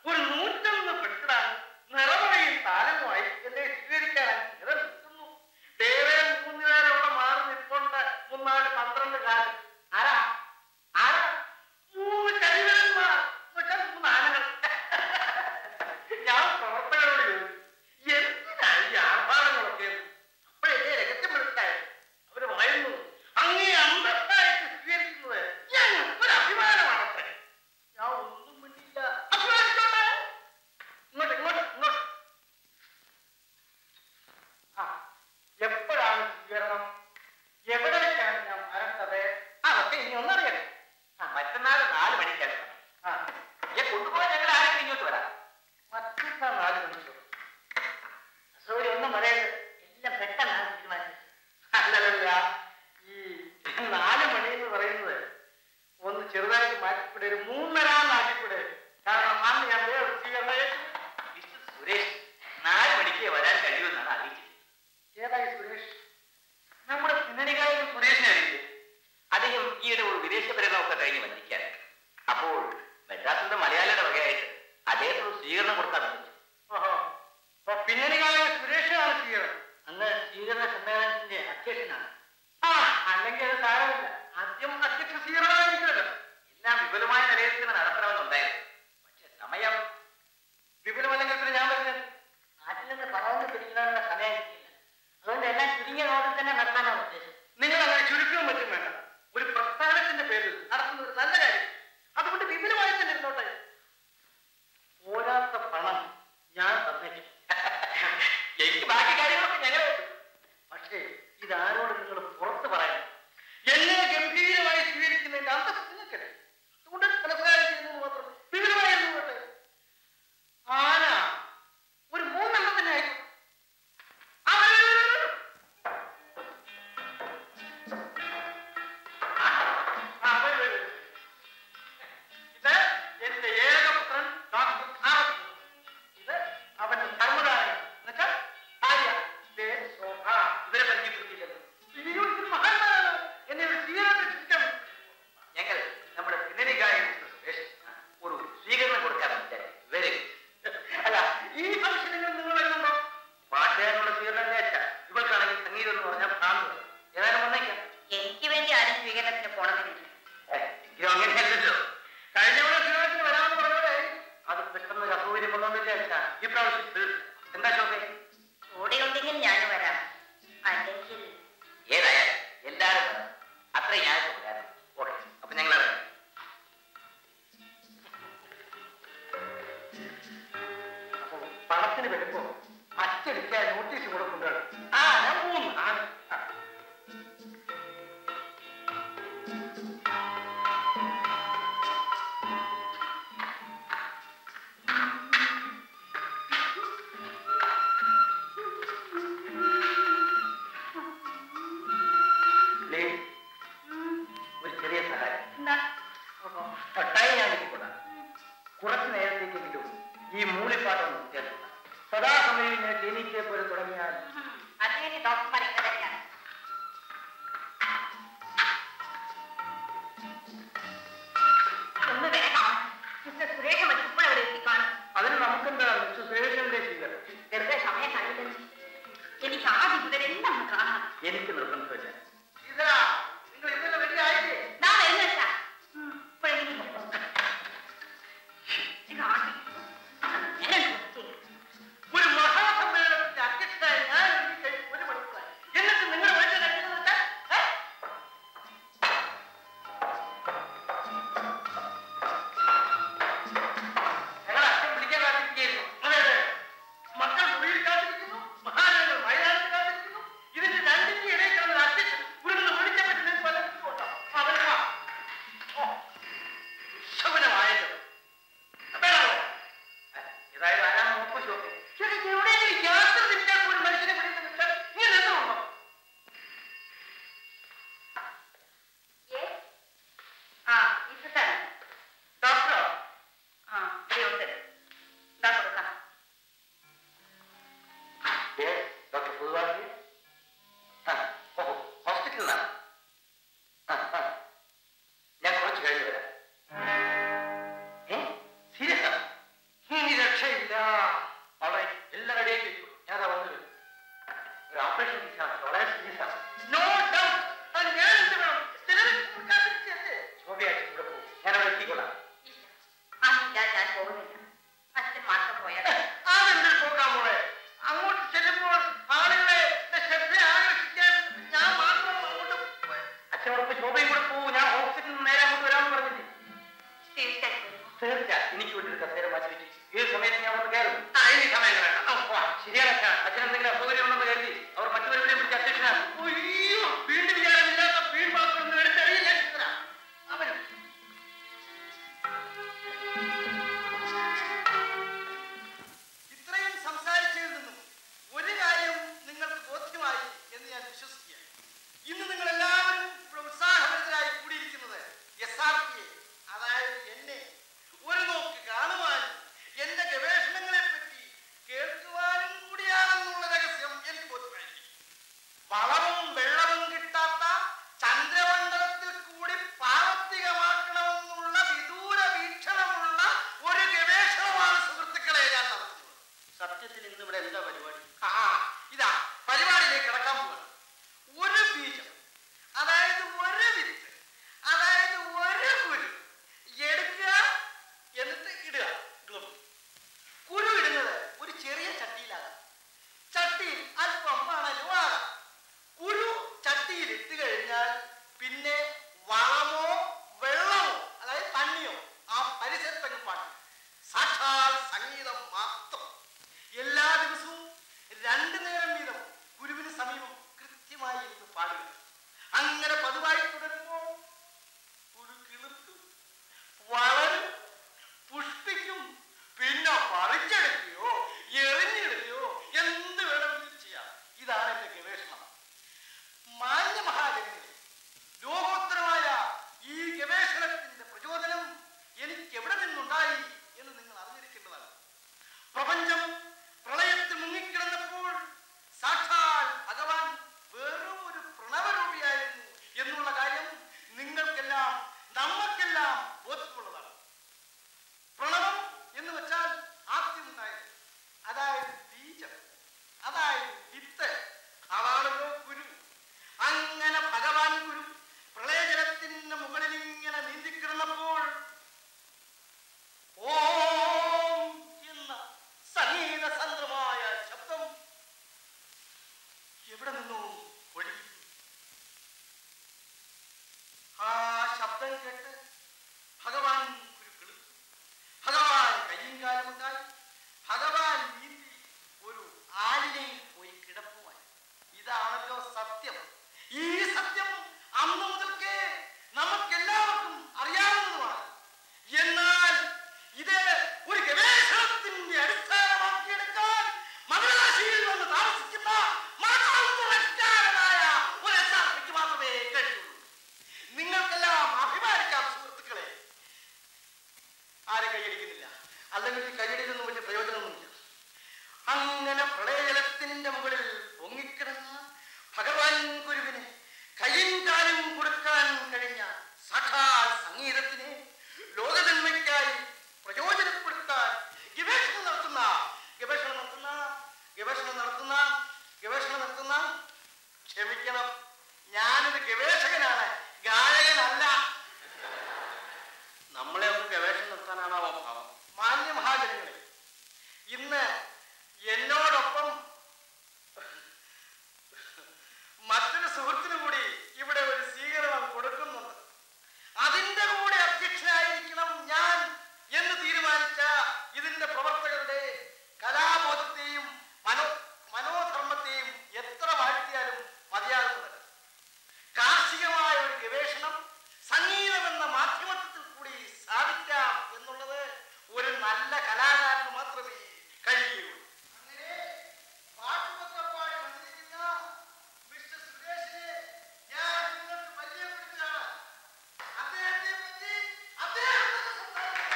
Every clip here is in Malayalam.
ഒരു നൂറ്റൊന്ന് പെട്ടിടാൻ നിറമഴയും താലവുമായി എന്നെ സ്വീകരിക്കാൻ അങ്ങനെ നിൽക്കുന്നു ദേവേ മൂന്ന് പേരവിടെ മാറി നിൽക്കൊണ്ട് മൂന്നാല് പന്ത്രണ്ട് കാലം ആരാ ആരാ മൂന്ന് കരിവരന്മാർ എന്നുവെച്ചാൽ മൂന്ന് ആനകൾ ഞാൻ പ്രവർത്തകരോട് ചോദിച്ചു എന്തിനാ ഈ ആർഭാടങ്ങളൊക്കെ അപ്പോഴല്ലേ രഹസ്യം മനസ്സിലായത് അവര് പറയുന്നു അങ്ങേ അന്തസ്സായിട്ട് സ്വീകരിക്കുന്നത് ഞങ്ങൾക്കൊരു അഭിമാനമാണത്രേ ഞാൻ ഒന്നും മിണ്ടിയില്ല അഭിമാനിച്ചോട്ടെ ഇങ്ങോട്ട് ഇങ്ങോട്ട് ഇങ്ങോട്ട് ആ എപ്പോഴാണ് സ്വീകരണം എവിടേക്കാണ് ഞാൻ വരേണ്ടത് അതൊക്കെ ഇനി ഒന്നറിയണം ആ, മറ്റന്നാൾ നാല് മണിക്കാണ് ആ ഞാൻ കൊണ്ടുപോകാൻ ഞങ്ങൾ ആരെങ്കിലും ഇങ്ങോട്ട് വരാം മറ്റന്നാ നാല് മണിക്കൂർ സൗകര്യം ഒന്നും പറയരുത് എല്ലാം പെട്ടെന്നാണ് തീരുമാനിച്ചത് അല്ലല്ല ഈ നാല് മണി എന്ന് പറയുന്നത് ഒന്ന് ചെറുതായിട്ട് മാറ്റിക്കൂടെ ഒരു മൂന്നരാന്നാക്കിക്കൂടെ കാരണം അന്ന് ഞാൻ വേറെ സ്വീകരണം ഏറ്റു. മിസ്റ്റർ സുരേഷ് നാല് മണിക്ക് വരാൻ കഴിയുമെന്നാണ് അറിയിച്ചത് ഏതായി സുരേഷ് നമ്മുടെ പിന്നണി ഗായകൻ സുരേഷിനെ അറിയില്ലേ അദ്ദേഹം ഈയിടെ ഒരു വിദേശ പര്യടനമൊക്കെ കഴിഞ്ഞ് വന്നിരിക്കുകയാണ് അപ്പോൾ മദ്രാസിന്റെ മലയാളിയുടെ വകയായിട്ട് അദ്ദേഹത്തിന് ഒരു സ്വീകരണം കൊടുക്കാൻ വിളിച്ചു ഓഹോ അപ്പൊ പിന്നണി ഗായകൻ സുരേഷാണ് സ്വീകരണം അന്ന് സ്വീകരണ സമ്മേളനത്തിന്റെ അധ്യക്ഷനാണ് ആ അല്ലെങ്കിൽ അത് സാരമില്ല ആദ്യം അധ്യക്ഷ സ്വീകരണമായിരിക്കുമല്ലോ എല്ലാം വിപുലമായ നിലയിൽ തന്നെ നടത്തണമെന്നുണ്ടായിരുന്നു പക്ഷെ സമയം വിപുലമല്ലെങ്കിൽ പിന്നെ ഞാൻ പറഞ്ഞത് നാട്ടിൽ നിന്ന് പറവന്ന് പിടിക്കാനുള്ള സമയം കിട്ടിയില്ല അതുകൊണ്ട് എല്ലാം ചുരുങ്ങിയ തോതിൽ തന്നെ നടത്താനാണ് ഉദ്ദേശം നിങ്ങൾ അങ്ങനെ ചുരുക്കവും മറ്റും വേണ്ട ഒരു പ്രസ്ഥാനത്തിന്റെ പേരിൽ നടത്തുന്ന ഒരു നല്ല കാര്യം അതുകൊണ്ട് വിപുലമായി തന്നെ ഇരുന്നോട്ടെ പോരാത്ത പണം ഞാൻ തന്നേക്കും എനിക്ക് ബാക്കി കാര്യങ്ങളൊക്കെ ഞങ്ങൾ പക്ഷേ ഇതാരോട് നിങ്ങൾ പുറത്ത് പറയണം എന്നെ ഗംഭീരമായി സ്വീകരിക്കുന്നതിന്റെ അന്തസ് നിങ്ങൾക്കല്ലേ അതുകൊണ്ട് മനസ്സിലായി ചെയ്യുന്നത് മാത്രം വിപുലമായിരുന്നു കേട്ടെ ആന ഒരു മൂന്നെണ്ണം തന്നെ ആയിരിക്കും ആ, വരൂ, വരൂ, വരൂ. ആ, വരൂ, വരൂ. ഇത് എന്റെ ഏകപുത്രൻ ഡോക്ടർ ആർ ഇത് അവന്റെ ധർമ്മദാനം എന്നുവെച്ചാൽ ഭാര്യ പേര് ശോഭ ഇവരെ പരിചയപ്പെടുത്തിയില്ലല്ലോ ഇവരൊരു മഹാന്മാരാണ് എന്നെ ഒരു സ്വീകരണം ക്ഷണിക്കാൻ ഞങ്ങൾ നമ്മുടെ പിന്നണി ഗായകൻ മിസ്റ്റർ സുരേഷ് ഒരു സ്വീകരണം കൊടുക്കാൻ വിചാരിച്ചു വെരി അല്ല ഈ ഫംഗ്ഷനുകൾ നിങ്ങൾ വരുന്നുണ്ടോ പാട്ടുകാരനുള്ള സ്വീകരണം അന്വേഷിച്ച ഇവൾക്കാണെങ്കിൽ സംഗീതം എന്ന് പറഞ്ഞാൽ ഭ്രാന്ത് ഏതായാലും വന്നേക്കാം എനിക്ക് വേണ്ടി ആരും സ്വീകരണത്തിന് പോണമെന്നില്ല ഏ, എങ്കിലും അങ്ങനെയല്ലല്ലോ കഴിഞ്ഞ തവണ സ്വീകരണത്തിന് വരാമെന്ന് പറഞ്ഞവരെ അത് പെട്ടെന്ന് ഒരു അസൗകര്യം വന്നോന്നില്ല അച്ഛാ ഈ പ്രാവശ്യം തീർന്നു. എന്താ ശോഭേ കൂടെ ഉണ്ടെങ്കിൽ ഞാൻ വരാം അല്ലെങ്കിൽ ഏതായാലും എല്ലാവരും വരണം. അത്രയും ഞാൻ പറയാം ഓക്കെ അപ്പൊ ഞങ്ങൾ ഇറങ്ങാം. അപ്പൊ പണത്തിന് വരുമ്പോ അച്ചടിക്കാൻ നോട്ടീസ് കൂടെ കൊണ്ടുവരണം ആ ഞാൻ മൂന്ന് ആ ആ. Ladies, ഒരു ചെറിയ സഹായം എന്താ ടൈം ഞാൻ കിട്ടിക്കൊള്ളാം കുറച്ച് നേരത്തേക്കെങ്കിലും ഈ മൂളിപ്പാട്ടൊന്ന് ചേർക്കുക സദാസമയം ഇങ്ങനെ തേനീച്ചയെ പോലെ തുടങ്ങിയാൽ അതിന് ഡോക്ടർമാരൊക്കെ തന്നെയാണ് ഒന്ന് വേണം മിസ്റ്റർ സുരേഷ് മതി ഇപ്പോൾ അവിടെ എത്തിക്കാണും അതിന് നമുക്കെന്താ മിസ്റ്റർ സുരേഷിന്റെ സ്വീകരണം വെറുതെ സമയം കഴിയില്ല എനിക്ക് ആദ്യം മുതലെല്ലാം ഒന്ന് കാണാം എനിക്ക് നിർബന്ധമില്ല ഇതാ നിങ്ങൾ ഇതെല്ലാം റെഡി ആയില്ലേ ദാ വരുന്നു അച്ഛാ. ഉം, ഇപ്പോഴെങ്കിലും ഇത് ആദ്യം. അങ്ങനെ ചെയ്യും. ഒരു മഹാസമ്മേളനത്തിന്റെ അധ്യക്ഷനായി ഞാൻ ഇറങ്ങി കഴിഞ്ഞ് ഒരു മണിക്കൂറായി എന്നിട്ട് നിങ്ങൾ വേണ്ട കഴിക്കുന്നത് എന്താ? ഏ? ഞങ്ങൾ അച്ഛൻ വിളിക്കാൻ കാത്തിരിക്കുകയായിരുന്നു. അതെ, അതെ. മക്കൾ മുറിയിൽ കാത്തിരിക്കുന്നു മഹാനഗർ മൈതാനത്ത് കാത്തിരിക്കുന്നു ഇതിന്റെ രണ്ടിന്റെ ഇടയിൽ കിടന്ന അധ്യക്ഷൻ ഇവിടുന്ന് വിളിച്ച പറ്റുന്ന പോലെ ഇങ്ങോട്ടോ. ആ, വരൂ, വാ. ഓ, ശകുനമായത്. വേണമോ? ഏതായാലും ആരാ നോക്കൂ ശോഭ ചേട്ടാ, എവിടെയെങ്കിലും യാത്ര തിരിച്ചാൽ പോലും മനുഷ്യനെ പിടിക്കുന്ന വെച്ചാൽ ഇങ്ങനെ നിന്നുണ്ടോ? Yes? ആ, ഇത് തന്നെ. ഡോക്ടറോ? ആ, ഇവിടെ ഉണ്ട്. ദാ കൊടുക്കാം. ഡോക്ടർ പൊതുവാക്കി ഓഹോ ഹോസ്പിറ്റലിൽ നിന്നാണ് ആ, ആ. ഞാൻ കുറച്ച് കഴിഞ്ഞ് വരാം ഏ സീരിയസ് ആണ് ഹും, ശങ്കര അയ്യോ വീണ്ടും വിചാരമില്ലാത്ത വീൺ വാക്കൊന്നും എടുത്തറിയില്ല ശങ്കര അവനും ഇത്രയും സംസാരിച്ചതിൽ നിന്നും ഒരു കാര്യം നിങ്ങൾക്ക് ബോധ്യമായി എന്ന് ഞാൻ വിശ്വസിക്കുകയാണ് ഇന്ന് നിങ്ങൾ എല്ലാവരും ഇവിടെ ഉത്സാഹഭരിതരായി കൂടിയിരിക്കുന്നത് എസ് ആർ പി അതായത് എന്നെ ഒരു നോക്ക് കാണുവാനും എന്റെ ഗവേഷണങ്ങളെ പറ്റി കേൾക്കുവാനും കൂടിയാണെന്നുള്ള രഹസ്യം എനിക്ക് ബോധ്യമായിരിക്കും വളവും വെള്ളവും കിട്ടാത്ത ചന്ദ്രമണ്ഡലത്തിൽ കൂടി പാർത്തികമാക്കണമെന്നുള്ള വിദൂര വീക്ഷണമുള്ള ഒരു ഗവേഷണമാണ് സുഹൃത്തുക്കളെ ഞാൻ നടത്തുന്നത് സത്യത്തിൽ ഇന്ന് ഇവിടെ എന്താ പരിപാടി ആ ഇതാ പരിപാടിയിലേക്ക് കിടക്കാൻ പോവാണ് ഒരു ബീജം അതായത് ഒരു വിത്ത് അതായത് ഒരു കുരു എടുക്കുക എന്നിട്ട് ഇടുക ഗ്ലൂം. കുരു ഇടുന്നത് ഒരു ചെറിയ ചട്ടിയിലാണ് ചട്ടിയിൽ അല്പം മണലും ആകാം കുരു ചട്ടിയിൽ ഇട്ട് കഴിഞ്ഞാൽ പിന്നെ വളമോ വെള്ളമോ അതായത് തണ്ണിയോ ആ പരിസരത്തങ്ങ് പാടും സാക്ഷാൽ സംഗീതം മാത്രം എല്ലാ ദിവസവും രണ്ടു നേരം വീതം ഗുരുവിന് സമീപം കൃത്യമായി ഇരുന്ന് പാടുക അങ്ങനെ പതിവായി തുടരുമ്പോൾ ഒരു കിളിർക്കും വളരും പുഷ്പിക്കും പിന്നെ പറിച്ചെടുക്കുകയോ എറിഞ്ഞിടുകയോ എന്ത് വേണമെങ്കിലും ചെയ്യാം ഇതാണ് എന്റെ ഗവേഷണം മാന്യ മഹാജനങ്ങളെ ലോകോത്തരമായ ഈ ഗവേഷണത്തിന്റെ പ്രചോദനം എനിക്ക് എവിടെ നിന്നുണ്ടായി എന്ന് നിങ്ങൾ അറിഞ്ഞിരിക്കേണ്ടതാണ് പ്രപഞ്ചം പ്രളയത്തിൽ മുങ്ങിക്കിടന്നപ്പോൾ സാക്ഷാൽ ഭഗവാൻ വെറും ഒരു പ്രണവരൂപിയായിരുന്നു എന്നുള്ള കാര്യം നിങ്ങൾക്കെല്ലാം നമ്മൾക്കെല്ലാം ബോധ്യമുള്ളതാണ് പ്രണവം എന്ന് വെച്ചാൽ ആദ്യമുണ്ടായത് അതായത് ബീജം അതായത് വിത്ത് അതാണല്ലോ കുരു അങ്ങനെ ഭഗവാൻ ഗുരു പ്രളയജലത്തിന്റെ മുകളിൽ ഇങ്ങനെ നീന്തിക്കിടന്നപ്പോൾ ഓം എന്ന സംഗീത സന്ദ്രമായ ശബ്ദം എവിടെ നിന്നോ ഒഴുകി ആ ശബ്ദം കേട്ട് ഭഗവാൻ ഒരു കിളുത്തു ഭഗവാൻ കയ്യും കാലുമുണ്ടായി ഭഗവാൻ നീന്തി ഒരു ആലിനയിൽ പോയി കിടപ്പുമായി ഇതാണല്ലോ സത്യം ഈ സത്യം അന്ന് മുതൽക്കേ നമുക്കെല്ലാവർക്കും അറിയാവുന്നതുമാണ് എന്നാൽ ഇത് ഒരു ഗവേഷണത്തിന്റെ അടിസ്ഥാനമാക്കിയെടുക്കാൻ മദ്രാശിയിൽ വന്ന് താമസിക്കുന്ന മഹാത്മവ്യക്തിയായ ഒരു എസ് ആർ പിക്ക് മാത്രമേ കഴിയുള്ളൂ നിങ്ങൾക്കെല്ലാം അഭിമാനിക്കാം സുഹൃത്തുക്കളെ ആരും കൈയടിക്കുന്നില്ല അല്ലെങ്കിൽ ഈ കൈയടിയിലൊന്നും വലിയ പ്രയോജനമൊന്നുമില്ല അങ്ങനെ പ്രളയജലത്തിന്റെ മുകളിൽ പൊങ്ങിക്കിടന്ന ഭഗവാൻ ഗുരുവിന് കയ്യും കാലും കൊടുക്കാൻ കഴിഞ്ഞ സാക്ഷാൽ സംഗീതത്തിനെ ലോകനന്മയ്ക്കായി പ്രയോജനപ്പെടുത്താൻ ഗവേഷണം നടത്തുന്ന ഗവേഷണം നടത്തുന്ന ഗവേഷണം നടത്തുന്ന ഗവേഷണം നടത്തുന്ന ക്ഷമിക്കണം ഞാനൊരു ഗവേഷകനാണ് ഗായകനല്ല നമ്മളെ ഒക്കെ ഗവേഷണം നടത്താനാണ് ആ ഭാവം മാന്യ മഹാജനങ്ങളെ ഇന്ന് എന്നോടൊപ്പം മറ്റൊരു സുഹൃത്തിനു കൂടി ഇവിടെ ഒരു സ്വീകരണം കൊടുക്കുന്നുണ്ട് അതിന്റെ കൂടെ അധ്യക്ഷനായിരിക്കണം ഞാൻ എന്ന് തീരുമാനിച്ച ഇതിന്റെ പ്രവർത്തകരുടെ കലാബോധത്തെയും മനോ മനോധർമ്മത്തെയും എത്ര വാഴ്ത്തിയാലും മതിയാകുന്നത് കാർഷികമായ ഒരു ഗവേഷണം സംഗീതം എന്ന മാധ്യമത്തിൽ കൂടി സാധിക്കാം എന്നുള്ളത് ഒരു നല്ല കലാകാരന് മാത്രമേ കഴിയുകയുള്ളൂ അങ്ങനെ പാട്ടുമൊക്കെ പാടി വന്നിരിക്കുന്ന മിസ്റ്റർ സുരേഷിനെ ഞാൻ നിങ്ങൾക്ക് പരിചയപ്പെടുത്തുകയാണ് അദ്ദേഹത്തെ പറ്റി അദ്ദേഹം തന്നെ സംസാരിക്കും.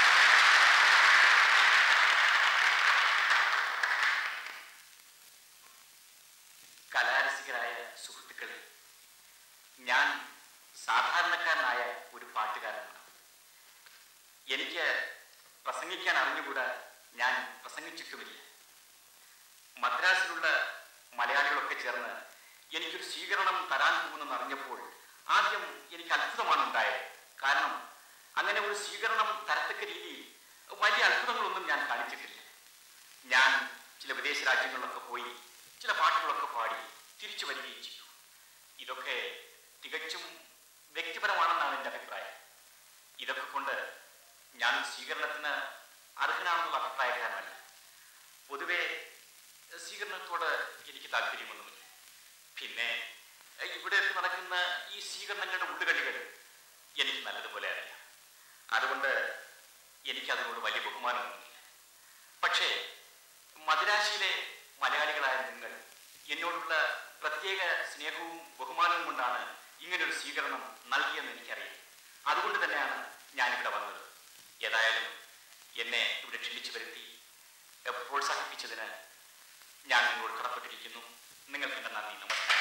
കലാരസികരായ സുഹൃത്തുക്കളെ ഞാൻ സാധാരണക്കാരനായ ഒരു പാട്ടുകാരനാണ് എനിക്ക് പ്രസംഗിക്കാൻ അറിഞ്ഞുകൂടാ ഞാൻ പ്രസംഗിച്ചിട്ടുമില്ല മദ്രാസിലുള്ള മലയാളികളൊക്കെ ചേർന്ന് എനിക്കൊരു സ്വീകരണം തരാൻ പോകുന്നെന്ന് അറിഞ്ഞപ്പോൾ ആദ്യം എനിക്ക് അത്ഭുതമാണ് ഉണ്ടായത് കാരണം അങ്ങനെ ഒരു സ്വീകരണം തരത്തക്ക രീതിയിൽ വലിയ അത്ഭുതങ്ങളൊന്നും ഞാൻ കാണിച്ചിട്ടില്ല ഞാൻ ചില വിദേശ രാജ്യങ്ങളിലൊക്കെ പോയി ചില പാട്ടുകളൊക്കെ പാടി തിരിച്ചു വരികയും ചെയ്തു ഇതൊക്കെ തികച്ചും വ്യക്തിപരമാണെന്നാണ് എൻ്റെ അഭിപ്രായം ഇതൊക്കെ കൊണ്ട് ഞാൻ സ്വീകരണത്തിന് അർഹനാണെന്നുള്ള അഭിപ്രായക്കാരനല്ല പൊതുവെ സ്വീകരണത്തോട് എനിക്ക് താല്പര്യമൊന്നുമില്ല പിന്നെ ഏഹ്, ഇവിടെയൊക്കെ നടക്കുന്ന ഈ സ്വീകരണങ്ങളുടെ ഉള്ളുകളികൾ എനിക്ക് നല്ലതുപോലെ അറിയാം അതുകൊണ്ട് എനിക്ക് അതിനോട് വലിയ ബഹുമാനമൊന്നുമില്ല പക്ഷേ മദിരാശിയിലെ മലയാളികളായ നിങ്ങൾ എന്നോടുള്ള പ്രത്യേക സ്നേഹവും ബഹുമാനവും കൊണ്ടാണ് ഇങ്ങനൊരു സ്വീകരണം നൽകിയെന്ന് എനിക്കറിയാം അതുകൊണ്ട് തന്നെയാണ് ഞാനിവിടെ വന്നത് ഏതായാലും എന്നെ ഇവിടെ ക്ഷണിച്ചു വരുത്തി എ, പ്രോത്സാഹിപ്പിച്ചതിന് ഞാൻ നിങ്ങളോട് കടപ്പെട്ടിരിക്കുന്നു നിങ്ങൾക്ക് എൻ്റെ നന്ദി നമസ്കാരം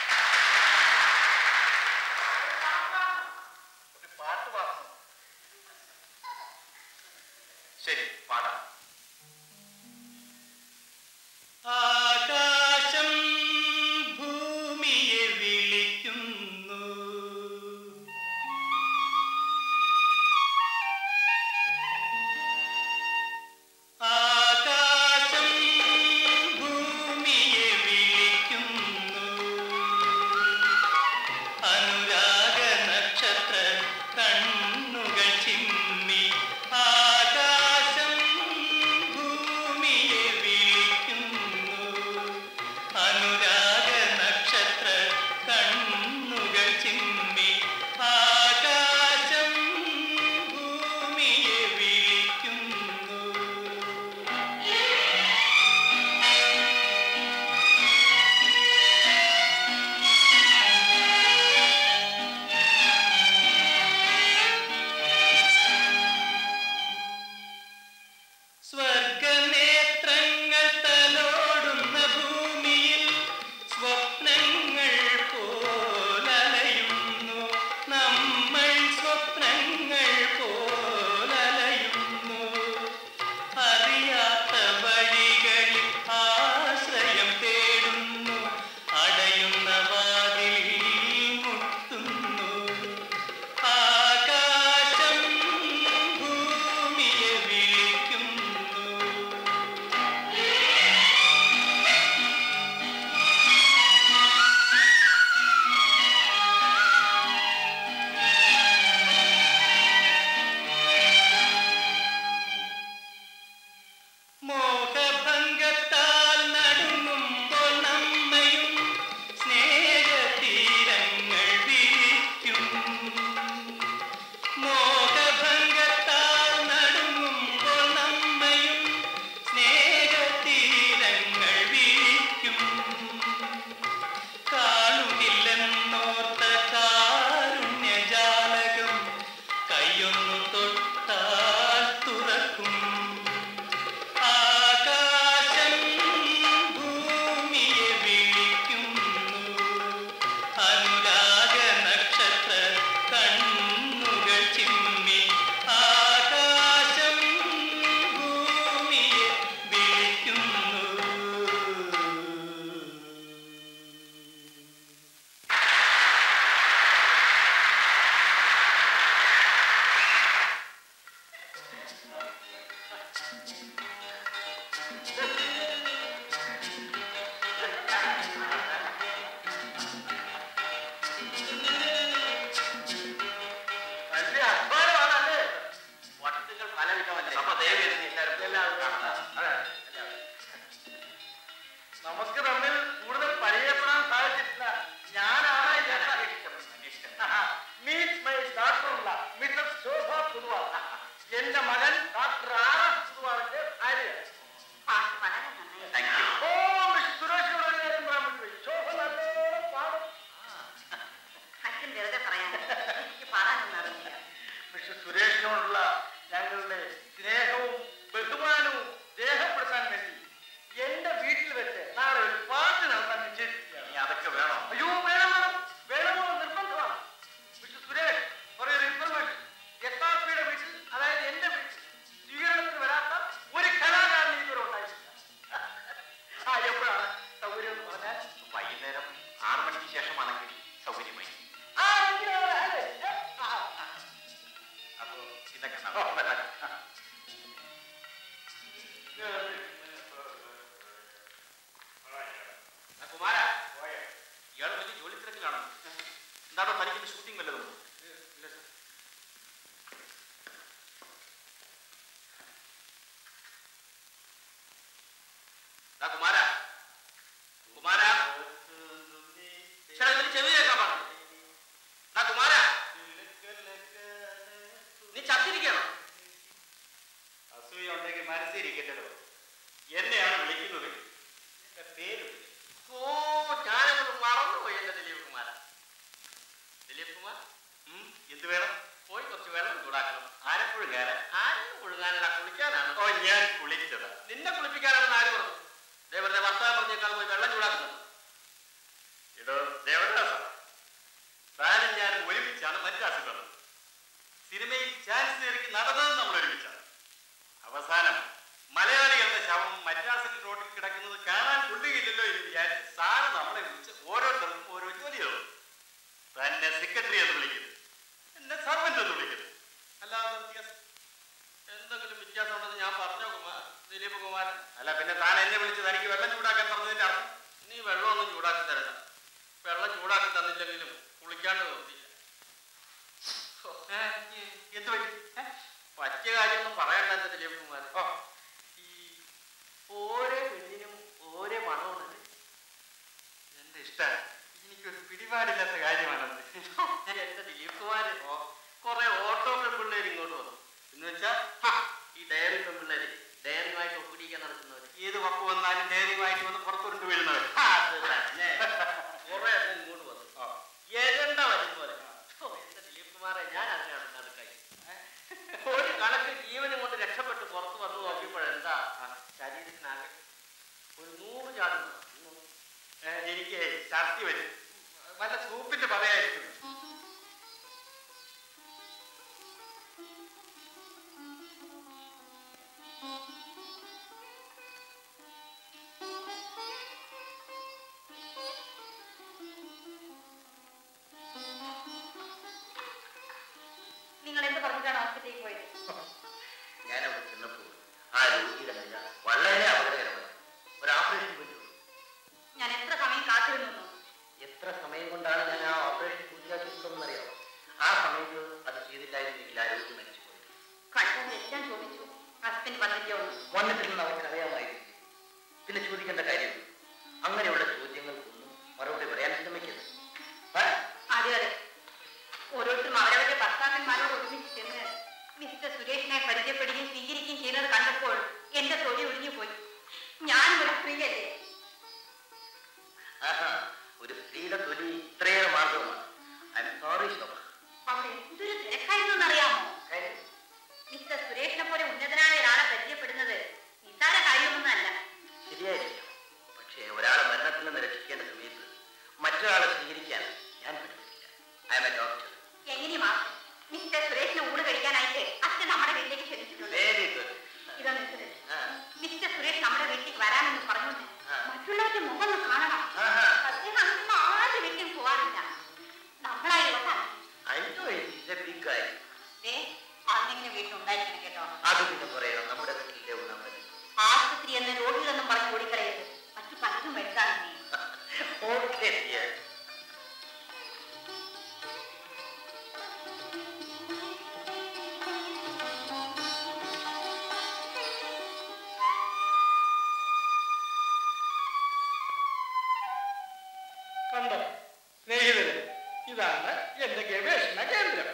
ഒരു പാട്ട് പാടണം ശരി പാടാം ആകാശം ഭൂമിയെ വിളിക്കുന്നു ആകാശം ഭൂമിയെ വിളിക്കുന്നു അനുരാഗ നക്ഷത്ര കണ്ണുകൾ ചിമ്മി ആകാശം ഭൂമിയെ വിളിക്കുന്നു അനുരാഗ നക്ഷത്ര കണ്ണുകൾ ചിമ്മി ആകാശം ഭൂമിയെ വിളിക്കുന്നു സ്വർഗനേത്രങ്ങൾ തലോടുന്ന ഭൂമിയിൽ സ്വപ്നങ്ങൾ പോലലയുന്നു നമ്മൾ സ്വപ്നങ്ങൾ പോലലയുന്നു അറിയാത്ത വഴികളിൽ ആശ്രയം തേടുന്നു അടയുന്ന വാതിൽ മുട്ടുന്നു ആകാശം ഭൂമിയെ വിളിക്കുന്നു മോഹഭംഗത്താൽ നടുങ്ങുമ്പോൾ നമ്മയും സ്നേഹതീരങ്ങൾ വിരിക്കും മോഹഭംഗത്താൽ നടുങ്ങുമ്പോൾ നമ്മയും സ്നേഹതീരങ്ങൾ വിരിക്കും കാണുന്നില്ലെന്നോർത്ത കാരുണ്യജാലകം കൈയൊന്നു തൊട്ടാൽ തുറക്കും ആകാശം ഭൂമിയെ വിളിക്കുന്നു അനുരാഗ നക്ഷത്ര കണ്ണുകൾ ചിമ്മി ആകാശം ഭൂമിയെ വിളിക്കുന്നു വലിയ അധ്വാനമാണല്ലേ വട്ടുകൾ പലവിധമല്ലേ അപ്പൊ ദയവേദന എല്ലാവരും എല്ലാവരും കാണണം. അതെ, എല്ലാവരും. നമുക്ക് തമ്മിൽ കൂടുതൽ പരിചയപ്പെടാൻ സാധിച്ചിട്ടില്ല ഞാനാണ് ഞാൻ ഇതിന്റെ- അന്വേഷിക്കണം അന്വേഷിക്കണം ആഹാ. Meet my daughter-in-law, Mrs. ശോഭ പുതുവാൾ. എന്റെ മകൻ ഡോക്ടർ ആർ എസ് പുതുവാളിന്റെ ഭാര്യ പാട്ട് വളരെ നന്നായി താങ്ക് യു ഓ മിസ് സുരേഷിനോട് ഒരു കാര്യം പറയാൻ പറ്റുമോ ശോഭ നല്ലോണം പാടും അച്ഛൻ വെറുതെ പറയാൻ എനിക്ക് പാടാനൊന്നും അറിയില്ല മിസ്റ്റർ സുരേഷിനോടുള്ള ഞങ്ങളുടെ സ്നേഹവും ബഹുമാനവും രേഖപ്പെടുത്താൻ വേണ്ടി എന്റെ വീട്ടിൽ വെച്ച് നാളെ ഒരു പാട്ട് നടത്താൻ നിശ്ചയിച്ചിരിക്കുകയാണ് ഇനി അതൊക്കെ വേണോ അയ്യോ വേണം വേണം വേണമോ നിർബന്ധമാണ് മിസ്റ്റർ സുരേഷ് പറയൊരു ഇൻഫർമേഷൻ എസ് ആർ പിയുടെ വീട്ടിൽ അതായത് എന്റെ വീട്ടിൽ സ്വീകരണത്തിന് വരാത്ത ഒരു കലാകാരൻ ഇതുവരെ ഉണ്ടായിട്ടില്ല ആ എപ്പോഴാണ് സൗകര്യം എന്ന് പറഞ്ഞാൽ വൈകുന്നേരം ആറ് മണിക്ക് ശേഷമാണെങ്കിൽ സൗകര്യമായി ആ എങ്കിലാണ് അല്ലേ ഏ, ആ, ആ. അപ്പോ ഇതൊക്കെ നടക്കും. ആ, കുമാര ഇയാൾ വലിയ ജോലി തിരക്കിലാണ് എന്താണോ തനിക്ക് ഷൂട്ടിംഗ് വല്ലതും കുമാര കുമാര ഇരിക്കട്ടോ എന്നെയാണ് വിളിക്കുന്നത് എന്റെ പേര് വിളി. ഓ ഞാനത് മറന്നുപോയി എന്റെ ദിലീപ് കുമാർ ദിലീപ് കുമാർ ഉം, എന്ത് വേണം പോയി കുറച്ച് വെള്ളം ചൂടാക്കണം ആരെപ്പോഴും കയറാൻ ആരും ഒഴുകാനല്ല കുളിക്കാനാണ് ഓ ഞാൻ കുളിച്ചതാ നിന്നെ കുളിപ്പിക്കാനാണെന്ന് ആര് പറഞ്ഞു ദേവരുടെ ഭർത്താവ് പറഞ്ഞേക്കാൾ പോയി വെള്ളം ചൂടാക്കുന്നത് ഇടോ ദേവദാസ താനും ഞാനും ഒരുമിച്ചാണ് മദ്രാസിൽ വന്നത് സിനിമയിൽ ചാൻസ് നേരിക്ക് നടന്നത് നമ്മൾ ഒരുമിച്ചാണ് അവസാനം മലയാളികളുടെ ശവം മദ്രാസിൽ റോഡിൽ കിടക്കുന്നത് കാണാൻ കൊള്ളുകയില്ലല്ലോ എന്ന് വിചാരിച്ച് സാറ് നമ്മളെ വിളിച്ച് ഓരോരുത്തർക്കും ഓരോ ജോലി തന്നു തന്നെ സെക്രട്ടറി എന്ന് വിളിക്കുന്നത് എന്നെ സർവന്റ് എന്ന് വിളിക്കുന്നത് അല്ലാതെ വ്യത്യാസം എന്തെങ്കിലും വ്യത്യാസം ഉണ്ടെന്ന് ഞാൻ പറഞ്ഞോ കുമാർ ദിലീപ് കുമാരൻ അല്ല പിന്നെ താൻ എന്നെ വിളിച്ച് തനിക്ക് വെള്ളം ചൂടാക്കാൻ പറഞ്ഞതിന്റെ അർത്ഥം നീ വെള്ളമൊന്നും ചൂടാക്കി തരണ്ട വെള്ളം ചൂടാക്കി തന്നില്ലെങ്കിലും കുളിക്കാണ്ട് നിർത്തിയില്ല ഏ, എന്ത് പറ്റി ഏ? പറ്റിയ കാര്യമൊന്നും പറയണ്ട എന്റെ ദിലീപ് കുമാരൻ ഓ, ഈ ഓരോ പെണ്ണിനും ഓരോ മണമാണ് എന്റെ ഇഷ്ടം എനിക്കൊരു പിടിപാടില്ലാത്ത കാര്യമാണത് എന്റെ ദിലീപ് കുമാരൻ കുറെ ഓട്ടോ പെൺപിള്ളേർ ഇങ്ങോട്ട് വന്നു എന്ന് വെച്ചാ ഹ, ഈ ഡയറി പെൺപിള്ളേര് ഡയറിയുമായിട്ട് ഒപ്പിടിക്കാൻ നടക്കുന്നവര് ഏത് വക്ക് വന്നാലും ഡയറിയുമായിട്ട് വന്ന് പുറത്തുകൊണ്ട് വീഴുന്നവർ അത് തന്നെ കുറെ എണ്ണം ഇങ്ങോട്ട് വന്നു എരണ്ട വരും പോലെ ഓ, എന്റെ ദിലീപ് കുമാറെ ഞാൻ അതിനാണ് കണക്കായി ഒരു കണക്ക് ജീവനും കൊണ്ട് രക്ഷപ്പെട്ട് പുറത്ത് വന്നു നോക്കിയപ്പോഴെന്താ ശരീരത്തിനാകെ ഒരു നൂറ് ചാടുന്നു എനിക്ക് ഛർദി വരും വല്ല സൂപ്പിന്റെ പറയായിരിക്കും നിങ്ങൾ എന്ത് പറഞ്ഞിട്ടാണ് ഹോസ്പിറ്റലിൽ പോയത് ഞാനവിടെ ചെന്നപ്പോൾ ആ രോഗിയുടെ നില വളരെ അപകടകരമായി ഒരു ഓപ്പറേഷൻ പറ്റുള്ളൂ ഞാൻ എത്ര സമയം കാത്തിരുന്നു എത്ര സമയം കൊണ്ടാണ് ഞാൻ ആ ഓപ്പറേഷൻ പൂർത്തിയാക്കിയിട്ടുള്ളതെന്ന് അറിയാമോ ആ സമയത്ത് അത് ചെയ്തില്ലായിരുന്നെങ്കിൽ ആ രോഗി മരിച്ചു പോയത് കണ്ടതെല്ലാം ചോദിച്ചു ഹസ്ബൻഡ് വന്നില്ലോ എന്ന്. വന്നിട്ടില്ലെന്ന് അവർക്ക് അറിയാമായിരുന്നു പിന്നെ ചോദിക്കേണ്ട കാര്യം അങ്ങനെയുള്ള ചോദ്യങ്ങൾക്കൊന്നും മറുപടി പറയാൻ ശ്രമിക്കരുത് ആ? അതെ അതെ ഓരോരുത്തരും അവരവരുടെ ഭർത്താക്കന്മാരോട് ഒരുമിച്ച് ചെന്ന് മിസ്റ്റർ സുരേഷിനെ പരിചയപ്പെടുകയും സ്വീകരിക്കുകയും ചെയ്യുന്നത് കണ്ടപ്പോൾ എന്റെ തൊലി ഒഴിഞ്ഞു പോയി ഞാനും ഒരു സ്ത്രീയല്ലേ ആഹാ, ഒരു സ്ത്രീയുടെ തൊലി ഇത്രയേറെ മാർഗമാണ് ഐ എം സോറി ശോഭ അവിടെ എന്തൊരു തിരക്കായിരുന്നു എന്നറിയാമോ കാര്യം മിസ്റ്റർ സുരേഷിനെ പോലെ ഉന്നതനായ ഒരാളെ പരിചയപ്പെടുന്നത് നിസ്സാര കാര്യമൊന്നുമല്ല ശരിയായിരിക്കാം പക്ഷേ ഒരാളെ മരണത്തിൽ നിന്ന് രക്ഷിക്കേണ്ട സമയത്ത് മറ്റൊരാളെ സ്വീകരിക്കാൻ ഞാൻ പഠിപ്പിക്കില്ല ഐ എം എ ഡോക്ടർ എങ്ങനെയും ആക്കും മിസ്റ്റർ സുരേഷിനെ ഊണ് കഴിക്കാനായിട്ട് അച്ഛൻ നമ്മുടെ വീട്ടിലേക്ക് ക്ഷണിച്ചിട്ടുണ്ട് വെരി ഗുഡ് ഇതാ നിൽക്കുന്നത് മിസ്റ്റർ സുരേഷ് നമ്മുടെ വീട്ടിലേക്ക് വരാമെന്ന് പറഞ്ഞുകൊണ്ട് ആ. മറ്റുള്ളവരുടെ മുഖം ഒന്ന് കാണണം ആഹാ. അദ്ദേഹം അങ്ങനെ ആരുടെ വീട്ടിലും പോവാറില്ല നമ്മളായി വട്ടാണ് I know it a big guy ദേ അന്നെങ്ങനെ വീട്ടിലുണ്ടായിരിക്കണം കേട്ടോ അത് പിന്നെ പറയണം നമ്മുടെ വീട്ടിലെ ഉണ്ണാൻ പറ്റും ആശുപത്രി എന്ന് രോഗികളെന്നും പറഞ്ഞ് ഓടിക്കളയരുത് മറ്റു പലതും വരുത്താണ് നീ ഓക്കെ ഡിയർ കണ്ടോ സ്നേഹിതരെ ഇതാണ് എന്റെ ഗവേഷണ കേന്ദ്രം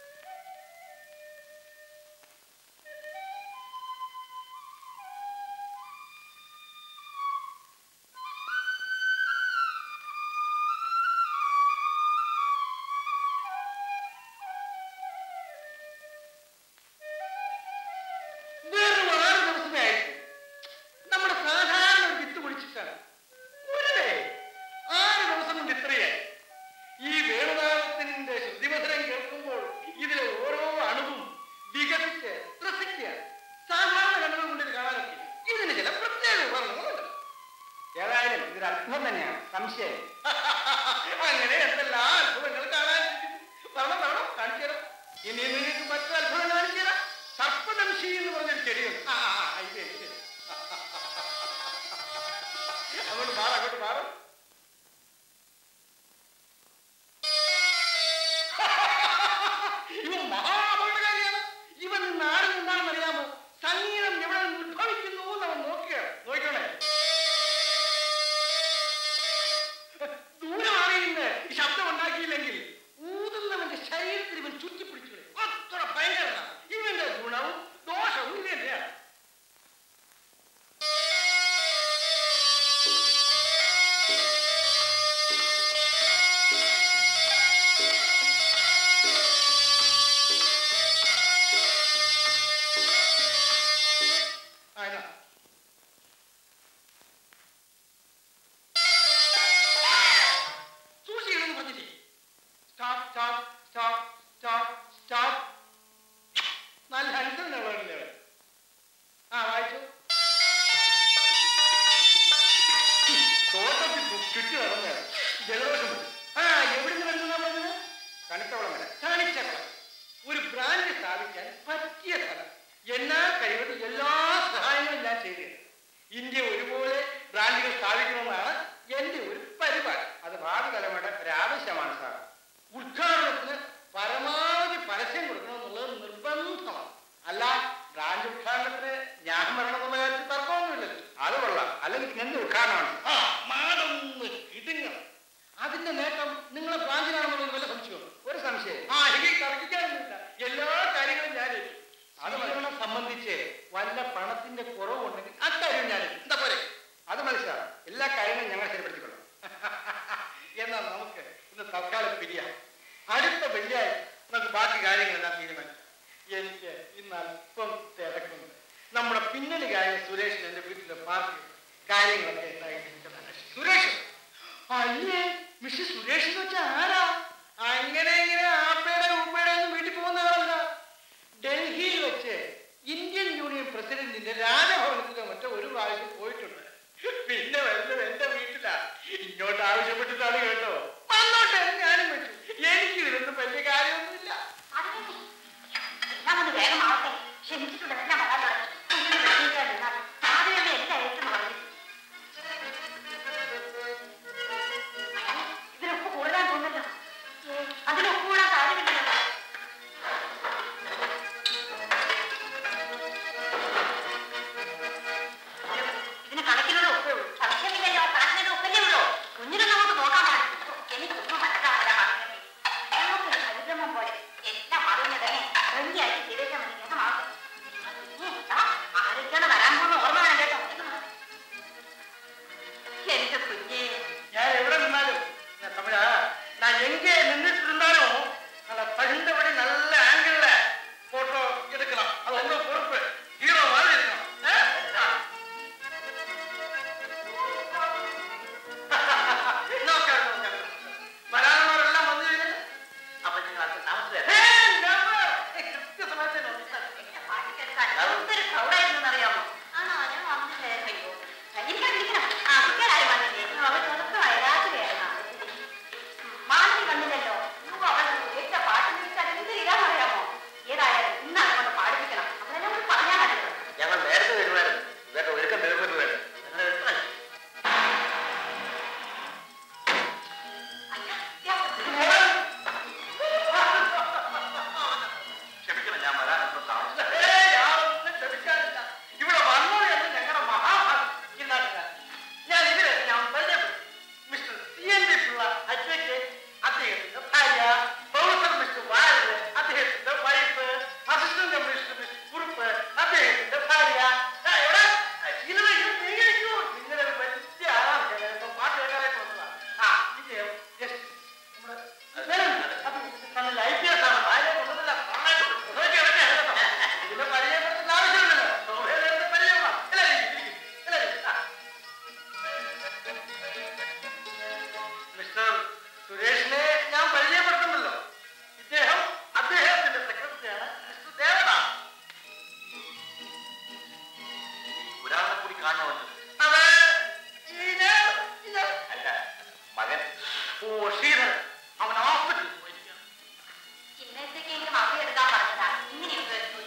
വെറും ആറ് ദിവസമേ ആയിട്ടു നമ്മുടെ സാധാരണ ഒരു വിത്ത് പൊളിച്ചിട്ടാണ് ഉരുളേ ആറ് ദിവസം കൊണ്ട് ഇത്രയായി ഈ വേണുനാഥത്തിന്റെ ശ്രുതിമധുരം കേൾക്കുമ്പോൾ ഇതിലെ ഓരോ അണുവും വികസിച്ച് ത്രസിക്കുക സാധാരണ കണ്ണുകൾ കൊണ്ട് ഇത് കാണാനൊക്കെ ഇതിന് ചില പ്രത്യേക ഉപകരണങ്ങളുണ്ട് ഏതായാലും ഇതൊരു അത്ഭുതം തന്നെയാണ് സംശയം അങ്ങനെ എന്തെല്ലാം അത്ഭുതങ്ങൾ കാണാനിരിക്കുന്നു വരണം വരണം കാണിച്ചു തരാം ഇനി നിങ്ങൾക്ക് മറ്റൊരു അത്ഭുതം കാണിച്ചു തരാം സർപ്പദംശി എന്ന് പറഞ്ഞൊരു ചെടിയുണ്ട് ആ ആ, ആ, ഇത് ഇത്. അങ്ങോട്ട് മാറും അങ്ങോട്ട് മാറും ഇവൻ മഹാപകടകാരിയാണ് ഇവൻ നാട് എന്താണെന്ന് അറിയാമോ സംഗീതം എവിടെ നിന്ന് ഉത്ഭവിക്കുന്നു എന്ന് അവൻ നോക്കുകയാണ് നോക്കണേ ദൂരമാണ് ഇന്ന് ഈ ശബ്ദം ഉണ്ടാക്കിയില്ലെങ്കിൽ ഊതുന്നവന്റെ ശരീരത്തിൽ ഇവൻ ചുറ്റിപ്പിടിച്ചു അത്ര ഭയങ്കരനാണ് ഇവന്റെ ഗുണവും ദോഷവും ഇത് തന്നെയാണ് ചുറ്റി നടന്ന് ജലദോഷം വരും. ആ എവിടുന്ന് വരുന്ന പറഞ്ഞത് തണുത്തവളമല്ല തണിച്ചവളം ഒരു ബ്രാഞ്ച് സ്ഥാപിക്കാൻ പറ്റിയ സ്ഥലം എന്നാ കഴിവത് എല്ലാ സഹായങ്ങളും ഞാൻ ചെയ്തു തരും. ഇന്ത്യ ഒരുപോലെ ബ്രാഞ്ചുകൾ സ്ഥാപിക്കണമെന്നാണ് എന്റെ ഒരു പരിപാടി അത് ഭാവി തലമുറയുടെ ഒരു ആവശ്യമാണ് സാർ ഉദ്ഘാടനത്തിന് പരമാവധി പരസ്യം കൊടുക്കണമെന്നുള്ളത് നിർബന്ധമാണ് അല്ല ബ്രാഞ്ച് ഉദ്ഘാടനത്തിന് ഞാൻ വരണമെന്നുള്ള കാര്യത്തിൽ തർക്കമൊന്നുമില്ലല്ലോ അത് കൊള്ളാം അല്ലെങ്കിൽ നിന്ന് ഉദ്ഘാടനമാണ് ആ മാടൊന്ന് കിടുങ്ങണം അതിന്റെ നേട്ടം നിങ്ങളെ ബ്രാഞ്ചിനാണെന്നുള്ളത് വല്ല സംശയം ഒരു സംശയം ആ എനിക്ക് തർക്കിക്കാനൊന്നുമില്ല എല്ലാ കാര്യങ്ങളും ഞാൻ ഏറ്റു. അത് മലയാളം സംബന്ധിച്ച് വല്ല പണത്തിന്റെ കുറവുണ്ടെങ്കിൽ അക്കാര്യം ഞാൻ ഏറ്റു. എന്താ പോലെ അത് മനസ്സിലാവും എല്ലാ കാര്യങ്ങളും ഞങ്ങൾ ശരിപ്പെടുത്തിക്കൊള്ളാം എന്നാൽ നമുക്ക് ഇന്ന് തൽക്കാലം പിരിയാം അടുത്ത വെള്ളിയാഴ്ച നമുക്ക് ബാക്കി കാര്യങ്ങളെല്ലാം തീരുമാനിക്കാം എനിക്ക് ഇന്ന് അല്പം തിരക്കുന്നുണ്ട് നമ്മുടെ പിന്നണി കാര്യം സുരേഷ് എന്റെ വീട്ടിലെ പാർട്ടി കാര്യങ്ങളൊക്കെ ഉണ്ടായിരിക്കുന്നതാണ് സുരേഷ് അയ്യേ മിസ്റ്റർ സുരേഷ് എന്ന് വെച്ചാൽ ആരാ അങ്ങനെ ഇങ്ങനെ ആപ്പയുടെ ഉപ്പയുടെ ഒന്നും വീട്ടിൽ പോകുന്ന ആളല്ല ഡൽഹിയിൽ വെച്ച് ഇന്ത്യൻ യൂണിയൻ പ്രസിഡന്റിന്റെ രാജഭവനത്തിലോ മറ്റോ ഒരു പ്രാവശ്യം പോയിട്ടുണ്ട് പിന്നെ വരുന്നത് എന്റെ വീട്ടിലാ ഇങ്ങോട്ട് ആവശ്യപ്പെട്ടിട്ടാണ് കേട്ടോ വന്നോട്ടെ ഞാനും വെച്ചു എനിക്ക് ഇതിലൊന്നും വലിയ കാര്യമൊന്നുമില്ല എല്ലാം ഒന്ന് വേഗമാവട്ടെ ക്ഷമിച്ചിട്ടുള്ളതെല്ലാം വരാൻ തുടങ്ങി കുഞ്ഞിനെ വെട്ടിയിട്ടാണ് നിന്നാൽ ആദ്യമേ എല്ലാം ഏറ്റെന്ന് പറഞ്ഞു ഇതിലൊപ്പ് കൂടുതലാൻ തോന്നല്ലോ അതിലൊപ്പ് കൂടാൻ കാര്യമില്ലല്ലോ ഇതിന് കണക്കിനുള്ള ഒപ്പേ ഉള്ളൂ സംശയമില്ലല്ലോ കണക്കിനുള്ള ഒപ്പല്ലേ ഉള്ളൂ കുഞ്ഞിനൊന്നും അങ്ങോട്ട് നോക്കാൻ പാടില്ല എനിക്കൊന്നും മനസ്സിലാവില്ല പറഞ്ഞത് ഞങ്ങൾക്ക് പരിശ്രമം പോലെ എല്ലാം അറിയുന്ന തന്നെ ഭംഗിയായിട്ട് ചെയ്തേച്ചാൽ മതി കേട്ടോ ആരൊക്കെയാണ് വരാൻ പോകുന്ന ഓർമ്മ വേണം കേട്ടോ എന്റെ കുഞ്ഞേ ഞാൻ എവിടെ നിന്നാലും ഞാൻ തമിഴാ ഞാൻ എங்கே நின்றுட்டு இருந்தாலும் நல்ல தகுந்தபடி நல்ல ஆங்கிள் போட்டோ எடுக்கலாம் அது உங்க பொறுப்பு ஹீரோ மாதிரி இருக்கணும் ஆ? നോക്കാം, നോക്കാം. വരാനുള്ളവരെല്ലാം വന്നു കഴിഞ്ഞാൽ അപ്പൊ നിങ്ങൾ അല്പം താമസിച്ചായിരുന്നു ഏയ്, ഞാൻ കൃത്യസമയത്ത് തന്നെ വന്നു. എന്റെ പാട്ട് കേൾക്കാൻ എന്തൊരു ക്രൗഡായിരുന്നു അറിയാമോ ആണോ ഞാൻ വന്നില്ലേ അയ്യോ ഇരിക്കണം ഇരിക്കണം ആ കുട്ടികളാരും വന്നില്ലേ അവർ ചെറുപ്പമായി രാത്രിയായിരുന്നു മാനവി വന്നില്ലല്ലോ അയ്യോ, അവൾ കേട്ട പാട്ട് കേൾക്കാൻ എന്ത് ഇതാന്ന് അറിയാമോ ഏതായാലും ഇന്ന് അതുകൊണ്ട് പാടിപ്പിക്കണം അവരെല്ലാം കൂടി പറഞ്ഞാൽ മതിയോ ഞങ്ങൾ നേരത്തെ വരുമായിരുന്നു ഇവരുടെ ഒരുക്കം തീർന്നിട്ട് വേണം നിങ്ങൾ എത്ര ക്ഷമിക്കണം ഞാൻ വരാൻ അല്പം താമസിച്ചു ഏയ്, ഞാനൊന്നും ക്ഷമിക്കാനില്ല. ഇവിടെ വന്നത് എന്ന് ഞങ്ങളുടെ മഹാഭാഗ്യം. ഈ നാട്ടുകാർ. ഞാൻ ഇവരെ ഞാൻ പരിചയപ്പെട്ടു. മിസ്റ്റർ CNB പിള്ള, advocate, അദ്ദേഹത്തിന്റെ ഭാര്യ, പ്രൊഫസർ മിസ്റ്റർ വാര്യർ, അദ്ദേഹത്തിന്റെ wife, assistant commissioner mister Kurup, അദ്ദേഹത്തിന്റെ ഭാര്യ. ആ, എവിടെ? ഇരുന്ന് ഇരുന്ന് നീങ്ങിയിരിക്കൂ. നിങ്ങളൊരു വലിയ ആളാണ്. ഞാൻ ഇപ്പൊ പാട്ട് കേൾക്കാനായിട്ട് വന്നതാ. ആ, ഇദ്ദേഹം just നമ്മുടെ വേണം. അത് നല്ല IPS ആണ്. ഭാര്യ കൊണ്ടുവന്നില്ല. നന്നായിട്ട് ഇതൊക്കെ ഇടയ്ക്ക് കേൾക്കണം. ഇതിനെ പരിചയപ്പെടുത്തേണ്ട ആവശ്യമില്ലല്ലോ. സൗകര്യത്തിന് പരിചയമാണ്. എല്ലാവരും ഇരിക്കും. എല്ലാവരും ഇരിക്കും. ആ. മിസ്റ്റർ സുരേഷിനെ ഞാൻ പരിചയപ്പെടുത്തുന്നല്ലോ ഇദ്ദേഹം അദ്ദേഹത്തിന്റെ സെക്രട്ടറിയാണ് മിസ്റ്റർ ദേവനാഥ് ഒരാളെ കൂടി കാണുമല്ലോ അത് ഇത് ഇത് അല്ല മകൻ ഓ ശ്രീധരൻ അവൻ ഹോസ്പിറ്റലിൽ പോയിരിക്കുകയാണ് ഇന്നത്തേക്കെങ്കിലും അവധി എടുക്കാൻ പറഞ്ഞതാ ഇങ്ങനെയൊക്കെ എടുത്തു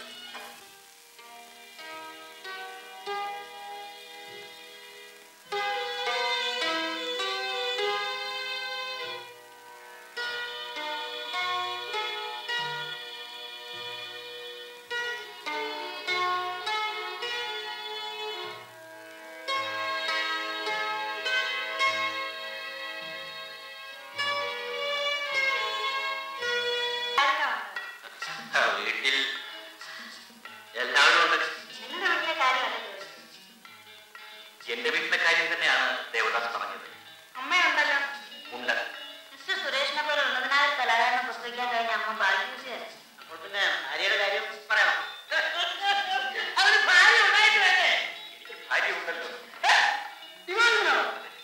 ആ, വീട്ടിൽ എല്ലാവരും ഉണ്ട് നിങ്ങളുടെ വലിയ കാര്യമല്ലല്ലോ എന്റെ വീട്ടിലെ കാര്യം തന്നെയാണ് ദേവദാസ് പറഞ്ഞത് അമ്മയുണ്ടല്ലോ ഉണ്ട് മിസ്റ്റർ സുരേഷിനെ പോലെ ഉന്നതനായ കലാകാരനെ പുസ്തകിക്കാൻ കഴിഞ്ഞ അമ്മ ഭാഗ്യവതിയാണ് അപ്പോൾ പിന്നെ ഭാര്യയുടെ കാര്യം പറയണം അവന് ഭാര്യ ഉണ്ടായിട്ട് വേണ്ടേ എനിക്ക് ഭാര്യ ഉണ്ടല്ലോ ഇവനാണോ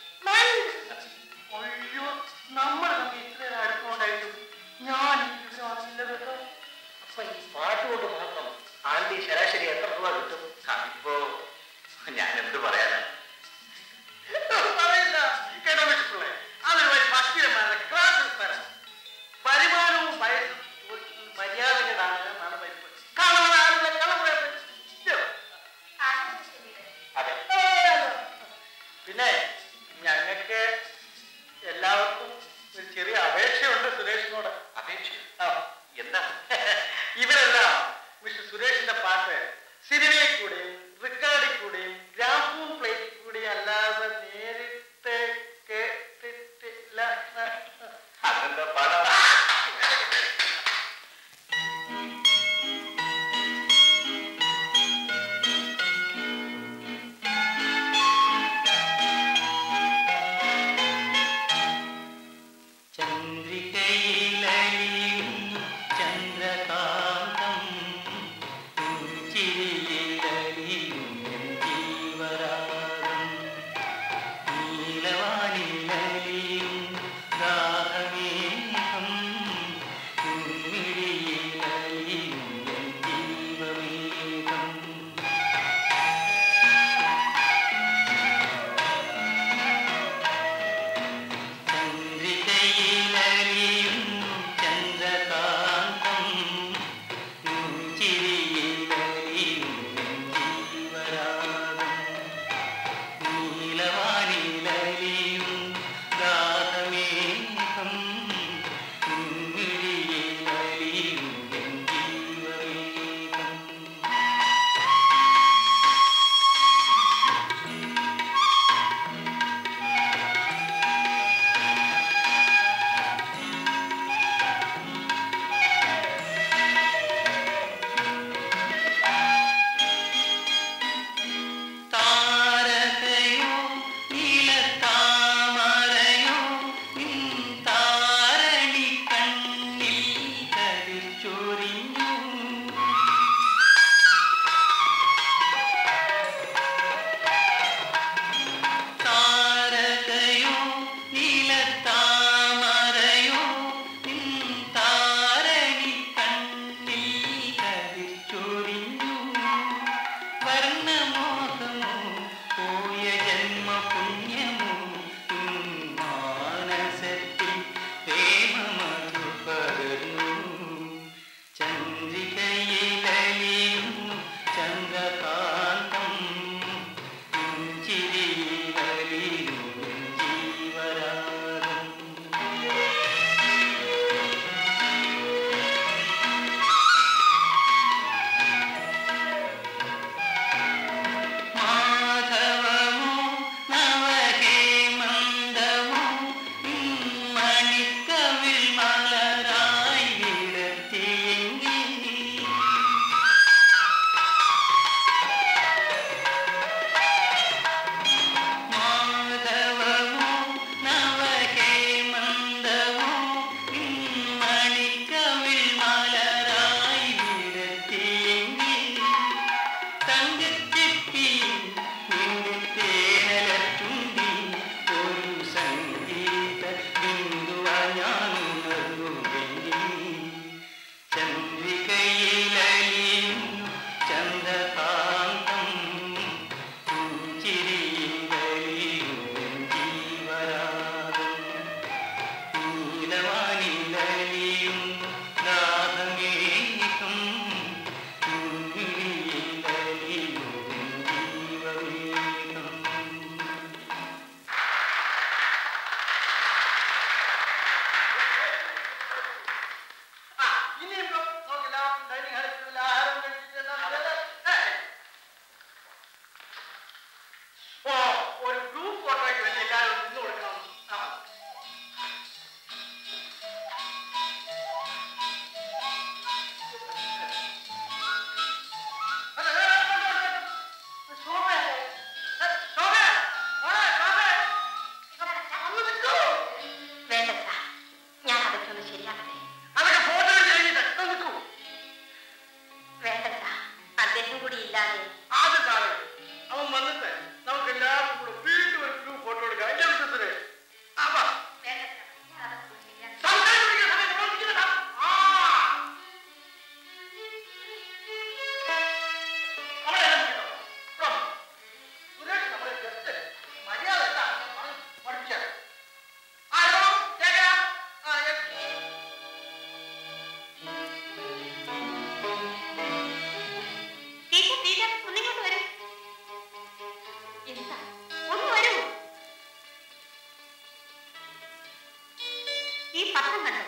അയ്യോ നമ്മൾ തമ്മിൽ ഇത്രയും അടുപ്പമുണ്ടായിട്ടും ഞാൻ ഈ വിവരം അറിഞ്ഞില്ല കേട്ടോ അപ്പൊ ഈ പാട്ട് കൊണ്ട് മാത്രം ആണ്ടി ശരാശരി എത്ര രൂപ കിട്ടും അതിപ്പോ ഞാൻ എന്ത് പറയാനാ പറയില്ല കേട്ടോ മിസ്റ്റർ പിള്ളേ അതെ പിന്നെ ഞങ്ങൾക്ക് എല്ലാവർക്കും ഒരു ചെറിയ അപേക്ഷയുണ്ട് സുരേഷിനോട് അപേക്ഷ ആ എന്താ ഇവരെല്ലാം മിസ്റ്റർ സുരേഷിന്റെ പാട്ട് സിനിമയിൽ കൂടെയും റെക്കോർഡിൽ കൂടെയും ഗ്രാഫൂൺ പ്ലേറ്റിൽ കൂടെയും അല്ലാതെ നേരിട്ട് കേട്ടിട്ടില്ല അതെന്താ പാടാ ചന്ദ്രികയിലലിയുന്നു ചന്ദ്രകാന്തം ചിരിയിൽ എന്താ ഒന്ന് വരൂ ഈ പത്രം കണ്ടോ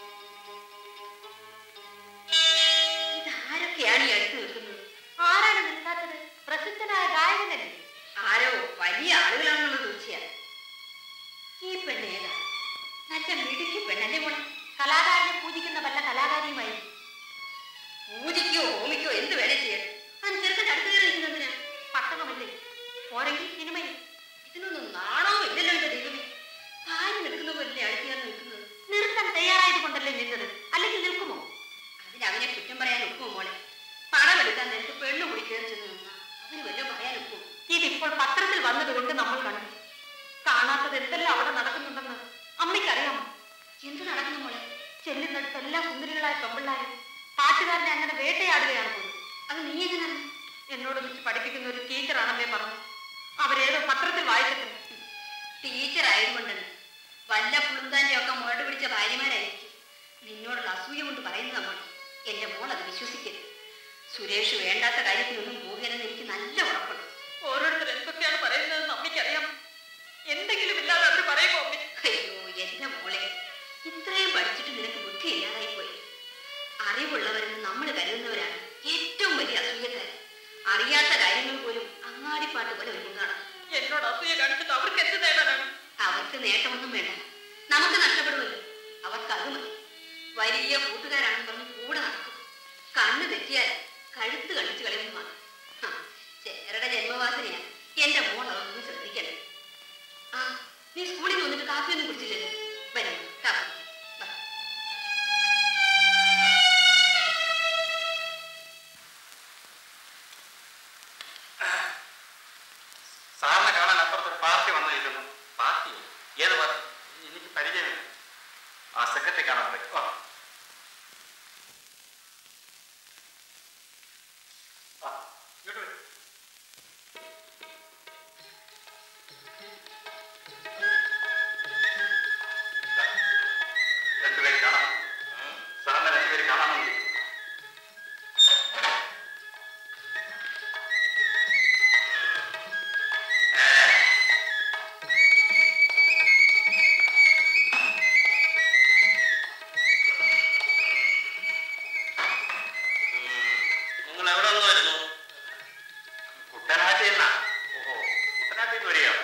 ഇതാരൊക്കെയാണ് ഈ അടുത്ത് നിൽക്കുന്നത് ആരാണ് നിൽക്കാത്തത് പ്രസിദ്ധനായ ഗായകനല്ലേ ആരോ വലിയ ആളുകളാണെന്നുള്ളത് തീർച്ചയാണ് ഈ പെണ്ണ് ഏതാ നല്ല മിടുക്കി പെണ്ണല്ലേ മോളെ കലാകാരനെ പൂജിക്കുന്ന വല്ല കലാകാരിയുമായി പൂജിക്കോ ഹോമിക്കോ എന്ത് വേണേ ചെയ്യട്ടെ അതിന് ചെറുക്കൻ അടുത്ത് കയറി നിൽക്കുന്നതിന് പട്ടണമല്ലേ പോരെങ്കിൽ സിനിമയിൽ ഇതിനൊന്നും നാണോ ഇല്ലല്ലോ എന്റെ ദൈവമേ ഭാര്യ നിൽക്കുന്ന പോലെ അടുത്ത് നിൽക്കുന്നത് നിർത്താൻ തയ്യാറായത് കൊണ്ടല്ലേ നിന്നത് അല്ലെങ്കിൽ നിൽക്കുമോ അതിന് അവനെ കുറ്റം പറയാൻ ഒക്കുമോ മോളെ പണം എടുക്കാൻ നേരത്ത് പെണ്ണു കൂടി കയറി ചെന്ന് നിന്നാ അവന് വല്ലതും പറയാൻ ഒക്കുമോ ഇതിപ്പോൾ പത്രത്തിൽ വന്നത് കൊണ്ട് നമ്മൾ കണ്ടു കാണാത്തത് എന്തെല്ലാം അവിടെ നടക്കുന്നുണ്ടെന്ന് അമ്മയ്ക്കറിയാമോ എന്ത് നടക്കുന്നു മോളെ ചെല്ലുന്നിടത്ത് എല്ലാ സുന്ദരികളായ പെമ്പിള്ളാരും പാട്ടുകാരനെ അങ്ങനെ വേട്ടയാടുകയാണ് പോലും അത് നീ എങ്ങനെ എന്നോട് വെച്ച് പഠിപ്പിക്കുന്ന ഒരു ടീച്ചറാണമ്മേ പറഞ്ഞു അവരേതോ പത്രത്തിൽ വായിച്ചിട്ടുണ്ട് ടീച്ചർ ആയതുകൊണ്ടല്ല വല്ല പുളുന്താന്റെ ഒക്കെ മുരട് പിടിച്ച ഭാര്യമാരായിരിക്കും നിന്നോടുള്ള അസൂയ കൊണ്ട് പറയുന്നത് നമ്മൾ എന്റെ മോൾ അത് വിശ്വസിക്കരുത് സുരേഷ് വേണ്ടാത്ത കാര്യത്തിനൊന്നും പോകരുതെന്ന് എനിക്ക് നല്ല ഉറപ്പുണ്ട് ഓരോരുത്തർ എന്തൊക്കെയാണ് പറയുന്നതെന്ന് അമ്മയ്ക്കറിയാം എന്തെങ്കിലും ഇല്ലാതെ അവർ പറയുമോ അമ്മ അയ്യോ എന്റെ മോളെ ഇത്രയും പഠിച്ചിട്ട് നിനക്ക് ബുദ്ധി ഇല്ലാതായി പോയി അറിവുള്ളവരെന്ന് നമ്മൾ കരുതുന്നവരാണ് ഏറ്റവും വലിയ അസൂയക്കാരൻ അറിയാത്ത കാര്യങ്ങൾ പോലും അങ്ങാടിപ്പാട്ട് പോലെ ഒരുങ്ങാണ് എന്നോട് അസൂയ കാണിച്ചിട്ട് അവർക്ക് എന്ത് നേടാനാണ് അവർക്ക് നേട്ടമൊന്നും വേണ്ട നമുക്ക് നഷ്ടപ്പെടുമല്ലോ അവർക്ക് അത് മതി വലിയ കൂട്ടുകാരാണെന്ന് പറഞ്ഞ് കൂടെ നടക്കും കണ്ണ് തെറ്റിയാൽ കഴുത്ത് കണ്ടിച്ച് കളയുന്നതാണ് ഹ, ചേരുടെ ജന്മവാസനയാ എന്റെ മോൾ അതൊന്നും ശ്രദ്ധിക്കണം ആ നീ സ്കൂളിൽ നിന്ന് വന്നിട്ട് കാപ്പിയൊന്നും കുടിച്ചില്ലല്ലോ വരും കാപ്പി വാ. സാറിനെ കാണാൻ അപ്പുറത്തൊരു പാർട്ടി വന്നിരിക്കുന്നു പാർട്ടിയോ ഏത് പാർട്ടി എനിക്ക് പരിചയമില്ല ആ സെക്രട്ടറി കാണാൻ പോയി ആ. ആ, ഇങ്ങോട്ട് വരൂ. ദാ, രണ്ടുപേര് കാണാം സാറിനെ രണ്ടുപേര് കാണാമെന്ന് നിങ്ങൾ എവിടെ നിന്ന് വരുന്നു കുട്ടനാട്ടിൽ നിന്നാ ഓഹോ കുട്ടനാട്ടിൽ നിന്ന് വരികയോ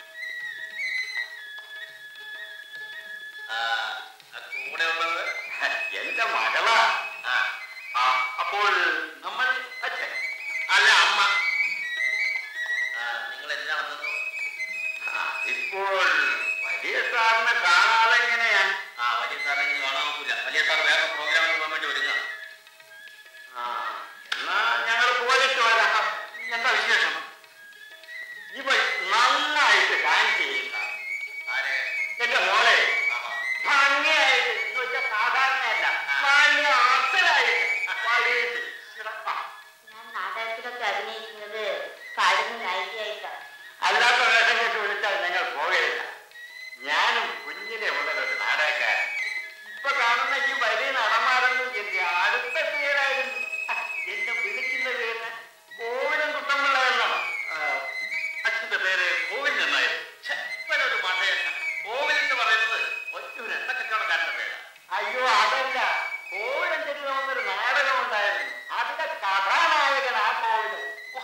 ആ, ആ കൂടെ ഉള്ളത് എന്റെ മകളാ ആ ആ അപ്പോൾ നമ്മൾ അച്ഛൻ അല്ല അമ്മ ആ, നിങ്ങൾ എന്തിനാ വന്നത് ഇപ്പോൾ വലിയ സാറിനെ കാണാതെ എങ്ങനെയാ ആ വലിയ സാറിനെ ഇന്ന് കാണാൻ നോക്കില്ല വലിയ സാർ വേറെ പ്രോഗ്രാമിന് പോകാൻ വേണ്ടി വരുന്ന ആ, എന്നാ ഞങ്ങൾ പോയിട്ട് വരാം എന്താ വിശേഷം ഇവ നന്നായിട്ട് ഡാൻസ് ചെയ്യുന്ന ആരെ എന്റെ മോളെ ആഹാ. ഭംഗിയായിട്ട് എന്ന് വെച്ചാൽ സാധാരണയല്ല നല്ല അസലായിട്ട് പാടിയിട്ട് ആ, ഞാൻ നാടകത്തിലൊക്കെ അഭിനയിക്കുന്നത് പാടുന്ന നായികയായിട്ടാണ് അല്ലാത്ത വേഷം കൊണ്ട് വിളിച്ചാൽ ഞങ്ങൾ പോകയില്ല ഞാനും കുഞ്ഞിലെ മുതൽ ഒരു നാടകക്കാരൻ ഇപ്പൊ കാണുന്ന ഈ വലിയ നടന്മാരൊന്നും എന്റെ അടുത്ത പേരായിരുന്നു എന്നെ വിളിക്കുന്നത് തന്നെ കോവിലും കുട്ടമ്പിള്ള എന്നാണ് അച്ഛന്റെ പേര് കോവിൽ നിന്നായിരുന്നു ഛെ, ഇവനൊരു മഠയല്ല കോവിൽ എന്ന് പറയുന്നത് ഒറ്റൊരു എണ്ണക്കച്ചവടക്കാരന്റെ പേരാ അയ്യോ അതല്ല കോവിലൻ ചെല്ലുന്നൊരു നാടകം ഉണ്ടായിരുന്നു അതിന്റെ കഥാനായകൻ ആ കോവിലും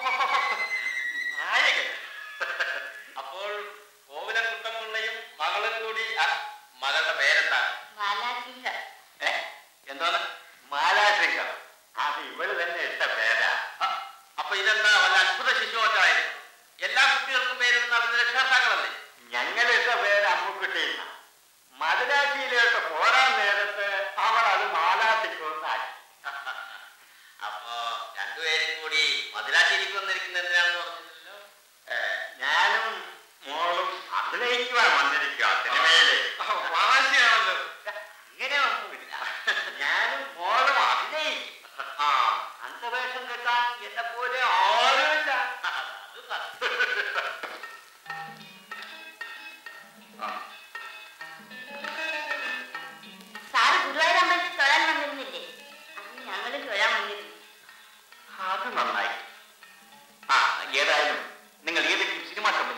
നായകൻ അപ്പോൾ കോവിലൻ കുട്ടമ്പിള്ളയും മകളും കൂടി ആ, മകളുടെ പേരെന്താ മാലാഖിക ഏ എന്താണ് മാലാശങ്കം അത് ഇവള് തന്നെ ഇട്ട പേരാ ആ, അപ്പൊ ഇതെന്താ വല്ല അത്ഭുത ശിശുവറ്റായിരുന്നു എല്ലാ കുട്ടികൾക്കും പേരിടുന്ന അവരുടെ രക്ഷകർത്താക്കളല്ലേ ഞങ്ങളിട്ട പേര് അമ്മുക്കുട്ടിയെന്ന മദുരാശിയിലോട്ട് പോരാൻ നേരത്ത് അവൾ അത് മാലാശിക്കൊന്നാക്കി അപ്പോ രണ്ടുപേരും കൂടി മധുരാശിയിലേക്ക് വന്നിരിക്കുന്ന എന്തിനാണെന്ന് പറഞ്ഞില്ലല്ലോ ഏ, ഞാനും മോളും അഭിനയിക്കുവാൻ വന്നിരിക്കുക സിനിമയില് വാശിയാണല്ലോ അങ്ങനെ ഒന്നുമില്ല ഞാനും മോളും അഭിനയിക്കും ആ അന്തവേഷം കെട്ടാൻ എന്നെ പോലെ ആരുമില്ല അത് സത്യം. ആ, സാറ് ഗുരുവായൂർ അമ്പലത്തിൽ തൊഴാൻ വന്നിരുന്നില്ലേ അന്ന് ഞങ്ങളും തൊഴാൻ വന്നിരുന്നു അത് നന്നായി ആ ഏതായാലും നിങ്ങൾ ഏതെങ്കിലും സിനിമ കമ്പനി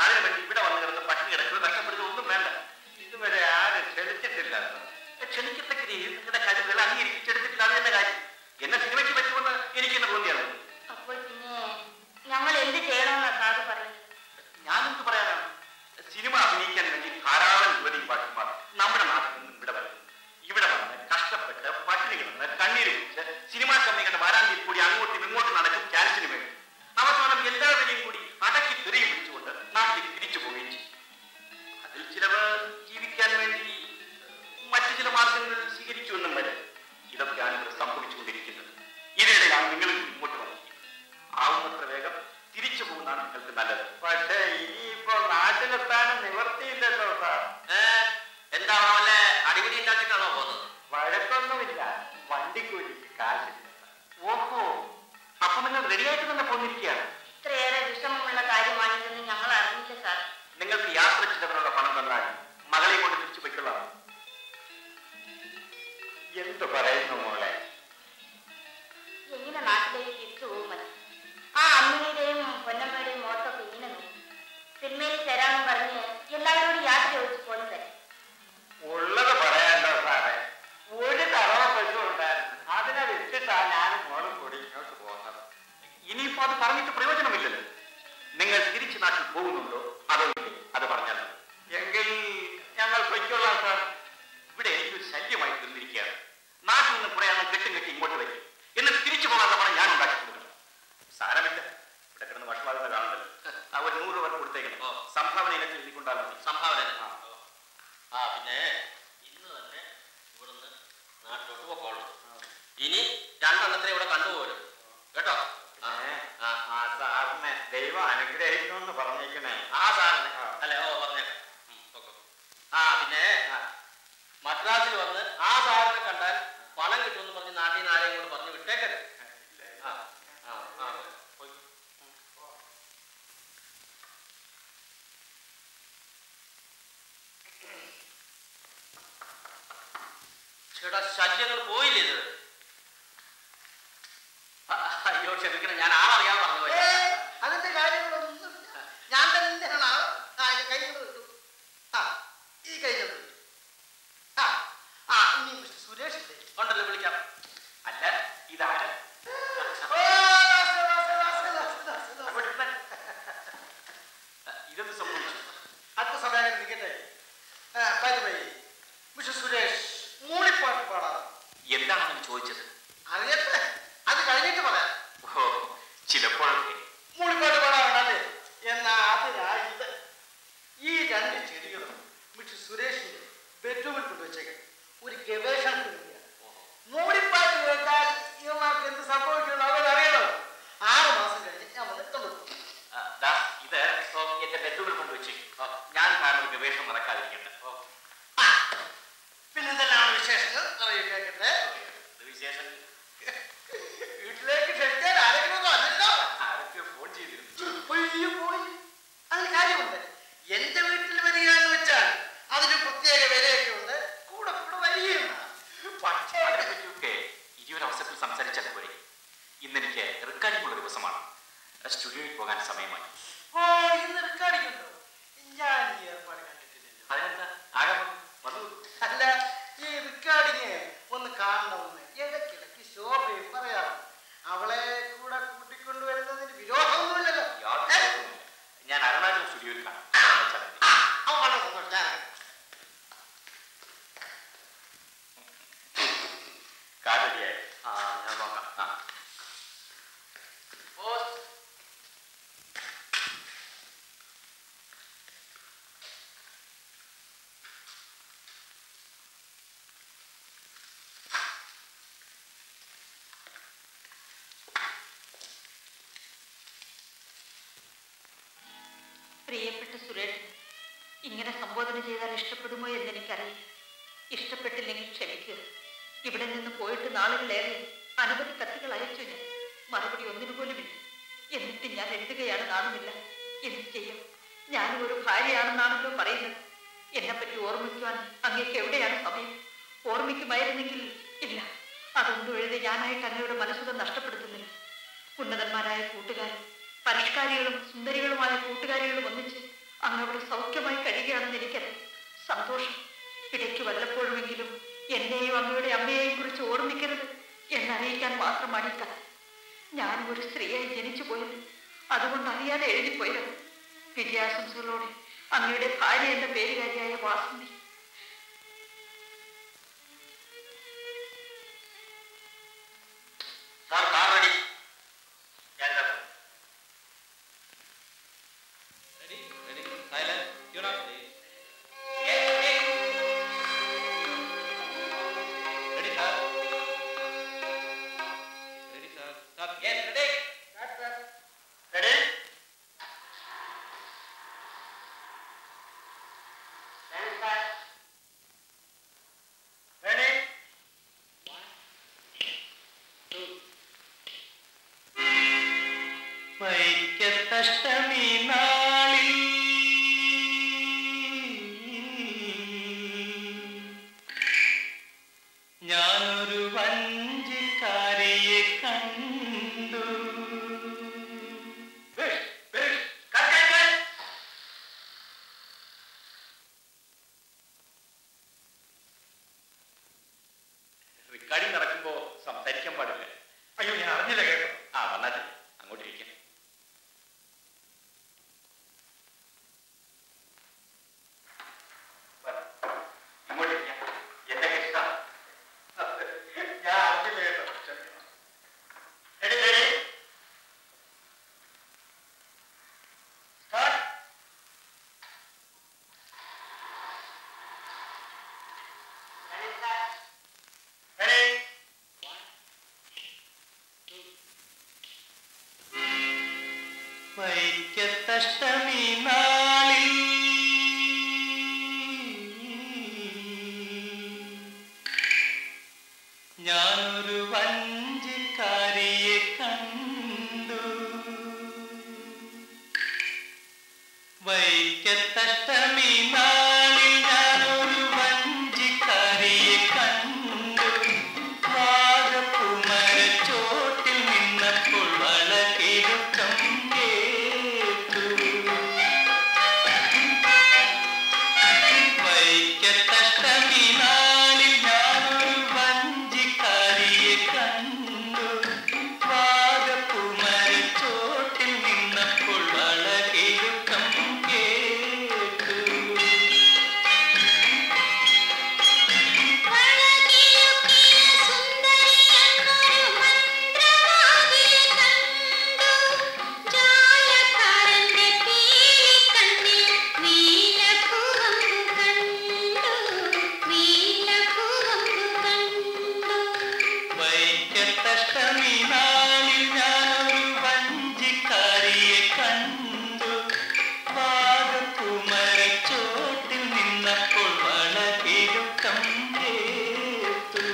അതിനു വേണ്ടി ഇവിടെ വന്ന് കിടന്ന് പട്ടിണി കിടക്കുക കഷ്ടപ്പെടുക ഒന്നും വേണ്ട ഇതുവരെ ആരും ക്ഷണിച്ചിട്ടില്ല ക്ഷണിക്കത്തക്ക രീതിയിൽ നിങ്ങളുടെ കഴിവുകൾ അംഗീകരിച്ചെടുത്തിട്ടില്ല അത് എന്റെ കാര്യം എന്നെ സിനിമയ്ക്ക് പറ്റുമെന്ന് എനിക്ക് തന്നെ തോന്നിയാണ് അപ്പോൾ പിന്നെ ഞങ്ങൾ എന്ത് ചെയ്യണമെന്നാ സാറ് പറയുന്നത് ഞാനെന്ത് പറയാനാണ് സിനിമ അഭിനയിക്കാൻ വേണ്ടി ധാരാളം യുവതി പാട്ടുമാർ നമ്മുടെ നാട്ടിൽ നിന്നും ഇവിടെ വരുന്നു ഇവിടെ വന്ന് കഷ്ടപ്പെട്ട് പട്ടിണി കിടന്ന് കണ്ണീര് കുടിച്ച് സിനിമാ കമ്പനികളുടെ വാരാന്തിയിൽ കൂടി അങ്ങോട്ടും ഇങ്ങോട്ടും നടക്കും ക്യാൻസിന് വേണ്ടി അവസാനം എല്ലാവരെയും കൂടി അടക്കി തെറിയും പിടിച്ചുകൊണ്ട് നാട്ടിലേക്ക് തിരിച്ചു പോവുകയും ചെയ്യും അതിൽ ചിലവ് ജീവിക്കാൻ വേണ്ടി മറ്റു ചില മാർഗങ്ങൾ സ്വീകരിച്ചുവെന്നും വരെ ഇതൊക്കെയാണ് ഇവിടെ സംഭവിച്ചുകൊണ്ടിരിക്കുന്നത് ഇതിനിടെയാണ് നിങ്ങൾ ഇങ്ങോട്ട് വന്നിരിക്കുന്നത് ആവുന്നത്ര വേഗം തിരിച്ചു പോകുന്നതാണ് നിങ്ങൾക്ക് നല്ലത് പക്ഷേ ഇനിയിപ്പോ നാട്ടിലെത്താനും നിവർത്തിയില്ലല്ലോ സാർ എന്താണോ വല്ല അടിപിടി ഉണ്ടാക്കിയിട്ടാണോ പോകുന്നത് വഴക്കൊന്നുമില്ല വണ്ടിക്കൂലിക്ക് കാശില്ല ഓഹോ അപ്പൊ നിങ്ങൾ റെഡിയായിട്ട് തന്നെ പോന്നിരിക്കുകയാണ് ഇത്രയേറെ വിഷമമുള്ള കാര്യമാണിതെന്ന് ഞങ്ങൾ അറിഞ്ഞില്ല സാർ നിങ്ങൾക്ക് യാത്ര ചിലവിനുള്ള പണം തന്നാൽ മകളെ കൊണ്ട് തിരിച്ചു പോയിക്കൊള്ളാം എന്ത് പറയുന്നു മോളെ എങ്ങനെ നാട്ടിലേക്ക് തിരിച്ചു പോകുമല്ലോ ആ അമ്മിണിയുടെയും പൊന്നമ്മയുടെയും മോത്തൊക്കെ ഇങ്ങനെ നോക്കും സിനിമയിൽ തരാമെന്ന് പറഞ്ഞ് എല്ലാവരോടും യാത്ര ചോദിച്ചു പോകുന്നത് ഉള്ളത് പറയാണ്ടോ സാറേ ഒരു കറവ പശു ഉണ്ടായിരുന്നു അതിനെ വിറ്റിട്ടാ ഞാനും മോളും കൂടി ഇങ്ങോട്ട് പോകുന്നത് ഇനിയിപ്പോ അത് പറഞ്ഞിട്ട് പ്രയോജനമില്ലല്ലോ നിങ്ങൾ തിരിച്ചു നാട്ടിൽ പോകുന്നുണ്ടോ അതോ ഇല്ലേ അത് പറഞ്ഞാൽ മതി. എങ്കിൽ ഞങ്ങൾ പൊയ്ക്കൊള്ളാം സാർ ഇവിടെ എനിക്കൊരു ശല്യമായി തീർന്നിരിക്കുകയാണ് നാട്ടിൽ നിന്ന് കുറെ എണ്ണം കെട്ടും കെട്ടി ഇങ്ങോട്ട് വരും എന്നിട്ട് തിരിച്ചു പോകാനുള്ള പണം ഞാൻ ഉണ്ടാക്കി കൊടുക്കണം സാരമില്ല ഇവിടെ കിടന്ന് വഷളാകുന്ന കാണുന്നല്ലോ ആ ഒരു നൂറ് രൂപ കൊടുത്തേക്കണം ഓ. സംഭാവന ഇനത്തിൽ എഴുതിക്കൊണ്ടാൽ മതി സംഭാവന ആ പിന്നെ ഇന്ന് തന്നെ ഇവിടുന്ന് നാട്ടിലോട്ട് പോക്കോളൂ ഇനി രണ്ടെണ്ണത്തിനെ ഇവിടെ കണ്ടുപോരും കേട്ടോ ആ, ആ, ആ സാറിനെ ദൈവം അനുഗ്രഹിക്കുന്നു എന്ന് പറഞ്ഞേക്കണേ ആ സാറിന് ആ. അല്ലെ ഓ പറഞ്ഞേക്കാം ഉം, പൊക്കോ. ആ പിന്നെ മദ്രാസിൽ വന്ന് ആ സാറിനെ കണ്ടാൽ പണം കിട്ടുമെന്ന് പറഞ്ഞ് നാട്ടിൽ നിന്ന് ആരെയും കൂടെ പറഞ്ഞ് വിട്ടേക്കരുത് ആ ആ ആ പോയി. ചേട്ടാ ശല്യങ്ങൾ പോയില്ലേ ഇത് ആ, അയ്യോ ക്ഷമിക്കണം ഞാൻ ആളറിയാൻ പറഞ്ഞു പോയി അതിന്റെ കാര്യങ്ങളൊന്നും ഞാൻ തന്നെയാണ് ആള്. ആ ഇത് കൈ കൊണ്ട് കിട്ടും ആ ഈ കൈ കൊണ്ട് കിട്ടും ആ ആ ഇനി മിസ്റ്റർ സുരേഷ് ഇല്ലേ? ഉണ്ടല്ലോ വിളിക്കാം അല്ല ഇതാര് ഓ, ദാസ്, ദാസ്, ദാസ്, ദാസ്, ദാസ്, ദാസ്. അങ്ങോട്ട് ഇരുന്നേ. ഇതെന്ത് സംഭവിച്ചു അല്പസമയം നിൽക്കട്ടെ by the way mister Suresh മൂളിപ്പാട്ട് പാടാം എന്താണ് അവൻ ചോദിച്ചത് അറിയട്ടെ അത് കഴിഞ്ഞിട്ട് പറയാം ഓ ചിലപ്പോഴൊക്കെ മൂളിപ്പാട്ട് പാടാറുണ്ടല്ലേ എന്നാ അതിനാ ഇത് ഈ രണ്ട് ചെടികളും മിസ്റ്റർ സുരേഷിന്റെ ബെഡ്റൂമിൽ കൊണ്ടുവച്ചേക്കാം ഒരു ഗവേഷണത്തിന് വേണ്ടിയാണ് മൂളിപ്പാട്ട് കേട്ടാൽ ഇവന്മാർക്ക് എന്ത് സംഭവിക്കുന്നു അവർ അറിയണോ ആറ് മാസം കഴിഞ്ഞ് ഞാൻ വന്ന് കൊണ്ടുപോകും ആ, ദാ, ഇത് എന്റെ ബെഡ്റൂമിൽ കൊണ്ടുവച്ചേക്കും ഞാൻ കാരണം ഒരു ഗവേഷണം നടക്കാതിരിക്കട്ടെ പിന്നെന്തെല്ലാം വിശേഷങ്ങൾ അറിയാൻ കേൾക്കട്ടെ ഇത് വിശേഷം വീട്ടിലേക്ക് ക്ഷണിക്കാൻ ആരെങ്കിലും വന്നിട്ടോ ആരൊക്കെ ഫോൺ ചെയ്തിരുന്നു അയ്യോ പോയി അതിന് കാര്യമുണ്ട് എന്റെ വീട്ടിൽ വരിക എന്ന് വെച്ചാൽ അതിന് പ്രത്യേക വിലയൊക്കെ ഉണ്ട് കൂടെ കൂടെ വരികയും പക്ഷേ അതിനെപ്പറ്റിയൊക്കെ ഈ ഒരു അവസരത്തിൽ സംസാരിച്ചാൽ പോരെ ഇന്നെനിക്ക് റെക്കോർഡിംഗ് ഉള്ള ദിവസമാണ് സ്റ്റുഡിയോയിൽ പോകാൻ സമയമായി ഓ ഇന്ന് റെക്കോർഡിങ്ങുണ്ടോ ഞാൻ ഈ ഏർപ്പാട് കണ്ടിട്ടില്ലല്ലോ അതിനെന്താ ആകെ വന്നു അല്ല ഈ റെക്കോർഡിങ് ഒന്ന് കാണണമെന്ന് ഇടയ്ക്കിടയ്ക്ക് ശോഭയും പറയാറുണ്ട് അവളെ കൂടെ കൂട്ടിക്കൊണ്ടുവരുന്നതിന് വിരോധമൊന്നുമില്ലല്ലോ യാതൊരു ഏ? കുഴപ്പവുമില്ല. ഞാൻ അരുണാചൽ സ്റ്റുഡിയോയിൽ കാണാം വെച്ചാൽ മതി. അവൻ വളരെ സന്തോഷം ഞാൻ കാർ റെഡിയായി ആ ഞാൻ നോക്കാം ആ പോസ്റ്റ് പ്രിയപ്പെട്ട സുരേഷ് ഇങ്ങനെ സംബോധന ചെയ്താൽ ഇഷ്ടപ്പെടുമോ എന്ന് എനിക്കറിയില്ല ഇഷ്ടപ്പെട്ടില്ലെങ്കിൽ ക്ഷമിക്കുക ഇവിടെ നിന്ന് പോയിട്ട് നാളുകളേറെ അനവധി കത്തുകൾ അയച്ചു ഞാൻ മറുപടി ഒന്നിനു പോലുമില്ല എന്നിട്ട് ഞാൻ എഴുതുകയാണ് നാണുമില്ല എന്ത് ചെയ്യും ഞാനും ഒരു ഭാര്യയാണെന്നാണല്ലോ പറയുന്നത് എന്നെപ്പറ്റി ഓർമ്മിക്കുവാൻ അങ്ങേക്ക് എവിടെയാണ് സമയം ഓർമ്മിക്കുമായിരുന്നെങ്കിൽ ഇല്ല അതൊന്നും എഴുതി ഞാനായിട്ട് അങ്ങയുടെ മനസ്സുഖം നഷ്ടപ്പെടുത്തുന്നില്ല ഉന്നതന്മാരായ കൂട്ടുകാരും പരിഷ്കാരികളും സുന്ദരികളുമായ കൂട്ടുകാരികളും ഒന്നിച്ച് അങ്ങ് അവിടെ സൗഖ്യമായി കഴിയുകയാണെന്ന് എനിക്കറിയാം സന്തോഷം ഇടയ്ക്ക് വല്ലപ്പോഴുമെങ്കിലും എന്നെയും അങ്ങയുടെ അമ്മയെയും കുറിച്ച് ഓർമ്മിക്കരുത് എന്നറിയിക്കാൻ മാത്രമാണ് ഈ കഥ ഞാൻ ഒരു സ്ത്രീയായി ജനിച്ചു പോയത് അതുകൊണ്ട് അറിയാതെ എഴുതിപ്പോയത് വിജയാശംസകളോടെ അങ്ങയുടെ ഭാര്യ എന്ന പേരുകാരിയായ വാസന്തി സാർ കാർ റെഡി ഞാൻ Ready? Ready? Silent. Tune up, please. Ready, sir? Ready, sir? Stop. Yes, ready? Ready ready വൈക്കത്തഷ്ടമി നാളിൽ ഞാനൊരു വഞ്ചിക്കാരിയെ കണ്ടു റെക്കോർഡിംഗ് നടക്കുമ്പോ സംസാരിക്കാൻ പാടില്ല അയ്യോ ഞാൻ അറിഞ്ഞില്ല കേട്ടോ ആ വന്നാട്ടെ അങ്ങോട്ട് ഇരിക്കാം ഇങ്ങോട്ട് ഇരിക്കാം എന്റെ ഇഷ്ടം ഞാൻ അറിഞ്ഞില്ല കേട്ടോ ക്ഷമിക്കണം. റെഡി റെഡി സ്റ്റാർട്ട് റെഡി വൈക്കത്തഷ്ടമി നാളിൽ ഞാനൊരു വഞ്ചിക്കാരിയെ കണ്ടു വൈക്കത്തഷ്ടമി നാളിൽ ഞാനൊരു വഞ്ചിക്കാരിയെ കണ്ടു വാഗപ്പുമരച്ചോട്ടിൽ നിന്നപ്പോൾ വളകിടുക്കം കേട്ടു വൈക്കത്തഷ്ടമി നാളിൽ ഞാനൊരു വഞ്ചിക്കാരിയെ കണ്ടു വാഗപ്പുമരച്ചോട്ടിൽ നിന്നപ്പോൾ വളകിടുക്കം കേട്ടു വൈക്കത്തഷ്ടമി നാളിൽ ഞാനൊരു വഞ്ചിക്കാരിയെ കണ്ടു വാഗപ്പുമരച്ചോട്ടിൽ നിന്നപ്പോൾ വളകിടുക്കം കേട്ടു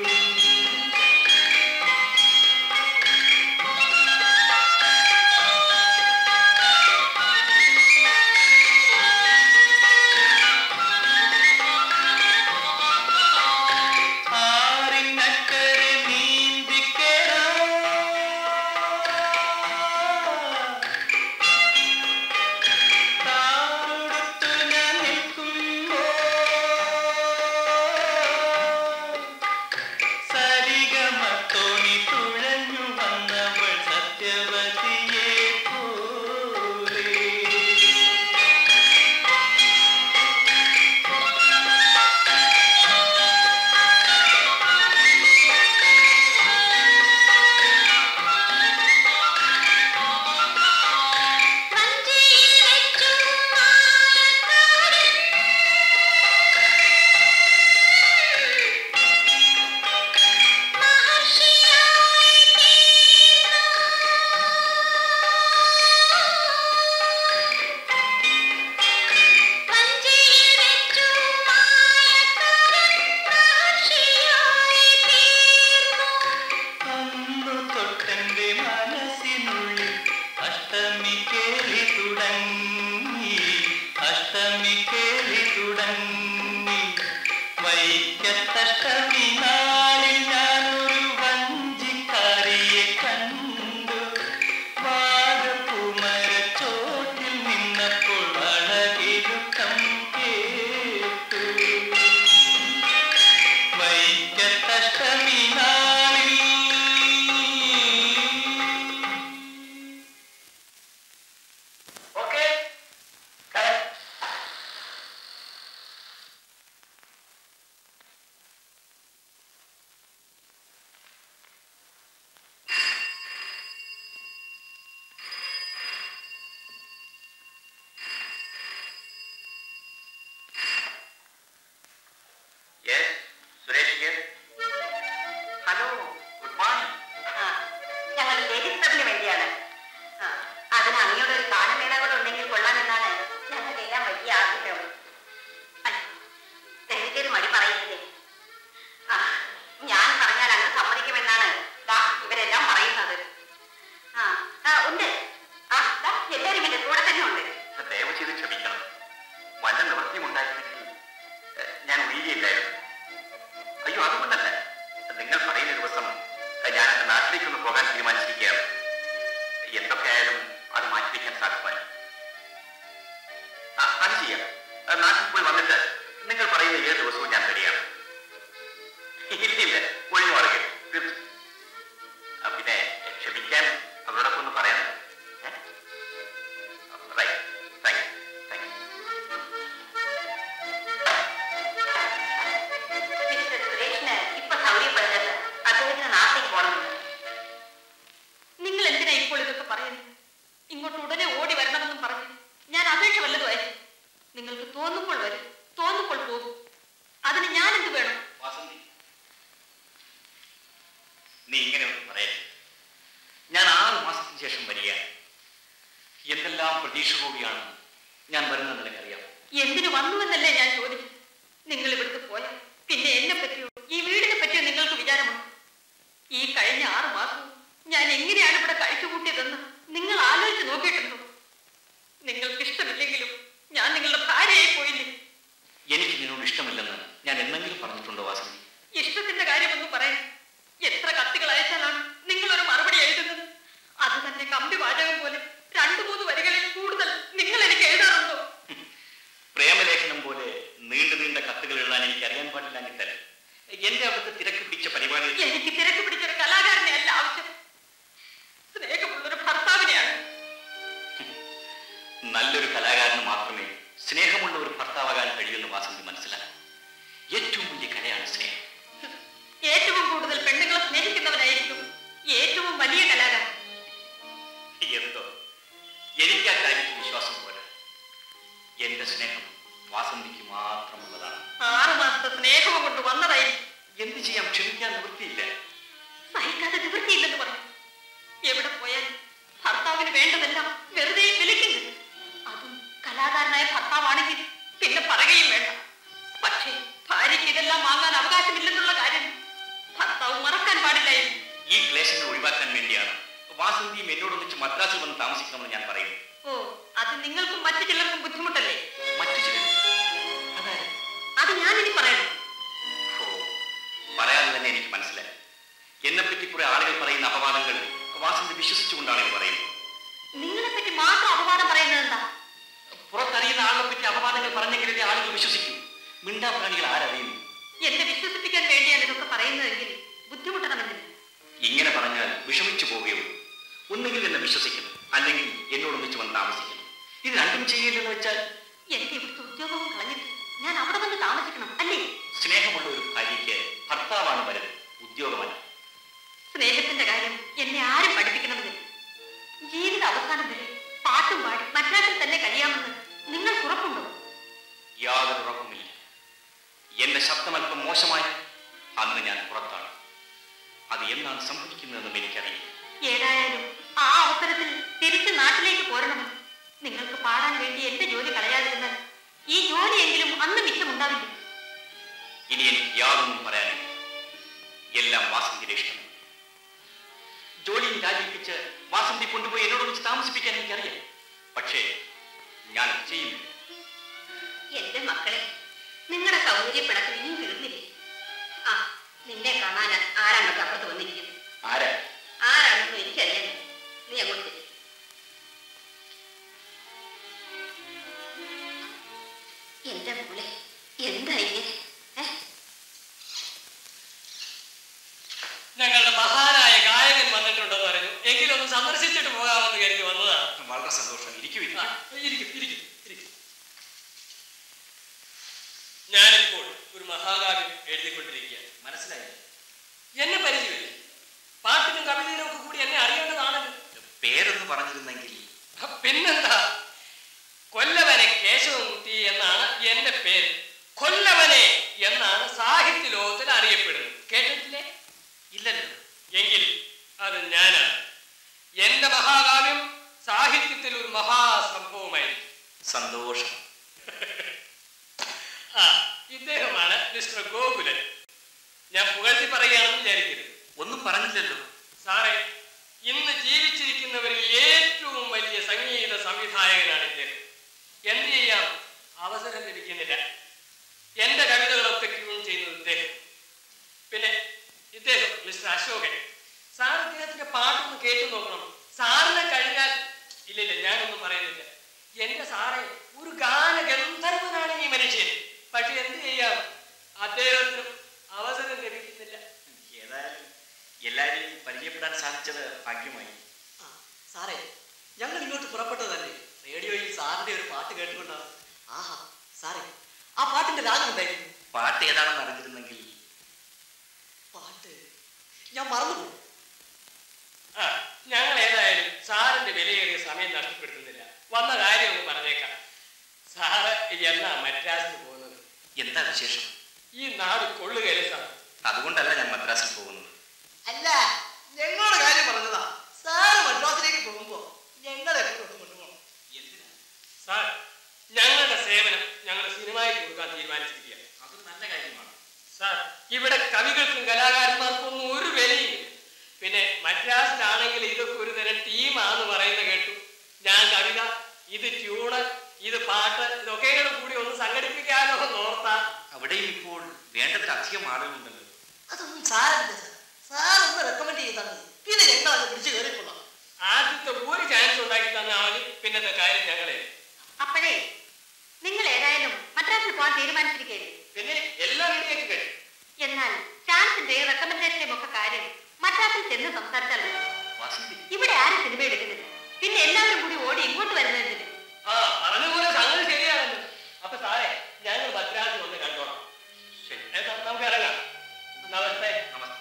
ആറിനക്കരെ നീന്തിക്കരാ താറുടുത്തു ഞാൻ നിൽക്കുമ്പോ സരിഗമ തോണി തുഴഞ്ഞു വന്നവൾ സത്യവതിയെ പോലെ അന്നു തൊട്ടെന്റെ മനസ്സിനുള്ളിൽ അഷ്ടമി കേളി തുടങ്ങി അഷ്ടമി കേളി തുടങ്ങി വൈക്കത്തഷ്ടമി നാളിൽ ഞാനൊരു വഞ്ചിക്കാരിയെ കണ്ടു വാഗപ്പുമരച്ചോട്ടിൽ നിന്നപ്പോൾ വള ക്ഷമിക്കണം വല്ല നിവൃത്തിയും ഉണ്ടായിരുന്നെങ്കിൽ ഏഹ്, ഞാൻ ഒഴിയുകയില്ലായിരുന്നു അയ്യോ അതുകൊണ്ടല്ല നിങ്ങൾ പറയുന്ന ദിവസം ഏഹ്, ഞാൻ എൻ്റെ നാട്ടിലേക്കൊന്ന് പോകാൻ തീരുമാനിച്ചിരിക്കുകയാണ് എന്തൊക്കെ ആയാലും അത് മാറ്റിവെക്കാൻ സാധ്യമായി ആ, അത് ചെയ്യാം ഏഹ്, നാട്ടിൽ പോയി വന്നിട്ട് നിങ്ങൾ പറയുന്ന ഏത് ദിവസവും ഞാൻ റെഡിയാണ് ഇല്ല ഇല്ല ഒഴിഞ്ഞു മാറുക തീർച്ചയായും ആ, പിന്നെ ക്ഷമിക്കാൻ അവരോടൊപ്പം ഒന്ന് പറയാം right thank you thank you mister സുരേഷിന് ഇപ്പൊ സൗകര്യപ്പെടുന്നത് അദ്ദേഹത്തിന് നാട്ടിലേക്ക് പോകണമെന്ന് നിങ്ങൾ എന്തിനാ ഇപ്പോൾ ഇതൊക്കെ പറയുന്നത് ഇങ്ങോട്ട് ഉടനെ ഓടി വരണമെന്നും പറഞ്ഞു ഞാൻ അപേക്ഷ വല്ലതും അയച്ചു നിങ്ങൾക്ക് തോന്നുമ്പോൾ വരും തോന്നുമ്പോൾ പോകും അതിന് ഞാൻ എന്ത് വേണം വാസന്തി നീ ഇങ്ങനെ ഒന്നും പറയരുത് ഞാൻ ആറ് മാസത്തിന് ശേഷം വരികയാണ് എന്തെല്ലാം പ്രതീക്ഷയോടെയാണ് ഞാൻ വരുന്നത് നിനക്കറിയാം എന്തിനു വന്നുവെന്നല്ലേ ഞാൻ ചോദിച്ചു നിങ്ങൾ ഇവിടുത്തെ പോയാൽ പിന്നെ എന്നെ പറ്റിയോ ഈ വീടിനെ പറ്റിയോ നിങ്ങൾക്ക് വിചാരമുണ്ടോ ഈ കഴിഞ്ഞ ആറു മാസവും ഞാൻ എങ്ങനെയാണ് ഇവിടെ കഴിച്ചുകൂട്ടിയതെന്ന് നിങ്ങൾ ആലോചിച്ച് നോക്കിയിട്ടുണ്ടോ നിങ്ങൾക്ക് ഇഷ്ടമില്ലെങ്കിലും ഞാൻ നിങ്ങളുടെ ഭാര്യയായി പോയില്ലേ എനിക്ക് നിന്നോട് ഇഷ്ടമില്ലെന്ന് ഞാൻ എന്തെങ്കിലും പറഞ്ഞിട്ടുണ്ടോ വാസന്തി ഇഷ്ടത്തിന്റെ കാര്യമൊന്നും പറയാൻ എത്ര കത്തുകൾ അയച്ചാലാണ് നിങ്ങൾ ഒരു മറുപടി എഴുതുന്നത് അത് തന്നെ കമ്പി വാചകം പോലെ രണ്ടു മൂന്ന് വരികളിൽ കൂടുതൽ നിങ്ങൾ എനിക്ക് എഴുതാറുണ്ടോ പ്രേമലേഖനം പോലെ നീണ്ടു നീണ്ട കത്തുകൾ എഴുതാൻ എനിക്ക് അറിയാൻ പാടില്ല എന്നിട്ടല്ല എന്റെ അവിടുത്തെ തിരക്ക് പിടിച്ച പരിപാടികൾ എനിക്ക് തിരക്ക് പിടിച്ചൊരു കലാകാരനെ അല്ല ആവശ്യം സ്നേഹമുള്ളൊരു ഭർത്താവിനെയാണ് നല്ലൊരു കലാകാരന് മാത്രമേ സ്നേഹമുള്ള ഒരു ഭർത്താവാകാൻ കഴിയുമെന്ന് വാസന്തി മനസ്സിലാക്കും ഏറ്റവും വലിയ കലയാണ് സ്നേഹം ഏറ്റവും കൂടുതൽ പെണ്ണുങ്ങളെ സ്നേഹിക്കുന്നവനായിരിക്കും ഏറ്റവും വലിയ കലാകാരൻ എന്തോ എനിക്ക് ആ കാര്യത്തിൽ വിശ്വാസം പോരാ എന്റെ സ്നേഹം വാസന്തിക്ക് മാത്രമുള്ളതാണ് ആറു മാസത്തെ സ്നേഹവും കൊണ്ട് വന്നതായിരിക്കും എന്ത് ചെയ്യാം ക്ഷമിക്കാൻ നിവൃത്തിയില്ല സഹിക്കാതെ നിവൃത്തിയില്ലെന്ന് പറഞ്ഞു എവിടെ പോയാലും ഭർത്താവിന് വേണ്ടതെല്ലാം വെറുതെ വിളിക്കുന്നു അതും കലാകാരനായ ഭർത്താവാണെങ്കിൽ പിന്നെ പറയുകയും വേണ്ട പക്ഷേ ഭാര്യയ്ക്ക് ഇതെല്ലാം വാങ്ങാൻ അവകാശമില്ലെന്നുള്ള കാര്യം ഭർത്താവ് മറക്കാൻ പാടില്ലായിരുന്നു ഈ ക്ലേശങ്ങൾ ഒഴിവാക്കാൻ വേണ്ടിയാണ് വാസന്തിയും എന്നോടൊന്നിച്ച് മദ്രാസിൽ വന്ന് താമസിക്കണമെന്ന് ഞാൻ പറയുന്നു ഓ അത് നിങ്ങൾക്കും മറ്റു ചിലർക്കും ബുദ്ധിമുട്ടല്ലേ മറ്റു ചിലർ അതായത് അത് ഞാനിനി പറയണം ഓ പറയാതെ തന്നെ എനിക്ക് മനസ്സിലായി എന്നെപ്പറ്റി കുറെ ആളുകൾ പറയുന്ന അപവാദങ്ങൾ വാസന്തി വിശ്വസിച്ചുകൊണ്ടാണ് ഇത് പറയുന്നത് നിങ്ങളെ പറ്റി മാത്രം അപവാദം പറയുന്നത് എന്താ പുറത്തറിയുന്ന ആളെ പറ്റി അപവാദങ്ങൾ പറഞ്ഞെങ്കിലേ ആളുകൾ വിശ്വസിക്കൂ മിണ്ടാപ്രാണികൾ ആരറിയുന്നു എന്നെ വിശ്വസിപ്പിക്കാൻ വേണ്ടിയാണ് ഇതൊക്കെ പറയുന്നതെങ്കിൽ ബുദ്ധിമുട്ടണമെന്നില്ല ഇങ്ങനെ പറഞ്ഞാൽ വിഷമിച്ചു പോവുകയുള്ളൂ ഒന്നുകിൽ എന്നെ വിശ്വസിക്കണം അല്ലെങ്കിൽ എന്നോടൊന്നിച്ച് വന്ന് താമസിക്കണം ഇത് രണ്ടും ചെയ്യില്ലെന്ന് വെച്ചാൽ എന്റെ ഇവിടുത്തെ ഉദ്യോഗവും കളഞ്ഞിട്ട് ഞാൻ അവിടെ വന്ന് താമസിക്കണം അല്ലേ സ്നേഹമുള്ള ഒരു ഭാര്യയ്ക്ക് ഭർത്താവാണ് വലുത് ഉദ്യോഗമല്ല സ്നേഹത്തിന്റെ കാര്യം എന്നെ ആരും പഠിപ്പിക്കണമെന്നില്ല ജീവിത അവസാനം വരെ പാട്ടും പാടി മദ്രാസിൽ തന്നെ കഴിയാമെന്ന് നിങ്ങൾക്ക് ഉറപ്പുണ്ടോ യാതൊരു ഉറപ്പുമില്ല എന്റെ ശബ്ദം അല്പം മോശമായി അന്ന് ഞാൻ പുറത്താണ് അത് എന്നാണ് സംഭവിക്കുന്നതെന്നും എനിക്കറിയില്ല ഏതായാലും ആ അവസരത്തിൽ തിരിച്ച് നാട്ടിലേക്ക് പോരണമെന്ന് നിങ്ങൾക്ക് പാടാൻ വേണ്ടി എന്റെ ജോലി കളയാതിരുന്നാൽ ഈ ജോലിയെങ്കിലും അന്ന് മിച്ചമുണ്ടാവില്ല ഇനി എനിക്ക് യാതൊന്നും പറയാനില്ല എല്ലാം വാസന്തിയുടെ ഇഷ്ടം ജോലിയും രാജിപ്പിച്ച് വാസന്തി കൊണ്ടുപോയി എന്നോടൊന്നിച്ച് താമസിപ്പിക്കാൻ എനിക്കറിയാം പക്ഷേ ഞാൻ ചെയ്യുന്നില്ല എന്റെ മക്കളെ നിങ്ങളുടെ സൗകര്യപ്പെടത്തിൽ ഇനിയും തീർന്നില്ലേ ആ നിന്നെ കാണാൻ ആരാണ്ടൊക്കെ അപ്പുറത്ത് വന്നിരിക്കുന്നു ആരാ ആരാണെന്നും എനിക്കറിയാം നീ അങ്ങോട്ട് ചെല്ല്. എന്റെ മോളെ എന്താ ഇങ്ങനെ ഏ? ഞങ്ങളുടെ മഹാനായ ഗായകൻ വന്നിട്ടുണ്ടെന്ന് പറഞ്ഞു എങ്കിലൊന്ന് സന്ദർശിച്ചിട്ട് പോകാമെന്ന് കരുതി വന്നതാണ് വളരെ സന്തോഷം ഇരിക്കൂ ആ, ഇരിക്കും ഇരിക്കും ഇരിക്കും ഞാനിപ്പോൾ ഒരു മഹാകാവ്യം എഴുതിക്കൊണ്ടിരിക്കുകയാണ് മനസ്സിലായി എന്നെ പരിചയമില്ല പാട്ടിനും കവിതയിലും ഒക്കെ കൂടി എന്നെ അറിയേണ്ടതാണല്ലോ പേരൊന്ന് പറഞ്ഞിരുന്നെങ്കിൽ ആ, പിന്നെന്താ കൊല്ലവനെ കേശവൻകുട്ടി എന്നാണ് എന്റെ പേര് കൊല്ലവനെ എന്നാണ് സാഹിത്യ ലോകത്തിൽ അറിയപ്പെടുന്നത് കേട്ടിട്ടില്ലേ ഇല്ലല്ലോ എങ്കിൽ അത് ഞാനാണ് എന്റെ മഹാകാവ്യം സാഹിത്യത്തിൽ ഒരു മഹാസംഭവമായിരിക്കും സന്തോഷം ആ ഇദ്ദേഹമാണ് മിസ്റ്റർ ഗോകുലൻ ഞാൻ പുകഴ്ത്തി പറയുകയാണെന്ന് വിചാരിക്കരുത് ഒന്നും പറഞ്ഞില്ലല്ലോ സാറേ ഇന്ന് ജീവിച്ചിരിക്കുന്നവരിൽ ഏറ്റവും വലിയ സംഗീത സംവിധായകനാണ് ഇദ്ദേഹം എന്ത് ചെയ്യാം അവസരം ലഭിക്കുന്നില്ല എന്റെ കവിതകളൊക്കെ ട്യൂൺ ചെയ്യുന്നത് ഇദ്ദേഹം പിന്നെ ഇദ്ദേഹം മിസ്റ്റർ അശോകൻ സാർ ഇദ്ദേഹത്തിന്റെ പാട്ടൊന്ന് കേട്ടു നോക്കണം സാറിനെ കഴിഞ്ഞാൽ ഇല്ലില്ല ഞാനൊന്നും പറയുന്നില്ല എന്റെ സാറേ ഒരു ഗാന ഗന്ധർവനാണ് ഈ മനുഷ്യൻ പക്ഷെ എന്ത് ചെയ്യാം അദ്ദേഹത്തിനും അവസരം ലഭിക്കുന്നില്ല ഏതായാലും എല്ലാവരെയും പരിചയപ്പെടാൻ സാധിച്ചത് ഭാഗ്യമായി ആ, സാറേ ഞങ്ങൾ ഇങ്ങോട്ട് പുറപ്പെട്ടതല്ലേ റേഡിയോയിൽ സാറിന്റെ ഒരു പാട്ട് കേട്ടുകൊണ്ടാണ് ആഹാ സാറേ ആ പാട്ടിന്റെ രാഗം എന്തായിരുന്നു പാട്ട് ഏതാണെന്ന് അറിഞ്ഞിരുന്നെങ്കിൽ പാട്ട് ഞാൻ മറന്നുപോയി ആ ഞങ്ങൾ ഏതായാലും സാറിന്റെ വിലയേറിയ സമയം നഷ്ടപ്പെടുത്തുന്നില്ല വന്ന കാര്യം ഒന്ന് പറഞ്ഞേക്കാം സാറ് എന്നാ മദ്രാസിൽ പോകുന്നത് എന്താ വിശേഷം ഈ നാട് കൊള്ളുകയല്ലേ സാർ അതുകൊണ്ടല്ല ഞാൻ മദ്രാസിൽ പോകുന്നത് അല്ല ഞങ്ങളുടെ കാര്യം പറഞ്ഞതാ സാറ് മദ്രാസിലേക്ക് പോകുമ്പോ ഞങ്ങളെ കൂടെ ഒന്ന് കൊണ്ടുപോകണം എന്തിനാ സാർ ഞങ്ങളുടെ സേവനം ഞങ്ങൾ സിനിമയ്ക്ക് കൊടുക്കാൻ തീരുമാനിച്ചിരിക്കുകയാണ് അതൊരു നല്ല കാര്യമാണ് സാർ ഇവിടെ കവികൾക്കും കലാകാരന്മാർക്കും ഒന്നും ഒരു വിലയില്ല പിന്നെ മദ്രാസിലാണെങ്കിൽ ഇതൊക്കെ ഒരു തരം ടീമാന്ന് പറയുന്ന കേട്ടു ഞാൻ കവിത ഇത് ട്യൂണ് ഇത് പാട്ട് ഇതൊക്കെ കൂടി ഒന്ന് സംഘടിപ്പിക്കാനോ എന്ന് ഓർത്താ അവിടെയും ഇപ്പോൾ വേണ്ടതിലധികം ആളുകളുണ്ടല്ലോ അതൊന്നും സാരമില്ല സാർ സാർ ഒന്ന് റെക്കമെൻഡ് ചെയ്താൽ മതി പിന്നെ ഞങ്ങൾ അത് പിടിച്ചു കയറിക്കൊള്ളാം ആദ്യത്തെ ഒരു ചാൻസ് ഉണ്ടാക്കി തന്നാൽ മതി പിന്നത്തെ കാര്യം ഞങ്ങളെ അപ്പോഴേ നിങ്ങൾ ഏതായാലും മദ്രാസിൽ പോകാൻ തീരുമാനിച്ചിരിക്കുകയല്ലേ പിന്നെ എല്ലാം റെഡിയാക്കി കഴിഞ്ഞു എന്നാൽ ചാൻസിന്റെയും റെക്കമെൻഡേഷന്റെയും ഒക്കെ കാര്യം മദ്രാസിൽ ചെന്ന് സംസാരിച്ചാൽ മതി. വസന്തി ഇവിടെ ആരും സിനിമ എടുക്കുന്നില്ല പിന്നെ എല്ലാവരും കൂടി ഓടി ഇങ്ങോട്ട് വരുന്നതിന് ആ പറഞ്ഞ പോലെ സംഗതി ശരിയാണല്ലോ അപ്പൊ സാറേ ഞങ്ങൾ മദ്രാസിൽ വന്ന് കണ്ടോളാം ശരി ഏതാ, നമുക്ക് ഇറങ്ങാം നമസ്തേ നമസ്തേ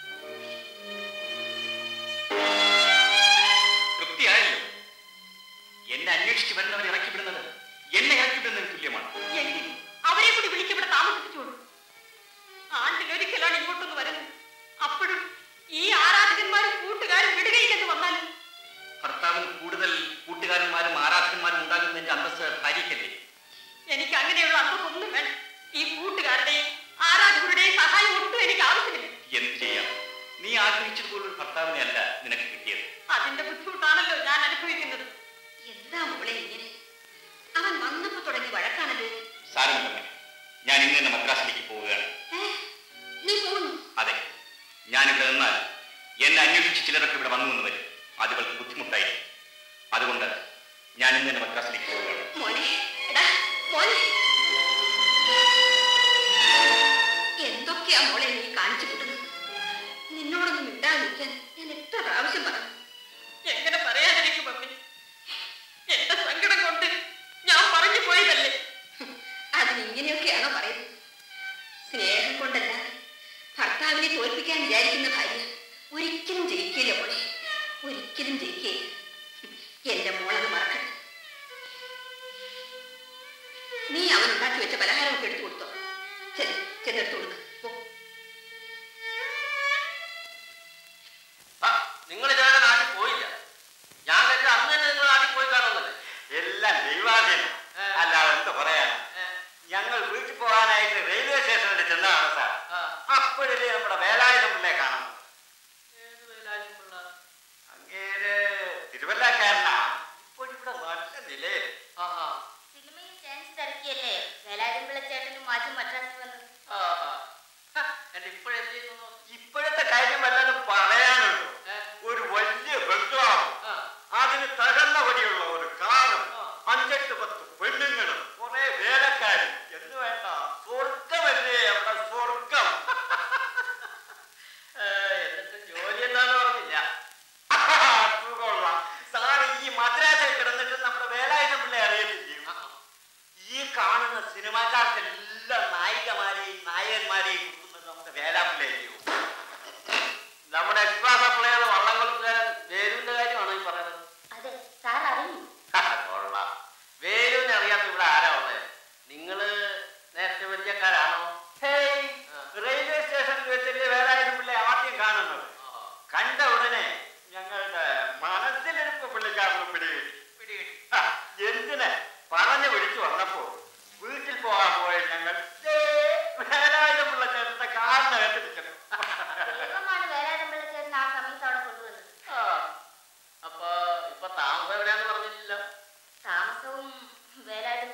തൃപ്തിയായല്ലോ എന്നെ അന്വേഷിച്ച് വരുന്നവർ ഇറക്കി വിടുന്നത് എന്നെ ഇറക്കി വിടുന്നതിന് തുല്യമാണ് എങ്കിൽ അവരെ കൂടി വിളിക്കവിടെ താമസിപ്പിച്ചോളൂ ആണ്ടിലൊരിക്കലാണ് ഇങ്ങോട്ടൊന്ന് വരുന്നത് അപ്പോഴും ഈ ആരാധകന്മാരും കൂട്ടുകാരും വിടുകയില്ലെന്ന് വന്നാലും ഭർത്താവിന് കൂടുതൽ കൂട്ടുകാരന്മാരും ആരാധകന്മാരും ഉണ്ടാകുന്നതിന്റെ അന്തസ്സ് ഭാര്യയ്ക്കല്ലേ എനിക്ക് അങ്ങനെയുള്ള അന്തമൊന്നും വേണം ഈ കൂട്ടുകാരുടെയും ആരാധകരുടെയും സഹായം ഒട്ടും എനിക്ക് ആവശ്യമില്ല എന്ത് ചെയ്യാം നീ ആഗ്രഹിച്ചതുപോലൊരു ഭർത്താവിനെ അല്ല നിനക്ക് കിട്ടിയത് അതിന്റെ ബുദ്ധിമുട്ടാണല്ലോ ഞാൻ അനുഭവിക്കുന്നത് എന്താ മോളെ ഇങ്ങനെ അവൻ വന്നപ്പോ തുടങ്ങി വഴക്കാണല്ലോ സാരമില്ല ഞാൻ ഇന്ന് തന്നെ മദ്രാസിലേക്ക് പോവുകയാണ് നീ പോകുന്നു അതെ ഞാനിവിടെ നിന്നാൽ എന്നെ അന്വേഷിച്ച് ചിലരൊക്കെ ഇവിടെ വന്നു എന്ന് വരും അത് ഇവൾക്ക് ബുദ്ധിമുട്ടായി അതുകൊണ്ട് ഞാൻ ഇന്ന് തന്നെ മദ്രാസിലേക്ക് പോവുകയാണ് മോനെ എടാ മോനെ എന്തൊക്കെയാ മോളെ നീ കാണിച്ചു കൂട്ടുന്നത് നിന്നോടൊന്നും മിണ്ടാതിരിക്കാൻ ഞാൻ എത്ര പ്രാവശ്യം പറഞ്ഞു എങ്ങനെ പറയാതിരിക്കും അമ്മേ എന്റെ സങ്കടം കൊണ്ട് ഞാൻ പറഞ്ഞു പോയതല്ലേ അതിന് ഇങ്ങനെയൊക്കെയാണോ പറയുന്നത് സ്നേഹം കൊണ്ടല്ലാതെ ഭർത്താവിനെ തോൽപ്പിക്കാൻ വിചാരിക്കുന്ന ഭാര്യ ഒരിക്കലും ജയിക്കില്ല മോളെ ഒരിക്കലും ജയിക്കില്ല എന്റെ മോളത് മറക്കട്ടെ നീ അവൻ ഉണ്ടാക്കി വെച്ച പലഹാരമൊക്കെ എടുത്തു കൊടുത്തോ ചെല് ചെന്നെടുത്തു കൊടുക്ക് പോ ആ നിങ്ങൾ ഇതുവരെ നാട്ടിൽ പോയില്ല ഞാൻ കരുതി അന്ന് തന്നെ നിങ്ങൾ നാട്ടിൽ പോയി കാണുമെന്നല്ലേ എല്ലാം ദൈവാധീനം അല്ലാതെ എന്താ പറയാൻ ഞങ്ങൾ വീട്ടിൽ പോകാനായിട്ട് റെയിൽവേ സ്റ്റേഷനിൽ ചെന്നതാണ് സാർ ആ. അപ്പോഴല്ലേ നമ്മുടെ വേലായുധം പിള്ളയെ കാണുന്നത് ഏത് വേലായുധം പിള്ള? അങ്ങേര് തിരുവല്ലക്കാരനാ ഇപ്പോഴിവിടെ നല്ല നിലയിൽ ആഹാ. സിനിമയിൽ ചാൻസ് തിരക്കിയല്ലേ വേലായുധം പിള്ളച്ചേട്ടനും മാറ്റി മദ്രാസിൽ വന്നത് ആഹാ. ഹ, എന്റെ ഇപ്പോഴെന്ത് ചെയ്യുന്നു ഇപ്പോഴത്തെ കാര്യം വല്ലതും പറയാനുണ്ടോ ഏ? ഒരു വലിയ ബംഗ്ലാവ് ആ. അതിന് തകർന്ന വടിയുള്ള ഒരു കാറും ആ. അഞ്ചെട്ട് പത്ത് പെണ്ണുങ്ങളും കുറെ വേലക്കാരും എന്ന് വേണ്ട സ്വർഗമല്ലേ അവിടെ സ്വർഗം ഏ, എന്നിട്ട് ജോലി എന്താന്ന് പറഞ്ഞില്ല സുഖമുള്ളാം. സാറ് ഈ മദ്രാസിൽ കിടന്നിട്ട് നമ്മുടെ വേലായുധം പിള്ളയെ അറിയത്തില്ലേ ആ, ആ. ഈ കാണുന്ന സിനിമാക്കാർക്കെല്ലാം നായികമാരെയും നായകന്മാരെയും കൊടുക്കുന്നത് നമ്മുടെ വേലാപ്പിള്ളയോ നമ്മുടെ എക്സ്ട്രാ സപ്ലൈ വള്ളങ്ങളും വേരുവിന്റെ കാര്യമാണോ ഈ പറയുന്നത് അതെ സാർ അറിയും കൊള്ളാം വേരുവിനെ അറിയാത്ത ഇവിടെ ആരാ ഉള്ളത് നിങ്ങള് നേരത്തെ പരിചയക്കാരാണോ ഹേയ് ആ. റെയിൽവേ സ്റ്റേഷനിൽ വെച്ചല്ലേ വേലായുധം പിള്ളയെ ആദ്യം കാണുന്നത് ആ, കണ്ട ഉടനെ ഞങ്ങളുടെ മനസ്സിലിരുപ്പ് പുള്ളിക്കാരന് പിടികിട്ടി പിടികിട്ടി ആ, എന്തിന് പറഞ്ഞു പിടിച്ചു വന്നപ്പോ വീട്ടിൽ പോകാൻ പോയ ഞങ്ങൾ ദേ വേലായുധം പിള്ള ചേർത്ത കാറിനകത്തിരിക്കണം ദൈവമാണ് വേലായുധം പിള്ളച്ചേട്ടൻ ആ സമയത്ത് അവിടെ കൊണ്ടുവന്നത് ആ, അപ്പൊ ഇപ്പൊ താമസം എവിടെയാന്ന് പറഞ്ഞില്ലല്ലോ താമസവും വേലായുധം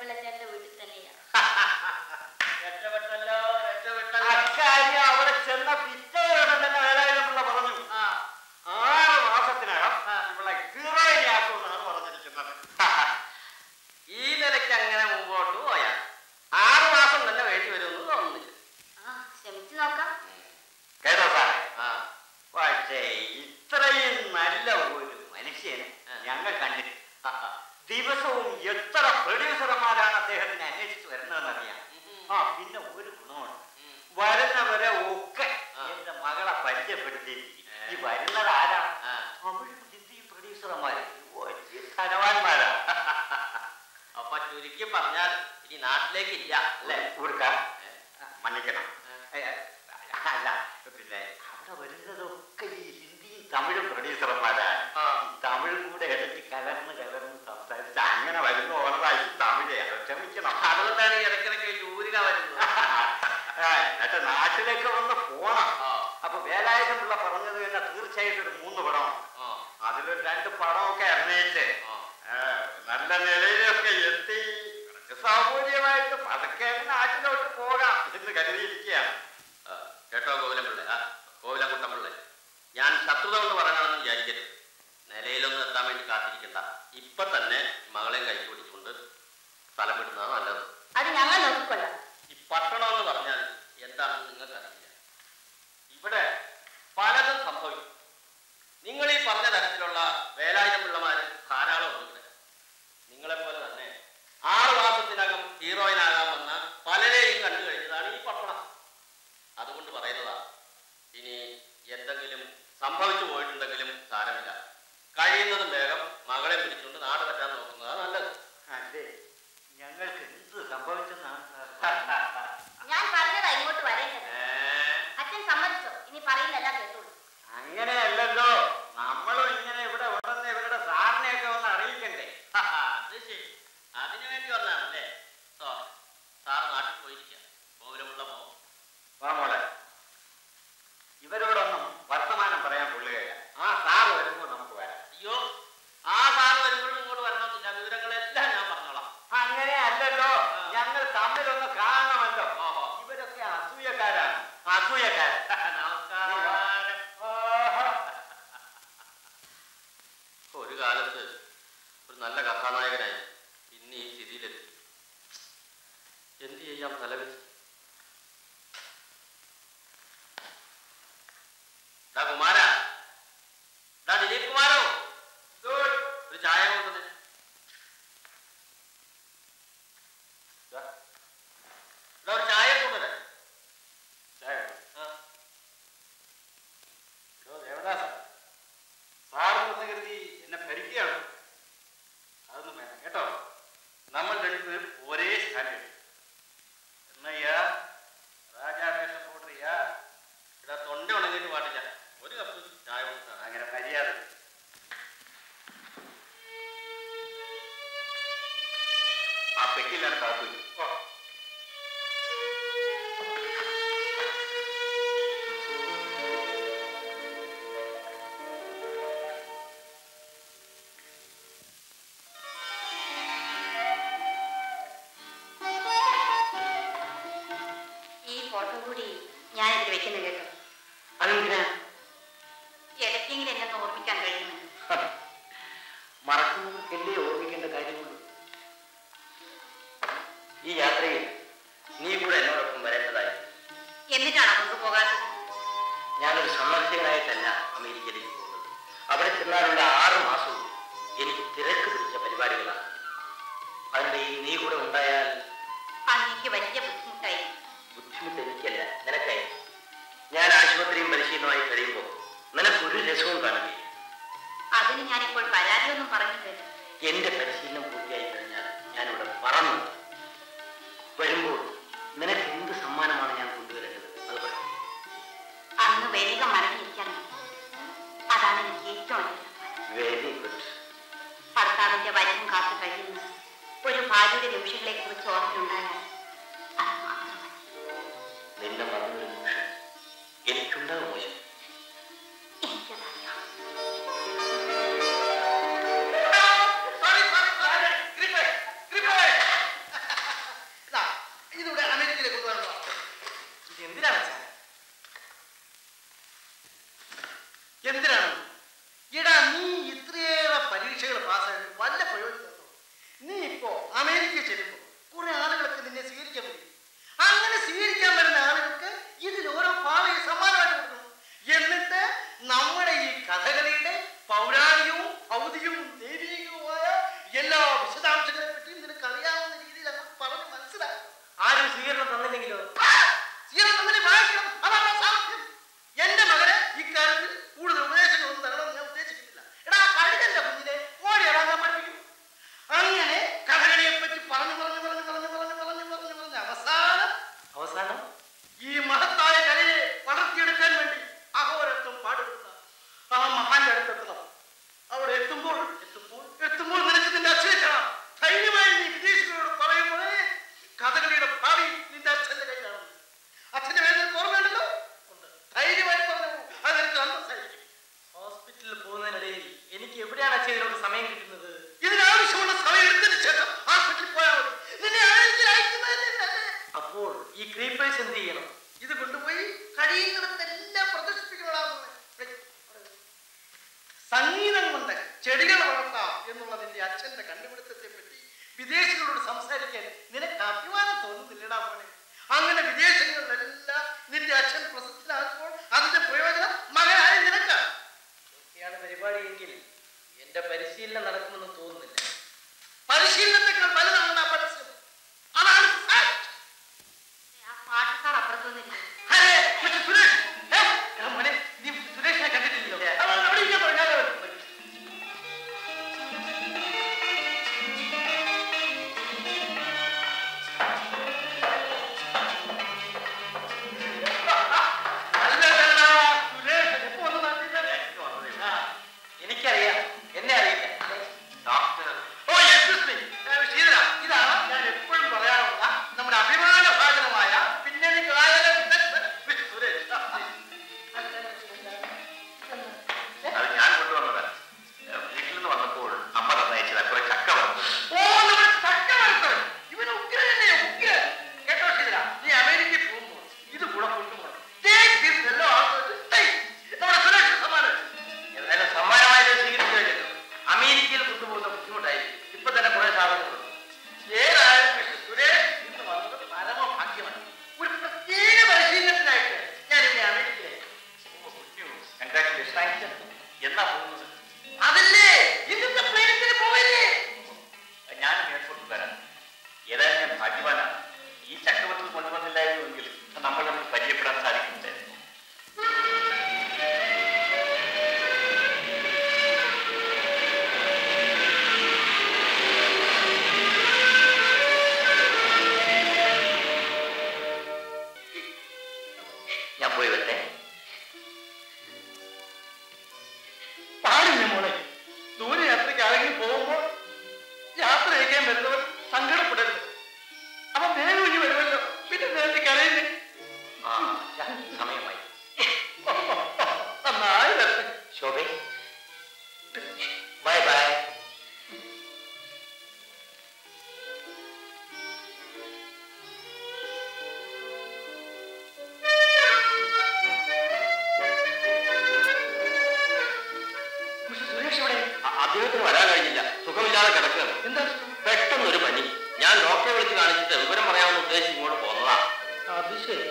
എത്ര പ്രൊഡ്യൂസർമാരാണ് അദ്ദേഹത്തിനെ അന്വേഷിച്ച് വരുന്നതെന്നറിയാം ആ പിന്നെ ഒരു ഗുണമുണ്ട് വരുന്നവരെ ഒക്കെ എന്റെ മകളെ പരിചയപ്പെടുത്തിയിരിക്കും ഈ വരുന്നത് ആരാ തമിഴും ഹിന്ദിയും പ്രൊഡ്യൂസർമാര് ധനവാന്മാരാ അപ്പൊ ചുരുക്കി പറഞ്ഞാൽ ഇനി നാട്ടിലേക്ക് ഇല്ല അല്ലേ കൊടുക്ക മன்னிക്കണം ഏ, അല്ല പിന്നെ അവിടെ വരുന്നതൊക്കെ ഈ ഹിന്ദിയും തമിഴും പ്രൊഡ്യൂസർമാരാണ് ആ. ഈ തമിഴും കൂടെ ഇടയ്ക്ക് കലർന്ന് കലർന്ന് സംസാരിച്ച് അങ്ങനെ വരുന്ന ഓർമ്മ തമിഴ് ക്ഷമിക്കണം അതുകൊണ്ടാണ് ഈ ഇടയ്ക്കിടയ്ക്ക് ഈ ഊരിക വരുന്നത് ആ, എന്നിട്ട് നാട്ടിലേക്ക് വന്ന് പോണം ആ. അപ്പൊ വേലായുധം പിള്ള പറഞ്ഞത് തന്നെ തീർച്ചയായിട്ടും ഒരു മൂന്ന് പടം ആ, അതിലൊരു രണ്ട് പടമൊക്കെ അഭിനയിച്ച് ആ. ആ, നല്ല നിലയിലൊക്കെ എത്തി കുറച്ച് സൗകര്യമായിട്ട് പതുക്കെ നാട്ടിലോട്ട് പോകാം എന്ന് കരുതിയിരിക്കുകയാണ് ആ, കേട്ടോ കോവിലംപിള്ള ആ കോവിലംകുട്ടമ്പിള്ള ഞാൻ ശത്രുത കൊണ്ട് പറയണമെന്ന് വിചാരിക്കരുത് നിലയിലൊന്നും എത്താൻ വേണ്ടി കാത്തിരിക്കണ്ട ഇപ്പൊ തന്നെ മകളെ കൈ പിടിച്ചുകൊണ്ട് സ്ഥലം വിടുന്നതാണ് നല്ലത് അത് ഞങ്ങൾ നോക്കിക്കൊള്ളാം ഈ പട്ടണം എന്ന് പറഞ്ഞാൽ എന്താണെന്ന് നിങ്ങൾക്ക് അറിയില്ല ഇവിടെ പലതും സംഭവിക്കും നിങ്ങൾ ഈ പറഞ്ഞ തരത്തിലുള്ള വേലായുധ പിള്ളമാര് ധാരാളം ഉണ്ട് ഇവിടെ നിങ്ങളെ പോലെ തന്നെ ആറ് മാസത്തിനകം ഹീറോയിനാകാമെന്ന പലരെയും കണ്ടു കഴിഞ്ഞതാണ് ഈ പട്ടണം അതുകൊണ്ട് പറയുന്നതാ ഇനി എന്തെങ്കിലും സംഭവിച്ചു പോയിട്ടുണ്ടെങ്കിലും സാരമില്ല കഴിയുന്നതും വേഗം മകളെ പിടിച്ചുകൊണ്ട് നാട് പറ്റാൻ നോക്കുന്നതാണ് നല്ലത് അല്ലേ ഞങ്ങൾക്ക് എന്ത് സംഭവിച്ചെന്നാണ് സാർ ഞാൻ പറഞ്ഞതാ ഇങ്ങോട്ട് വരേണ്ടത് ഏ അച്ഛൻ സമ്മതിച്ചോ ഇനി പറയുന്നതെല്ലാം കേട്ടോളൂ അങ്ങനെയല്ലല്ലോ നമ്മളും ഇങ്ങനെ ഇവിടെ ഉണ്ടെന്ന് ഇവരുടെ സാറിനെയൊക്കെ ഒന്ന് അറിയിക്കണ്ടേ അത് ശരി അതിനു വേണ്ടി വന്നാണല്ലേ സോ സാർ നാട്ടിൽ പോയിരിക്കുക പൗരമുള്ള പോ വാ മോളെ ഇവരോടൊന്നും വർത്തമാനം പറയാൻ കൊള്ളുകയില്ല ആ സാർ വരുമ്പോൾ നമുക്ക് വരാം അയ്യോ ആ സാർ വരുമ്പോഴും ഇങ്ങോട്ട് വരണമെന്നില്ല വിവരങ്ങളെല്ലാം ഞാൻ പറഞ്ഞോളാം അങ്ങനെ അല്ലല്ലോ ഞങ്ങൾ തമ്മിലൊന്ന് കാണണമല്ലോ ഓഹോ. ഇവരൊക്കെ അസൂയക്കാരാണ് അസൂയക്കാരൻ നമസ്കാരം ആഹാ. ഒരു കാലത്ത് ഒരു നല്ല കഥാനായകനായി ഇന്ന് ഈ സ്ഥിതിയിലെത്തി എന്ത് ചെയ്യാം തലവെച്ച് ഡാ കുമാര ഡാ ദിലീപ് കുമാരോ ഇതോട് ഒരു ചായ കൊണ്ടത് ഒരു ചായ കൊണ്ടത് ചായ. ആ എടോ ദേവദാസ, സാറ് വന്ന് കരുതി എന്നെ ഭരിക്കുകയാണ് അതൊന്നും വേണ്ട കേട്ടോ നമ്മൾ രണ്ടുപേരും ഒരേ സ്റ്റാൻഡേർഡ് എന്നയ്യാ രാജാവേഷം പോട്ടറിയാ ഇവിടെ തൊണ്ട ഉണങ്ങിയിട്ട് പാടില്ല ഒരു കപ്പ് ചായ കൊടുത്താണ് അങ്ങനെ മര്യാദ ആ പെട്ടിയിലാണ് കാത്തു ഈ ഫോട്ടോ കൂടി ഞാനിതിൽ വെക്കുന്ന കേട്ടോ അതെന്തിനാ ഇടയ്ക്കെങ്കിലും എന്നെ ഒന്ന് ഓർമ്മിക്കാൻ കഴിയുമെന്ന് മറക്കുന്നവർക്കല്ലേ ഓർമ്മിക്കേണ്ട കാര്യമുള്ളൂ ഈ യാത്രയിൽ നീ കൂടെ എന്നോടൊപ്പം വരേണ്ടതായി എന്നിട്ടാണോ കൊണ്ടുപോകാത്തത് ഞാനൊരു സന്ദർശകനായിട്ടല്ല അമേരിക്കയിലേക്ക് പോകുന്നത് അവിടെ ചെന്നാലുള്ള ആറ് മാസവും എനിക്ക് തിരക്ക് പിടിച്ച പരിപാടികളാണ് അതിനിടയിൽ നീ കൂടെ ഉണ്ടായാൽ അങ്ങേക്ക് വലിയ ബുദ്ധിമുട്ടായി ബുദ്ധിമുട്ട് എനിക്കല്ല നിനക്കായി ഞാൻ ആശുപത്രിയും പരിശീലനമായി കഴിയുമ്പോൾ നിനക്കൊരു രസവും കാണുകയില്ല അതിന് ഞാനിപ്പോൾ പരാതിയൊന്നും പറഞ്ഞിട്ടില്ല എന്റെ പരിശീലനം പൂർത്തിയായി കഴിഞ്ഞാൽ ഞാനിവിടെ പറന്നു വരുമ്പോൾ നിനക്ക് എന്ത് സമ്മാനമാണ് ഞാൻ കൊണ്ടുവരേണ്ടത് അത് പറയും അന്ന് വേഗം മടങ്ങിയിരിക്കാൻ മതി. അതാണ് എനിക്ക് ഏറ്റവും വലിയ സമ്മാനം വെരി ഗുഡ് ഭർത്താവിന്റെ വരവും കാത്തു കഴിയുന്ന ഒരു ഭാര്യയുടെ നിമിഷങ്ങളെ കുറിച്ച് ഓർമ്മയുണ്ടായാൽ അത് മാത്രം മതി നിന്റെ മറന്നൊരു നിമിഷം എനിക്കുണ്ടാവും മോശം എനിക്കതറിയാം ഇതിവിടെ അമേരിക്കയിലേക്ക് കൊണ്ടുവരണോ ഇത് എന്തിനാ വെച്ചാ എന്തിനാണ് എടാ നീ ഇത്രയേറെ പരീക്ഷകൾ പാസ്സായിട്ട് വല്ല പ്രയോജനമുണ്ടോ നീ ഇപ്പോ അമേരിക്ക ചെല്ലുമ്പോൾ കുറെ ആളുകളൊക്കെ നിന്നെ സ്വീകരിക്കാൻ പറ്റും അങ്ങനെ സ്വീകരിക്കാൻ വരുന്ന ആളുകൾക്ക് ഇതിൽ ഓരോ പാവയെ സമ്മാനമായിട്ട് കൊടുക്കണം എന്നിട്ട് നമ്മുടെ ഈ കഥകളിയുടെ പൗരാണികവും ഭൗതികവും ദൈവികവുമായ എല്ലാ വിശദാംശങ്ങളെ പറ്റിയും നിനക്ക് ഞാനൊരു സ്വീകരണം തന്നില്ലെങ്കിലോ സ്വീകരണം തന്നെ വാങ്ങിക്കണം അതാണ് സാമർത്ഥ്യം എന്റെ മകന് ഇക്കാര്യത്തിൽ കൂടുതൽ ഉപദേശങ്ങളൊന്നും തരണമെന്ന് ഞാൻ ഉദ്ദേശിക്കുന്നില്ല എടാ കഴുകന്റെ കുഞ്ഞിനെ ഓടി ഇറങ്ങാൻ പഠിപ്പിക്കും അങ്ങനെ കഥകളിയെ പറ്റി പറഞ്ഞു പറഞ്ഞു പറഞ്ഞു പറഞ്ഞു പറഞ്ഞു പറഞ്ഞു പറഞ്ഞു പറഞ്ഞു അവസാനം അവസാനം ഈ മഹത്തായ കലയെ വളർത്തിയെടുക്കാൻ വേണ്ടി അഹോരത്വം പാടുപെടുന്ന ആ മഹാന്റെ അടുത്തെത്തണം അവിടെ എത്തുമ്പോൾ എത്തുമ്പോൾ എത്തുമ്പോൾ നിനക്ക് നിന്റെ അച്ഛനെ കാണാം ധൈര്യമായി നീ വിദേശികളോട് പറയുമ്പോഴേ കഥകളിയുടെ ഭാവി നിന്റെ അച്ഛന്റെ കയ്യിലാണ് അച്ഛന്റെ പേര് നിനക്ക് ഓർമ്മയുണ്ടല്ലോ ഉണ്ട് ധൈര്യമായി പറഞ്ഞു അത് നിനക്ക് അന്തസ്സായിരിക്കും ഹോസ്പിറ്റലിൽ പോകുന്നതിനിടയിൽ എനിക്ക് എവിടെയാണ് അച്ഛൻ ഇതിനോട് സമയം കിട്ടുന്നത് ഇതിനാവശ്യമുള്ള സമയം എടുത്തതിന് ശേഷം ഹോസ്പിറ്റലിൽ പോയാൽ മതി നിന്നെ അമേരിക്കയിൽ അയക്കുന്നതല്ലേ നല്ലത്. അപ്പോൾ ഈ ക്രീപ്പേഴ്സ് എന്ത് ചെയ്യണം ഇത് കൊണ്ടുപോയി കഴിയുന്നിടത്തെല്ലാം പ്രദർശിപ്പിക്കണമെന്ന് സംഗീതം കൊണ്ട് ചെടികൾ വളർത്താം എന്നുള്ള നിന്റെ അച്ഛന്റെ കണ്ടുപിടുത്തത്തെ പറ്റി വിദേശികളോട് സംസാരിക്കാൻ നിനക്ക് അഭിമാനം തോന്നുന്നില്ലടാ മോനെ അങ്ങനെ വിദേശങ്ങളിലെല്ലാം നിന്റെ അച്ഛൻ പ്രസിദ്ധനാകുമ്പോൾ അതിന്റെ പ്രയോജനം മകനായ നിനക്കാണ് ഒക്കെയാണ് പരിപാടിയെങ്കിൽ എന്റെ പരിശീലനം നടക്കുമെന്ന് തോന്നുന്നില്ല പരിശീലനത്തെക്കാൾ വലുതാണ് ആ പരസ്യം അതാണ് fact. ആ പാട്ട് സാർ അപ്പുറത്തൊന്നുമില്ല ഹരേ, മിസ്റ്റർ സുരേഷ് ഏ, എടാ മോനെ, നീ സുരേഷിനെ കണ്ടിട്ടില്ലല്ലോ അവൻ അവിടെ ഇരിക്കാൻ പറഞ്ഞു, ഞാൻ അവനെ വിളിച്ചു. അല്ലല്ലല്ല, സുരേഷ് എപ്പോ വന്നു നാട്ടിൽ? ആ, എനിക്കറിയാം എന്നെ അറിയില്ല ഡോക്ടർ ഓ എക്സ്ക്യൂസ് മീ ശീതള ഇതാണ് ഞാൻ എപ്പോഴും പറയാറുള്ള നമ്മുടെ അഭിമാന ഭാജനമായ പിന്നണി ഗായക വിദഗ്ധൻ മിസ്റ്റർ സുരേഷ് ആ, അത് ഞാൻ കൊണ്ടുവന്നത് വീട്ടിൽ നിന്ന് വന്നപ്പോൾ അമ്മ തന്നയച്ചത് കുറെ ചക്ക വറുത്തത് ഓ നമ്മുടെ ചക്രവർത്തി ഇവൻ ഉഗ്രനല്ലേ ഉഗ്രൻ കേട്ടോ ശീതള നീ അമേരിക്കയിൽ പോകുമ്പോൾ ഇത് കൂടെ കൊണ്ടുപോകണം Take this fellow also to take. നമ്മുടെ സുരേഷ് സമ്മാനം ഏതായാലും സമ്മാനമായത് സ്വീകരിച്ചു കഴിഞ്ഞല്ലോ അമേരിക്കയിൽ കൊണ്ടുപോകുന്ന ബുദ്ധിമുട്ടായിരിക്കും ഇപ്പൊ തന്നെ കുറെ സാധനങ്ങളുണ്ട് ഏതായാലും മിസ്റ്റർ സുരേഷ് ഇന്ന് വന്നത് പരമഭാഗ്യമാണ് ഒരു പ്രത്യേക പരിശീലനത്തിനായിട്ട് ഞാൻ ഇവിടെ അമേരിക്കയിലേക്ക് കൺഗ്രാറ്റുലേഷൻ എന്നാ പോകുന്നത് അതല്ലേ ഇന്നത്തെ പ്ലേനത്തിന് പോവല്ലേ ഞാൻ എയർപോർട്ടിൽ വരാം ഏതായാലും ഞാൻ ഭാഗ്യവാനാണ് ഈ ചക്രവർത്തി കൊണ്ടുവന്നില്ലായിരുന്നുവെങ്കിൽ നമ്മൾ തമ്മിൽ പരിചയപ്പെടാൻ സാധിക്കുന്നുണ്ടായിരുന്നു ഞാൻ പോയി വരട്ടെ പാടില്ല മോളെ ദൂരയാത്രയ്ക്ക് ആരെങ്കിലും പോകുമ്പോൾ യാത്ര അയക്കാൻ വരുന്നവർ സങ്കടപ്പെടരുത് അവൻ വേഗം ഇനി വരുമല്ലോ പിന്നെ നേരത്തെ കരയുന്നേ ആ ഛ, സമയമായി നന്നായി വരട്ടെ ശോഭേ ബൈ ബൈ മിസ്റ്റർ സുരേഷ് ഇവിടെ അദ്ദേഹത്തിന് വരാൻ കഴിഞ്ഞില്ല സുഖമില്ലാതെ കിടക്കുകയാണ് എന്താ പെട്ടെന്നൊരു പനി ഞാൻ ഡോക്ടറെ വിളിച്ച് കാണിച്ചിട്ട് വിവരം പറയാമെന്ന് ഉദ്ദേശിച്ച് ഇങ്ങോട്ട് പോന്നതാ അത് ശരി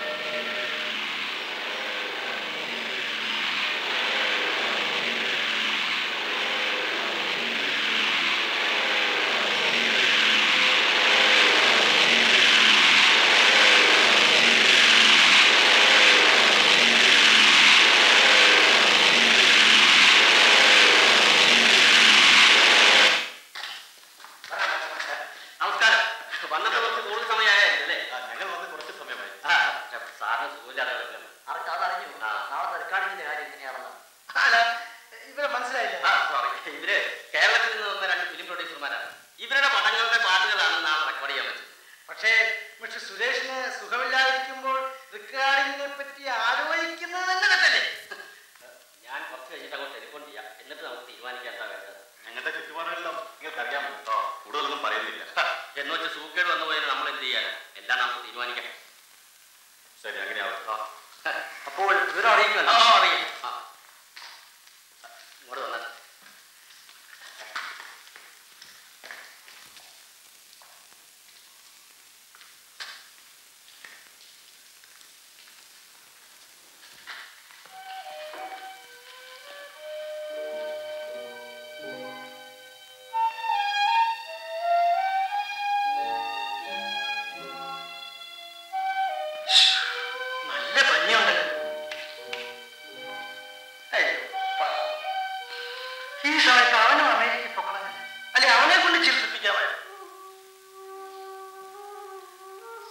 നമസ്കാരം വന്നിട്ട് കുറച്ച് കൂടുതൽ സമയമായല്ലോ അല്ലേ ഞങ്ങൾ വന്ന് കുറച്ച് സമയമായി ആ, സാറിന് സുഖമില്ലാതെ കിടക്കണം അറിഞ്ഞു അതറിഞ്ഞു നാളെ റെക്കോർഡിങ്ങിന്റെ കാര്യം എങ്ങനെയാണെന്ന് അല്ല ഇവരെ മനസ്സിലായില്ല ആ സോറി ഇവര് കേരളത്തിൽ നിന്ന് വന്ന രണ്ട് ഫിലിം പ്രൊഡ്യൂസർമാരാണ് ഇവരുടെ പടങ്ങളുടെ പാട്ടുകളാണ് നാളെ റെക്കോർഡ് ചെയ്യാൻ പറ്റുന്നത് പക്ഷേ മിസ്റ്റർ സുരേഷിന് സുഖമില്ലാതിരിക്കുമ്പോൾ റെക്കോർഡിങ്ങിനെ പറ്റി ആലോചിക്കുന്നത് തന്നെ തെറ്റല്ലേ ഞാൻ കുറച്ച് കഴിഞ്ഞിട്ട് അങ്ങോട്ട് ടെലിഫോൺ ചെയ്യാം എന്നിട്ട് നമുക്ക് തീരുമാനിക്കാൻ എന്താ വേണ്ടത് ഞങ്ങളുടെ ചുറ്റുപാടുകളെല്ലാം നിങ്ങൾക്ക് അറിയാമല്ലോ കേട്ടോ കൂടുതലൊന്നും പറയുന്നില്ല എന്ന് വെച്ച് സൂക്കേട് വന്നു പോയാൽ നമ്മൾ എന്ത് ചെയ്യാൻ എല്ലാം നമുക്ക് തീരുമാനിക്കാം ശരി അങ്ങനെ ആവട്ടെ അപ്പോൾ വിവരം അറിയിക്കുമല്ലോ ആ അറിയാം ആ. ഇങ്ങോട്ട് വന്നാൽ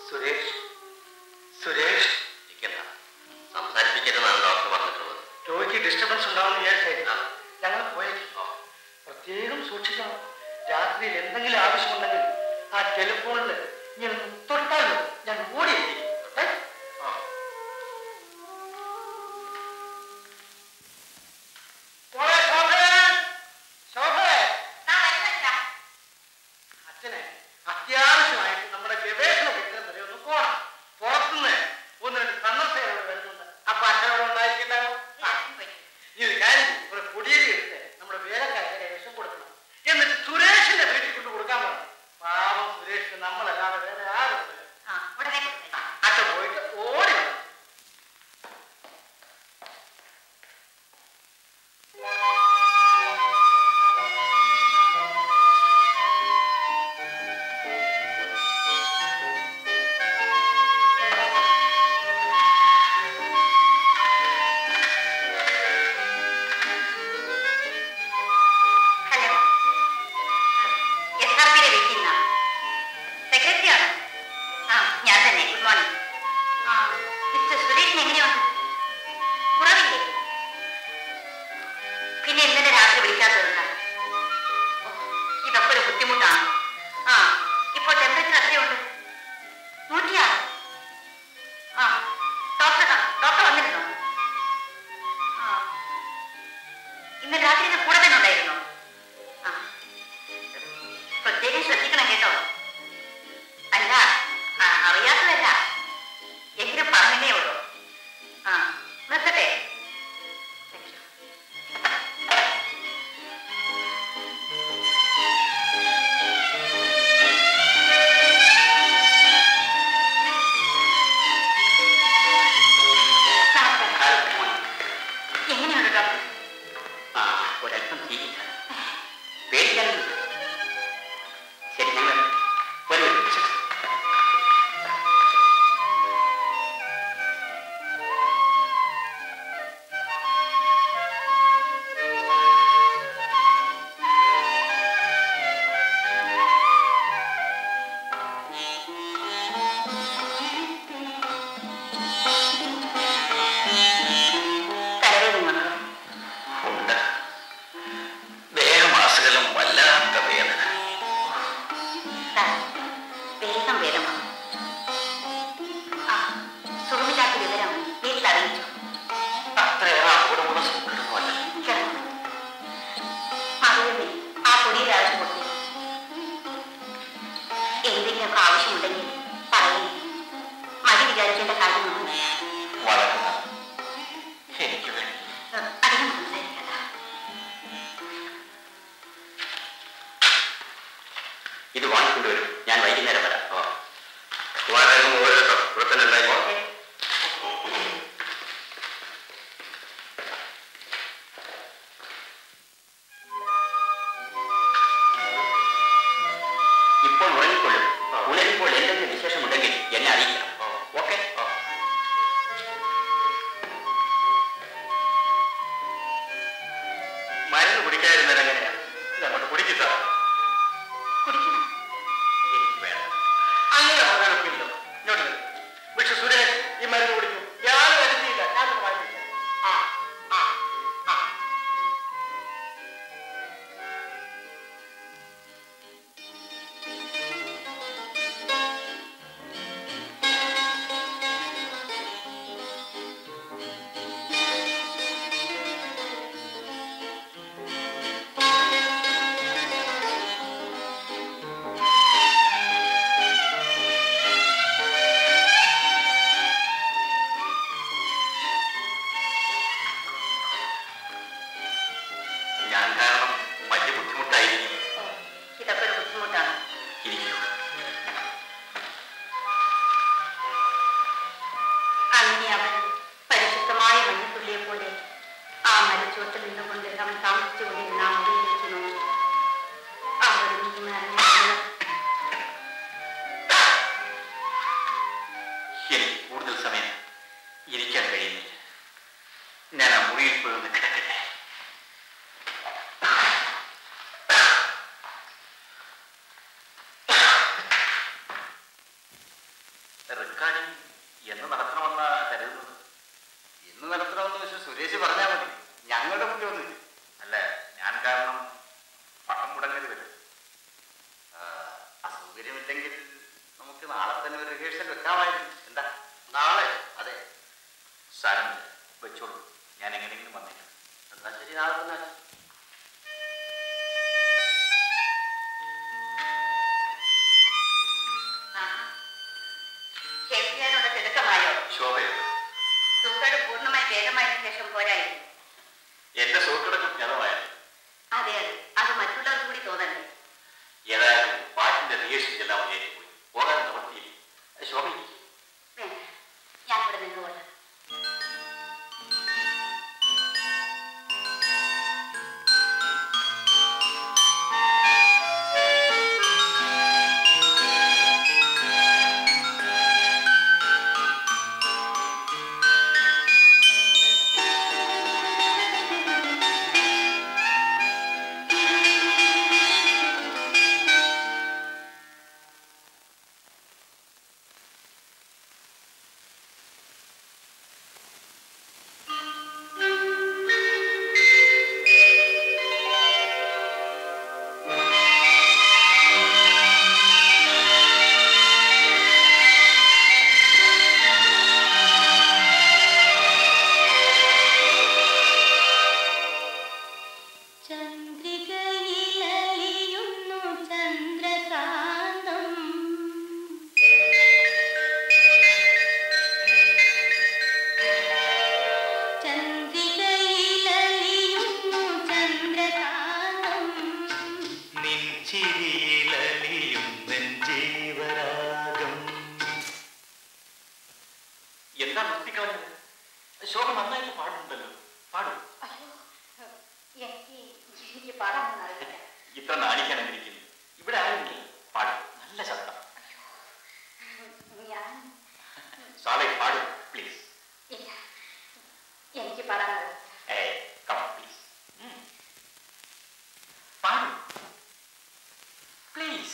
സുരേഷ് സുരേഷ് ഇരിക്കണ്ട സംസാരിപ്പിക്കരുതെന്നാണ് ഡോക്ടർ പറഞ്ഞിട്ടുള്ളത് രോഗിക്ക് ഡിസ്റ്റർബൻസ് ഉണ്ടാവുമെന്ന് വിചാരിച്ചായിരുന്നു ഞങ്ങൾ പോയേക്കും പ്രത്യേകം സൂക്ഷിക്കണം രാത്രിയിൽ എന്തെങ്കിലും ആവശ്യമുണ്ടെങ്കിൽ ആ ടെലിഫോണിൽ ഇങ്ങനെ തൊട്ടാലോ ഞാൻ ഓടിയെത്തി ഏ? ആ. മോളെ ശോഭേ! ശോഭേ! അച്ഛനെ അത്യാവശ്യമായിട്ട് നമ്മുടെ ഗവേഷണ കേന്ദ്രം വരെ ഒന്ന് പോണം പുറത്തുനിന്ന് ഒന്ന് രണ്ട് സന്ദർശകരോട് വരുന്നുണ്ട് അപ്പൊ അച്ഛനോട് ഉണ്ടായിരിക്കണ്ടാവും ആ. ഇത് കാര്യം ചെയ്യ്. ഒരു പൊടിയരി എടുത്ത് നമ്മുടെ വേലക്കാരെ വിഷം കൊടുക്കണം എന്നിട്ട് സുരേഷിന്റെ വീട്ടിൽ കൊണ്ട് കൊടുക്കാൻ പറഞ്ഞു പാവം സുരേഷിന് നമ്മളല്ലാതെ വേറെ ആരുണ്ട് അച്ഛൻ പോയിട്ട് ഓടി വന്നു ഹലോ എസ് ആർ പിയുടെ വീട്ടിൽ നിന്നാ സെക്രട്ടറി ആണ് ആ ഞാൻ തന്നെ ഗുഡ് മോർണിംഗ് ആ മിസ്റ്റർ സുരേഷിന് എങ്ങനെയുണ്ട് കുറവില്ലേ പിന്നെ ഇന്നലെ രാത്രി വിളിക്കാത്തതെന്താ ഓ, ഇതൊക്കെ ഒരു ബുദ്ധിമുട്ടാണ് ആ ഇപ്പോൾ ടെമ്പറേച്ചർ എത്രയുണ്ട് നൂറ്റിയാറ് ആ ഡോക്ടർ ഡോക്ടർ വന്നിരുന്നോ ആ ഇന്ന് രാത്രി ഇത് കൂടെ തന്നെ ഉണ്ടായിരുന്നോ ആ പ്രത്യേകം ശ്രദ്ധിക്കണം കേട്ടോ അല്ല ആ, അറിയാത്തതല്ല എങ്കിലും പറഞ്ഞേ ഉള്ളൂ ആ നിർത്തട്ടെ Thank you. നമസ്കാരം. എങ്ങനെയുണ്ട് ഡോക്ടർ ആ ഒരല്പം ജീവിക്കാം പേടിക്കാനൊന്നും ശരി ഞങ്ങൾ ഒരു മിനിറ്റ്. തലവേദന ഉണ്ട് ദേഹമാസകലം വല്ലാത്ത വേദന സാർ വേഗം വേദമാണ് ആ സുഖമില്ലാത്ത വിവരം വീട്ടിൽ അറിയിച്ചു അത്രയേറെ അപകടമുള്ള സുഖമല്ല കിടന്നു മറുപടി ആ പൊടിയിൽ ആവശ്യം കൊടുത്തു എന്തെങ്കിലുമൊക്കെ ആവശ്യമുണ്ടെങ്കിൽ പറയേ മടി വിചാരിക്കേണ്ട കാര്യമൊന്നുമില്ല വളരെ നന്ദി. എനിക്ക് വേണ്ടി അധികം സംസാരിക്കണ്ട ഇത് വാങ്ങിക്കൊണ്ടുവരും ഞാൻ വൈകുന്നേരം വരാം വളരെ ഓരോ ഇവിടെ തന്നെ ഉണ്ടായി ഇപ്പോൾ ഉറങ്ങിക്കൊള്ളും ഉണരുമ്പോൾ എന്തെങ്കിലും വിശേഷമുണ്ടെങ്കിൽ എന്നെ അറിയിക്കണം ഓക്കെ മരുന്ന് കുടിക്കാതിരുന്നാൽ എങ്ങനെയാ അങ്ങോട്ട് കുടിക്കുക കുടിക്കണം എനിക്ക് വേണം അങ്ങനെ പറയാൻ ഒക്കില്ല ഇങ്ങോട്ട് വരൂ. പക്ഷെ സുരേഷ് ഈ മരുന്ന് കുടിക്കും ഞാൻ വരുത്തിയില്ല ഞാൻ വാങ്ങിക്കാം ആ ആ ആ ഞാൻ കാരണം വലിയ ബുദ്ധിമുട്ടായിരിക്കും ഇതൊക്കെ ഒരു ബുദ്ധിമുട്ടാണ് ഇരിക്കൂ അങ്ങനെ അവൻ പരിശുദ്ധമായ മഞ്ഞത്തുള്ളിയെ പോലെ ആ മരച്ചുവട്ടിൽ നിന്നുകൊണ്ട് അവൻ താമസിച്ചുകൊണ്ടിരുന്ന ആ മുറിയിലേക്ക് നോക്കി അവിടെ നിന്ന് അറിഞ്ഞ എനിക്ക് കൂടുതൽ സമയം ഇരിക്കാൻ കഴിയുന്നില്ല ഞാൻ ആ മുറിയിൽ പോയി ഒന്ന് കിടക്കട്ടെ റെക്കാർഡിംഗ് എന്ന് നടത്തണമെന്നാ കരുതുന്നത് ഇന്ന് നടത്തണമെന്ന് പക്ഷെ സുരേഷ് പറഞ്ഞാൽ മതി ഞങ്ങളുടെ മുന്നിൽ ഒന്നുമില്ല അല്ല ഞാൻ കാരണം പണം മുടങ്ങരുത് വരും ആ, അസൗകര്യമില്ലെങ്കിൽ നമുക്ക് നാളെ തന്നെ ഒരു റിഹേഴ്സൽ വെക്കാമായിരുന്നു എന്താ നാളെ അതെ സാരമില്ല വെച്ചോളൂ ഞാൻ എങ്ങനെയെങ്കിലും വന്നേക്കാം എന്നാ ശരി നാളെ തന്നെ ഷേക്സ്പിയറിനോട് തിടുക്കമായോ ശോഭയോ സൂക്കേട് പൂർണ്ണമായി ഭേദമായതിനു ശേഷം പോരായിരുന്നു എന്റെ സുഹൃത്തുക്കളും ഭേദമായത് അതെ അതെ അത് മറ്റുള്ളവർ കൂടി തോന്നണ്ടേ ഏതായാലും പാട്ടിന്റെ റിയേഷൻ എല്ലാം ഏറ്റുപോയി പോകാൻ നിവർത്തിയില്ല ശോഭയില്ല വേണ്ട ഞാൻ ഇവിടെ നിന്നുകൊണ്ട് ചന്ദ്രികയിലലിയുന്നു ചന്ദ്രകാന്തം ചന്ദ്രികയിലലിയുന്നു ചന്ദ്രകാന്തം നിൻ ചിരിയിലലിയും ജീവരാഗം എന്താ നിർത്തിക്കളഞ്ഞത് ശോഭ നന്നായിട്ട് പാടുന്നുണ്ടല്ലോ പാടൂ അയ്യോ എനിക്ക് എനിക്ക് പാടാനൊന്നും അറിയില്ല ഇത്ര നാണിക്കാൻ എന്നിരിക്കുന്നു ഇവിടെ ആരുമില്ല പാടും നല്ല ശബ്ദം ഞാൻ സാറേ പാടൂ പ്ലീസ് ഇല്ല എനിക്ക് പാടാനറിയില്ല ഏ കം പ്ലീസ് പാടൂ പ്ലീസ്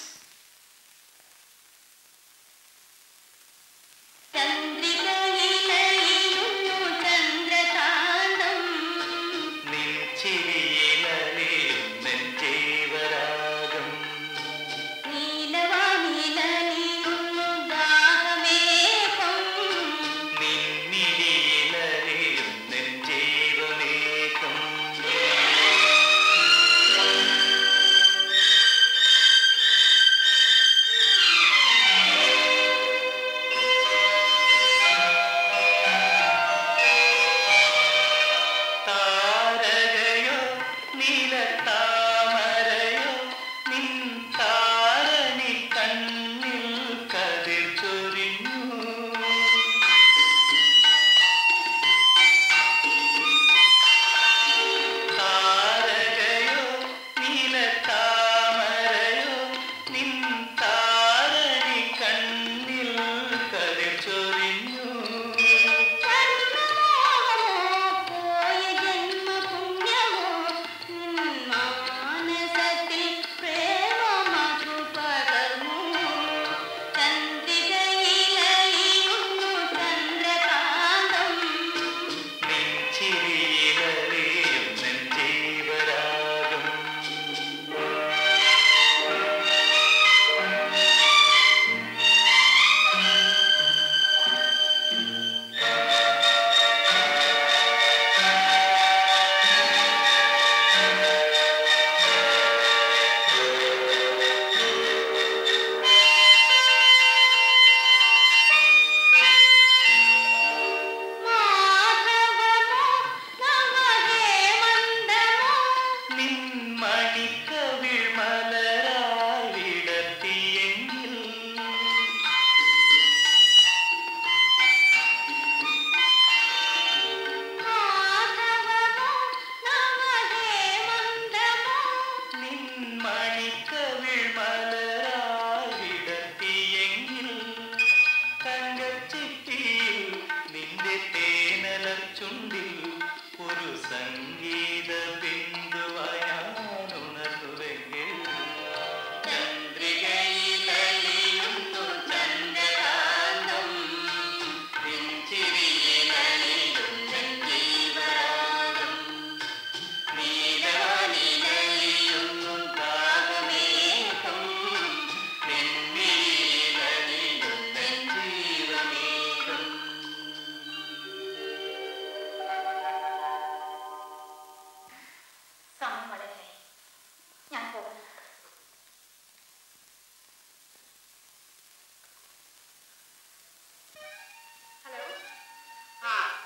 ചന്ദ്രികയിലലിയുന്നു ചന്ദ്രകാന്തം നിൻ ചിരിയിലലിയും ജീവരാഗം നീലവാനിലലിയുന്നു ദാഹമേഘം നിൻ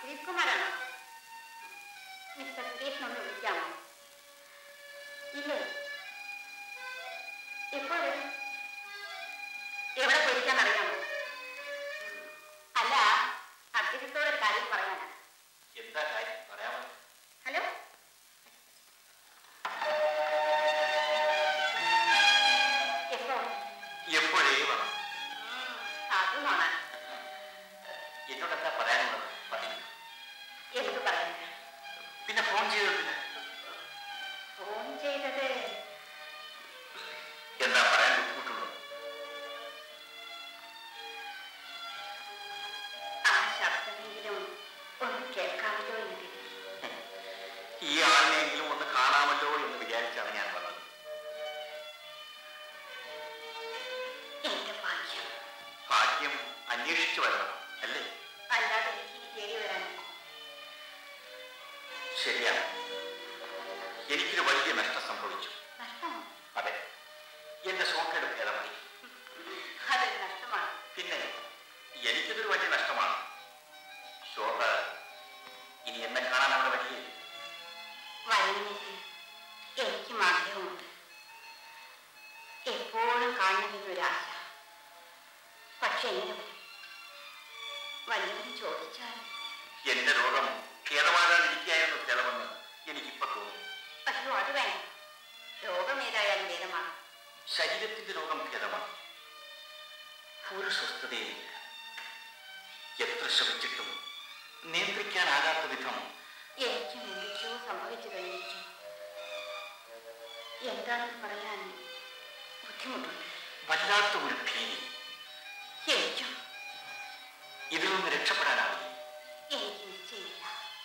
സുരേഷ് കുമാറാണോ മിസ്റ്റർ സുരേഷിനൊന്ന് വിളിക്കാമോ ഇല്ലേ എപ്പോൾ വരും എവിടെ പോയിരിക്കാൻ അറിയാമോ അല്ല അദ്ദേഹത്തോട് ഒരു കാര്യം പറയാനാ എന്താ കാര്യം പറയാമോ ഹലോ എപ്പോ എപ്പോഴേ വന്നു അത് നോണ എന്നോട് എന്താ പറയാനുള്ളത് പറയൂ എന്ത് പറയാനാ പിന്നെ ഫോൺ ചെയ്തതിന് ഫോൺ ചെയ്തത് എന്താ പറയാൻ ബുദ്ധിമുട്ടുള്ളത് ആ ശബ്ദമെങ്കിലും ഒന്ന് കേൾക്കാമല്ലോ എന്ന് കരുതി. ഈ ആളിനെങ്കിലും ഒന്ന് കാണാമല്ലോ എന്ന് വിചാരിച്ചാണ് ഞാൻ വന്നത് എന്റെ ഭാഗ്യം ഭാഗ്യം അന്വേഷിച്ചു വരണം അല്ലേ അല്ലാതെ എനിക്ക് ഇനി തേടി വരാനോ ശരിയാണ് എനിക്കൊരു വലിയ നഷ്ടം സംഭവിച്ചു നഷ്ടമോ അതെ എന്റെ സോക്കേട് ഭേദമായി അതൊരു നഷ്ടമാണ് പിന്നെ എനിക്കിതൊരു വലിയ നഷ്ടമാണ് ശോഭ ഇനി എന്നെ കാണാൻ അവിടെ വഴിയേ വരണമെന്ന് എനിക്കും ആഗ്രഹമുണ്ട് എപ്പോഴും കാണണമെന്നൊരാശ പക്ഷെ എങ്ങനെ വരും വല്ലവരും ചോദിച്ചാൽ എന്റെ രോഗം ഭേദമാകാതിരിക്കായിരുന്നു ചിലവെന്ന് എനിക്കിപ്പോ തോന്നുന്നു അയ്യോ അത് വേണ്ട രോഗം ഏതായാലും ഭേദമാണ് ശരീരത്തിന്റെ രോഗം ഭേദമാണ് ഒരു സ്വസ്ഥതയുമില്ല എത്ര ശ്രമിച്ചിട്ടും നിയന്ത്രിക്കാനാകാത്ത വിധം എനിക്കും എന്തൊക്കെയോ സംഭവിച്ചു കഴിഞ്ഞിരിക്കും എന്താണെന്ന് പറയാൻ ബുദ്ധിമുട്ടുണ്ട് വല്ലാത്ത ഒരു ഭീതി എനിക്കും ഇതിൽ നിന്ന് രക്ഷപ്പെടാനാവില്ല എനിക്ക് നിശ്ചയമില്ല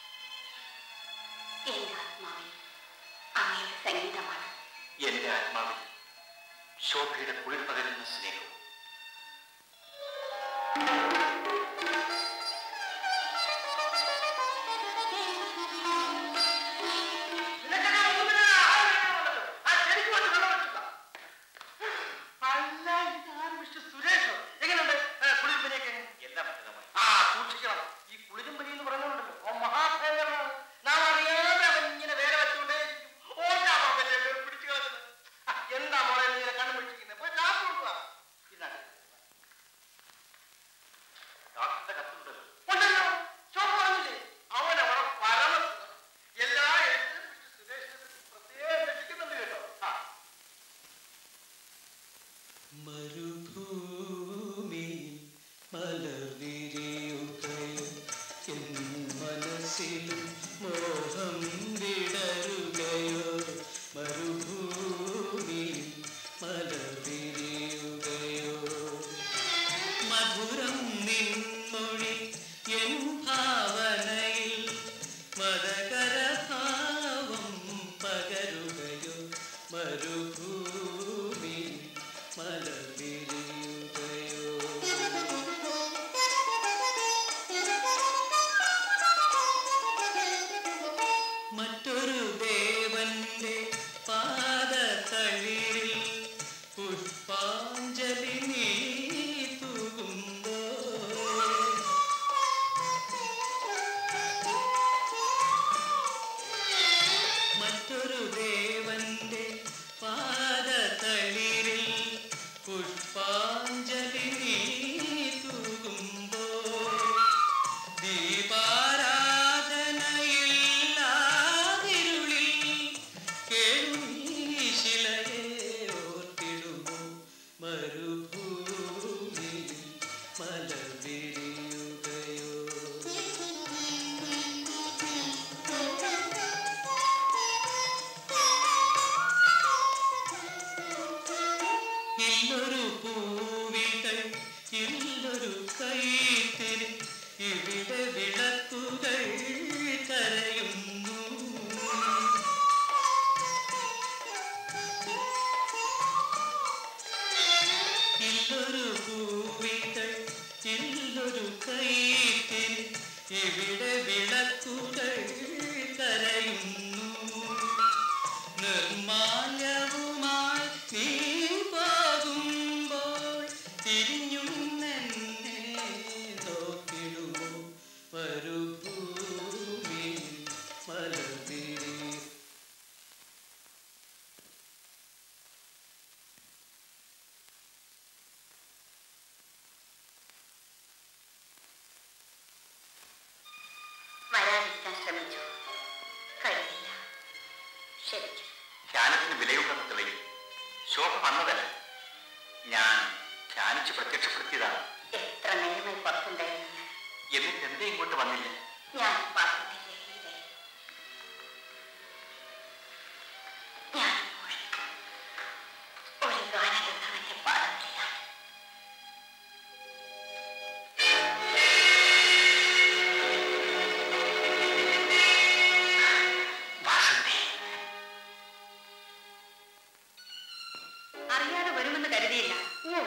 എന്റെ ആത്മാവിൽ അങ്ങയുടെ സംഗീതമാണ് എന്റെ ആത്മാവിൽ ശോഭയുടെ കുളിർ പകരുന്ന സ്നേഹവും നിനക്കൊക്കെ ഒന്നുമില്ല. ആ വെള്ളമുണ്ടല്ലോ. ആ ചെടിക്ക് വെച്ച് വെള്ളം വെച്ചിട്ടാ. അല്ല, ഇതാര് മിസ്റ്റർ സുരേഷോ? എങ്ങനെയുണ്ട് ഏ, കുളിർപ്പനിയൊക്കെ? എല്ലാം ഭേദമായി ആ, സൂക്ഷിക്കണം. ഈ കുളിരുമ്പനി എന്ന് പറയുന്നുണ്ടല്ലോ അവൻ മഹാഭയങ്കരനാണ് നാം അറിയാതെ അവൻ ഇങ്ങനെ വേറെ വെച്ചുകൊണ്ടേയിരിക്കും ഓർക്കാ പാപ്പല്ലേ പിടിച്ചു കളഞ്ഞത് ആ, എന്താ മോളെ നീ ഇങ്ങനെ കണ്ണു പിടിച്ചിരിക്കുന്നത് പോയി കാപ്പ് കൊണ്ടുവാ ഇതാണ് ഡോക്ടറുടെ കത്തുണ്ടല്ലോ ഉണ്ടല്ലോ ശോഭ പറഞ്ഞില്ലേ അവൻ അവിടെ പരമ എല്ലാ എഴുത്തിലും മിസ്റ്റർ സുരേഷിനെ പ്രത്യേകം രക്ഷിക്കുന്നുണ്ട് കേട്ടോ ആ മരുഭൂമിയിൽ മലർവിരിയുകയോ എൻ മനസ്സിലും മോഹം വിടരുകയോ മരുഭൂമിയിൽ മലർവിരിയുകയോ മധുരം നിൻമൊഴി എൻ ഭാവനയിൽ മതകരഭാവം പകരുകയോ മരുഭൂമിയിൽ മലർവിരിയുകയോ മറ്റൊരു ദേവന്റെ പാദതളിരിൽ പുഷ്പാഞ്ജലി നീ തൂകുമ്പോ മറ്റൊരു ദേവന്റെ പാദതളിരിൽ പുഷ്പാഞ്ജലി നീ തൂകുമ്പോ ദീപാരാധനയില്ലാതിരുളിൽ കേൾവീശിലയെ ഓർത്തിടുമോ മരുഭൂമിയിൽ മലർവിരിയുകയോ ഇല്ലൊരു പൂവികൾ ഇല്ലൊരു കൈത്തിരി ഇവിടെ വിളക്കുകൾ കരയുന്നു ഇല്ലൊരു പൂവികൾ ഇല്ല ക്ഷമിച്ചു ധ്യാനത്തിന് വിലയുണ്ടെന്ന് തെളിയും ശോഭ വന്നതല്ല ഞാൻ ധ്യാനിച്ച് പ്രത്യക്ഷപ്പെടുത്തിയതാണ് എത്ര നേരമായി പുറത്തുണ്ടായിരുന്നു എന്നിട്ട് എന്തേ ഇങ്ങോട്ട് വന്നില്ല ഞാൻ പാത്രത്തിലെ ലഹരിയിലായിരുന്നു. ഞാൻ ഇപ്പോൾ ഒരു ഗാനഗന്ധർവന്റെ പാദത്തിലാണ് വാസന്തി അറിയാതെ വരുമെന്ന് കരുതിയില്ല ഓ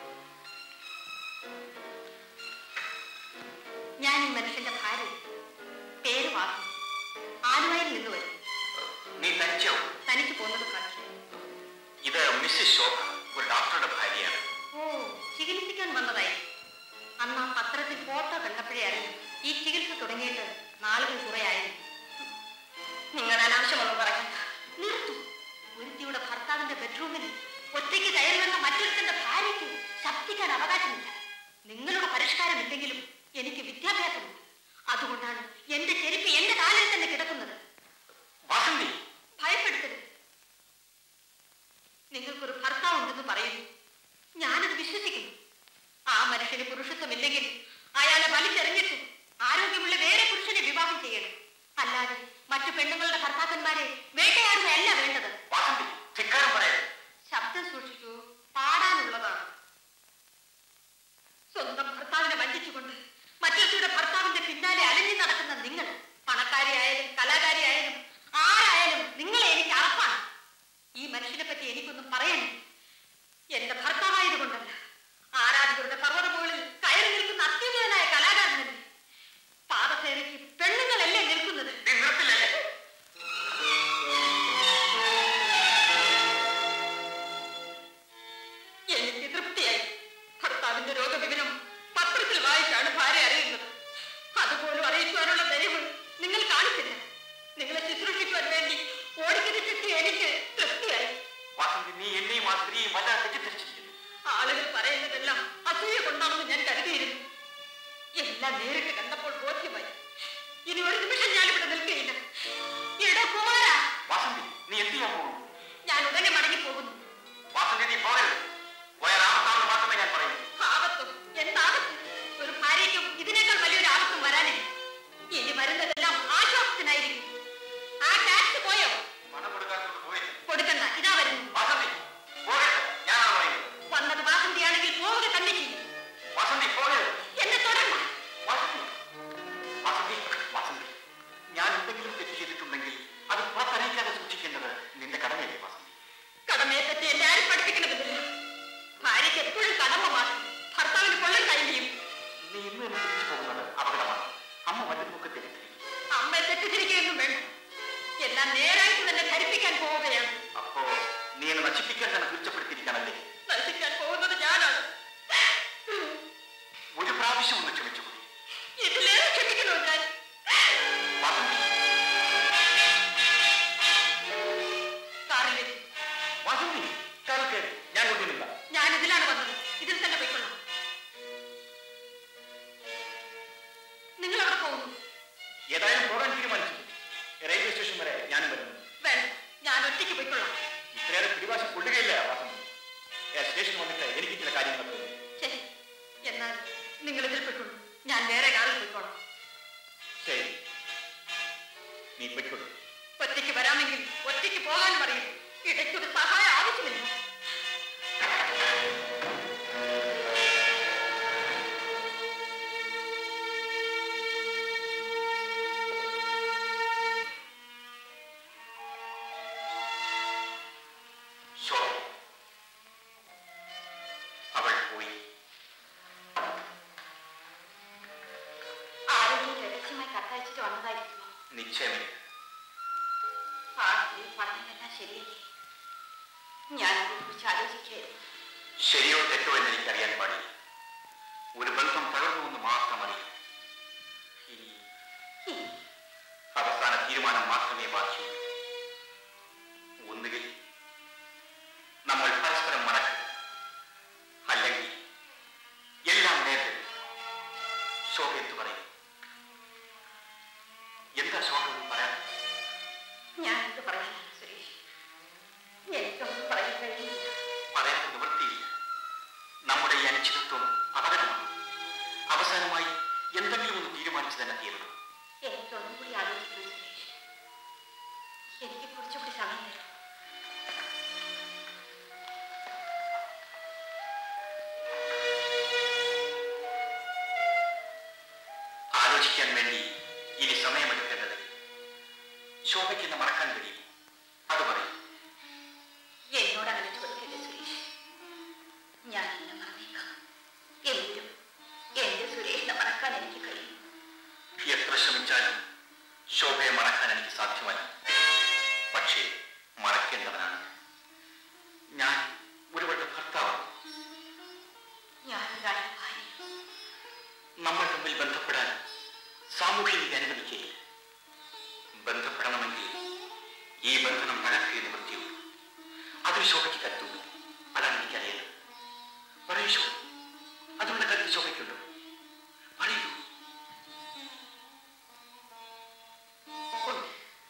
ഞാൻ ഈ മനുഷ്യന്റെ ഭാര്യ പേര് വാസു ആലുവയിൽ നിന്ന് വരും നീ തനിച്ചോ തനിക്ക് പോകുന്നത് സാക്ഷി ഇത് മിസ്സിസ് ശോഭ ഒരു ഡോക്ടറുടെ ഭാര്യയാണ് ഓ ചികിത്സിക്കാൻ വന്നതായി അന്ന് ആ പത്രത്തിൽ ഫോട്ടോ കണ്ടപ്പോഴേ അറിയും ഈ ചികിത്സ തുടങ്ങിയിട്ട് നാളുകൾ കുറെയായിരുന്നു നിങ്ങൾ അനാവശ്യമൊന്നും പറയണ്ട നിർത്തു ഒരുത്തിയുടെ ഭർത്താവിന്റെ ബെഡ്റൂമിൽ ഒറ്റയ്ക്ക് കയറി വന്ന മറ്റൊരുത്തന്റെ ഭാര്യയ്ക്ക് ശബ്ദിക്കാൻ അവകാശമില്ല നിങ്ങളുടെ പരിഷ്കാരമില്ലെങ്കിലും എനിക്ക് വിദ്യാഭ്യാസമുണ്ട് അതുകൊണ്ടാണ് എന്റെ ചെരുപ്പ് എന്റെ കാലിൽ തന്നെ കിടക്കുന്നത് വാസന്തി ഭയപ്പെടുത്തരുത് നിങ്ങൾക്കൊരു ഭർത്താവ് ഉണ്ടെന്ന് പറയുന്നു ഞാനത് വിശ്വസിക്കുന്നു ആ മനുഷ്യന് പുരുഷത്വമില്ലെങ്കിൽ അയാളെ വലിച്ചെറിഞ്ഞിട്ട് ആരോഗ്യമുള്ള വേറെ പുരുഷനെ വിവാഹം ചെയ്യണം അല്ലാതെ മറ്റു പെണ്ണുങ്ങളുടെ ഭർത്താക്കന്മാരെ വേട്ടയാടുകയല്ല വേണ്ടത് വാസന്തി ധിക്കാരം പറയരുത് ശബ്ദം സൂക്ഷിക്കൂ പാടാനുള്ളതാണ് സ്വന്തം ഭർത്താവിനെ വഞ്ചിച്ചുകൊണ്ട് മറ്റൊരുത്തിയുടെ ഭർത്താവിന്റെ പിന്നാലെ അലഞ്ഞു നടക്കുന്ന നിങ്ങൾ പണക്കാരിയായാലും കലാകാരിയായാലും ആരായാലും നിങ്ങളെ എനിക്ക് അറപ്പാണ് ഈ മനുഷ്യനെ പറ്റി എനിക്കൊന്നും പറയണം എന്റെ ഭർത്താവായതുകൊണ്ടല്ല ആരാധകരുടെ പർവ്വതമുകളിൽ കയറി നിൽക്കുന്ന അത്യുന്നതനായ കലാകാരനല്ലേ പാദസേനയ്ക്ക് പെണ്ണുങ്ങളല്ലേ നിൽക്കുന്നത് നീ നിർത്തില്ലല്ലേ എനിക്ക് തൃപ്തിയായി ഭർത്താവിന്റെ രോഗവിവരം പത്രത്തിൽ വായിച്ചാണ് ഭാര്യ അറിയുന്നത് അതുപോലും അറിയിക്കുവാനുള്ള ദയവ് നിങ്ങൾ കാണിച്ചില്ല നിങ്ങളെ ശുശ്രൂഷിക്കുവാൻ വേണ്ടി ഓടിക്കിരിച്ചിട്ട് എനിക്ക് തൃപ്തിയായി വാസന്തി നീ എന്നെയും ആ സ്ത്രീയും വല്ലാതെ തെറ്റിദ്ധരിച്ചിരിക്കുന്നു ആളുകൾ പറയുന്നതെല്ലാം അസൂയ കൊണ്ടാണെന്ന് ഞാൻ കരുതിയിരുന്നു എല്ലാം നേരിട്ട് കണ്ടപ്പോൾ ബോധ്യമായി ഇനി ഒരു നിമിഷം ഞാനിവിടെ നിൽക്കുകയില്ല എടോ കുമാര വാസന്തി നീ എന്ത് ചെയ്യാൻ പോകുന്നു ഞാൻ ഉടനെ മടങ്ങി പോകുന്നു വാസന്തി നീ പോകരുത് പോയാൽ ആപത്താണെന്ന് മാത്രമേ ഞാൻ പറയുന്നു ആപത്തും എന്താപത്തും ഒരു ഭാര്യയ്ക്കും ഇതിനേക്കാൾ വലിയൊരു ആപത്തും വരാനില്ല ഇനി വരുന്നതെല്ലാം ആശ്വാസത്തിനായിരിക്കും ആ ടാക്സ് പോയോ പണം കൊടുക്കാത്തത് പോയില്ല കൊടുക്കണ്ട ഇതാ വരുന്നു വാസന്തി പോകരുത് ഞാനാണ് പറയുന്നത് വന്നത് വാസന്തിയാണെങ്കിൽ പോവുക തന്നെ ചെയ്യും വാസന്തി പോകരുത് എന്നെ തുടർന്ന വാസന്തി വാസന്തി വാസന്തി ഞാൻ എന്തെങ്കിലും തെറ്റ് ചെയ്തിട്ടുണ്ടെങ്കിൽ അത് പുറത്തറിയിക്കാതെ സൂക്ഷിക്കേണ്ടത് നിന്റെ കടമയല്ലേ വാസന്തി കടമയെ പറ്റി എന്നെ ആരും പഠിപ്പിക്കണമെന്നില്ല ഭാര്യയ്ക്ക് എപ്പോഴും കടമ മാറും ഭർത്താവിന് കൊള്ളൻ കഴിയും നീ ഇന്ന് തന്നെ തിരിച്ചു പോകുന്നത് അപകടമാണ് അമ്മ വല്ലതുമൊക്കെ തെറ്റിദ്ധരിക്കും അമ്മയെ തെറ്റിദ്ധരിക്കുകയൊന്നും വേണ്ട എല്ലാം നേരായിട്ട് തന്നെ ധരിപ്പിക്കാൻ പോവുകയാണ് അപ്പോ നീ എന്നെ നശിപ്പിക്കാൻ തന്നെ കുറ്റപ്പെടുത്തിയിരിക്കാനല്ലേ നശിക്കാൻ പോകുന്നത് ഞാനാണ് ഒരു പ്രാവശ്യം ഒന്ന് ക്ഷമിച്ചുകൂടി ഇതിലേറെ ക്ഷമിക്കണോ ഞാൻ വാസന്തി കാറിലേക്ക് വാസന്തി കാറിൽ കയറി ഞാൻ കൊണ്ടുവന്നില്ല ഞാൻ ഇതിലാണ് വന്നത് ഇതിൽ തന്നെ പോയിക്കൊള്ളാം നിങ്ങൾ എവിടെ പോകുന്നു ഏതായാലും പോകാൻ തീരുമാനിച്ചു റെയിൽവേ സ്റ്റേഷൻ വരെ ഞാനും വരുന്നു വേണ്ട ഞാൻ ഒറ്റയ്ക്ക് പോയിക്കൊള്ളാം ഇത്രയേറെ പിടിവാശി കൊള്ളുകയില്ല വാസന്തി ഏ, സ്റ്റേഷൻ വന്നിട്ട് എനിക്ക് ചില കാര്യങ്ങൾ തോന്നി ശരി എന്നാൽ നിങ്ങൾ ഇതിൽ പോയിക്കൊള്ളൂ ഞാൻ വേറെ കാറിൽ പോയിക്കോളാം ശരി നീ പൊയ്ക്കൊള്ളു ഒറ്റയ്ക്ക് വരാമെങ്കിൽ ഒറ്റയ്ക്ക് പോകാൻ പറയും ഇടയ്ക്കൊരു സഹായം ആവശ്യമില്ല ശോഭ അവൾ പോയി ആരെങ്കിലും രഹസ്യമായി കത്തയച്ചിട്ട് വന്നതായിരിക്കുമോ നിശ്ചയമില്ല ആ സ്ത്രീ പറഞ്ഞതെല്ലാം ശരിയല്ലേ ഞാൻ അതിനെക്കുറിച്ച് ആലോചിക്കുകയായിരുന്നു ശരിയോ തെറ്റോ എന്ന് എനിക്കറിയാൻ പാടില്ല ഒരു ബന്ധം തകർന്നു എന്ന് മാത്രം അറിയാം ഇനി അവസാന തീരുമാനം മാത്രമേ ബാക്കിയുള്ളൂ ഒന്നുകിൽ നമ്മൾ പരസ്പരം മറക്കും അല്ലെങ്കിൽ എല്ലാം നേരിടും ശോഭ എന്തു പറയും എന്താ ശോഭ എന്ന് പറയാൻ ഞാൻ എന്ത് പറയാനാണ് സുരേഷ് എന്തെങ്കിലും ഒന്ന് തീരുമാനിച്ചു തന്നെ തീരണം എനിക്കൊന്നും കൂടി ആലോചിക്കണം സുരേഷ് എനിക്ക് കുറച്ചുകൂടി സമയം തരും ആലോചിക്കാൻ വേണ്ടി ഇനി സമയമെടുക്കേണ്ടത് ശോഭയ്ക്കെന്ന് മറക്കാൻ കഴിയും അത് പറയും എന്നോട് അങ്ങനെ ചോദിക്കല്ലേ സുരേഷ് ഞാൻ എന്നെ മറന്നേക്കാം എങ്കിലും എന്റെ സുരേഷിനെ മറക്കാൻ എനിക്ക് കഴിയും എത്ര ശ്രമിച്ചാലും ശോഭയെ മറക്കാൻ എനിക്ക് സാധ്യമല്ല പക്ഷേ മറക്കേണ്ടവനാണ് ഞാൻ ഒരുവളുടെ ഭർത്താവാണ് ഞാൻ ഒരാളുടെ ഭാര്യ നമ്മൾ തമ്മിൽ ബന്ധപ്പെടാൻ സാമൂഹ്യ നീതി അനുവദിക്കുകയില്ല ബന്ധപ്പെടണമെങ്കിൽ ഈ ബന്ധനം നടക്കുക നിവൃത്തിയുള്ളൂ അതിന് ശോഭയ്ക്ക് കരുത്തുള്ളൂ അതാണ് എനിക്കറിയുന്നത് പറയൂ ശോഭ അതുകൊണ്ട് കരുതി ശോഭയ്ക്കുണ്ടോ പറയൂ ഉണ്ട്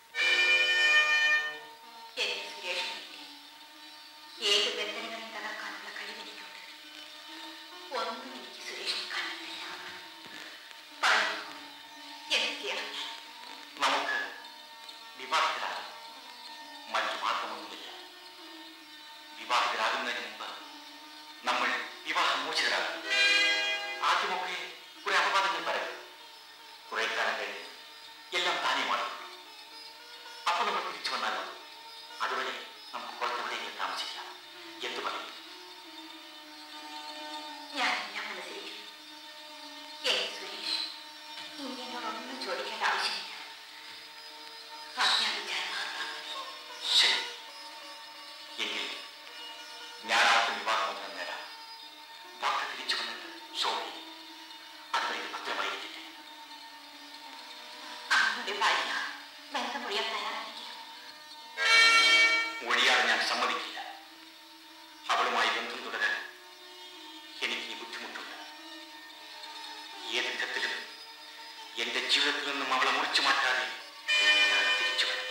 എന്റെ സുരേഷിനെ ഏത് ബന്ധനങ്ങളെ തകർക്കാനുള്ള കഴിവെനിക്കുണ്ട് ഒന്നും എനിക്ക് സുരേഷിനെ കാണുന്നില്ല പറയൂ എന്ത് ചെയ്യണം ഞാൻ നമുക്ക് വിവാഹിതരാകാം മറ്റു മാർഗമൊന്നുമില്ല വിവാഹിതരാകുന്നതിന് മുമ്പ് നമ്മൾ വിവാഹമോചിതരാകും ആദ്യമൊക്കെ കുറെ അപവാദങ്ങൾ പറയും കുറെ കാലം കഴിഞ്ഞ് എല്ലാം താനേ മാറും അപ്പൊ നമ്മൾ തിരിച്ചു വന്നാൽ മതി അതുവരെ നമുക്ക് പുറത്തെവിടെയെങ്കിലും താമസിക്കാം എന്തു പറയും ഞാൻ എല്ലാം മനസ്സിലാക്കുന്നു എന്റെ സുരേഷ് ഇനി എന്നോടൊന്നും ചോദിക്കേണ്ട ആവശ്യമില്ല ആജ്ഞാപിച്ചാൽ മാത്രം ശരി എങ്കിൽ ഞാൻ ആർക്ക് വിവാഹമോചനം നേടാം വാക്ക് തിരിച്ചു വന്നിട്ട് ശോഭി അതുവരെ ഇത് ഭദ്രമായിരിക്കട്ടെ അങ്ങയുടെ ഭാര്യ ബന്ധമുറിയാൻ തയ്യാറായിരിക്കും ഒഴിയാതെ ഞാൻ സമ്മതിക്കില്ല അവളുമായി ബന്ധം തുടരാൻ എനിക്ക് ഈ ബുദ്ധിമുട്ടുണ്ട് ഏത് വിധത്തിലും എന്റെ ജീവിതത്തിൽ നിന്നും അവളെ മുറിച്ചു മാറ്റാതെ ഞാൻ തിരിച്ചു വരില്ല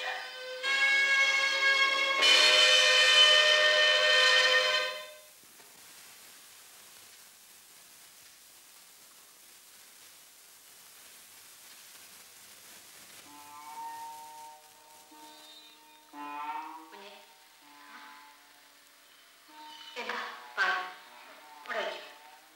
കുഞ്ഞെ എന്താ പാൽ ഇവിടെ വയ്ക്കും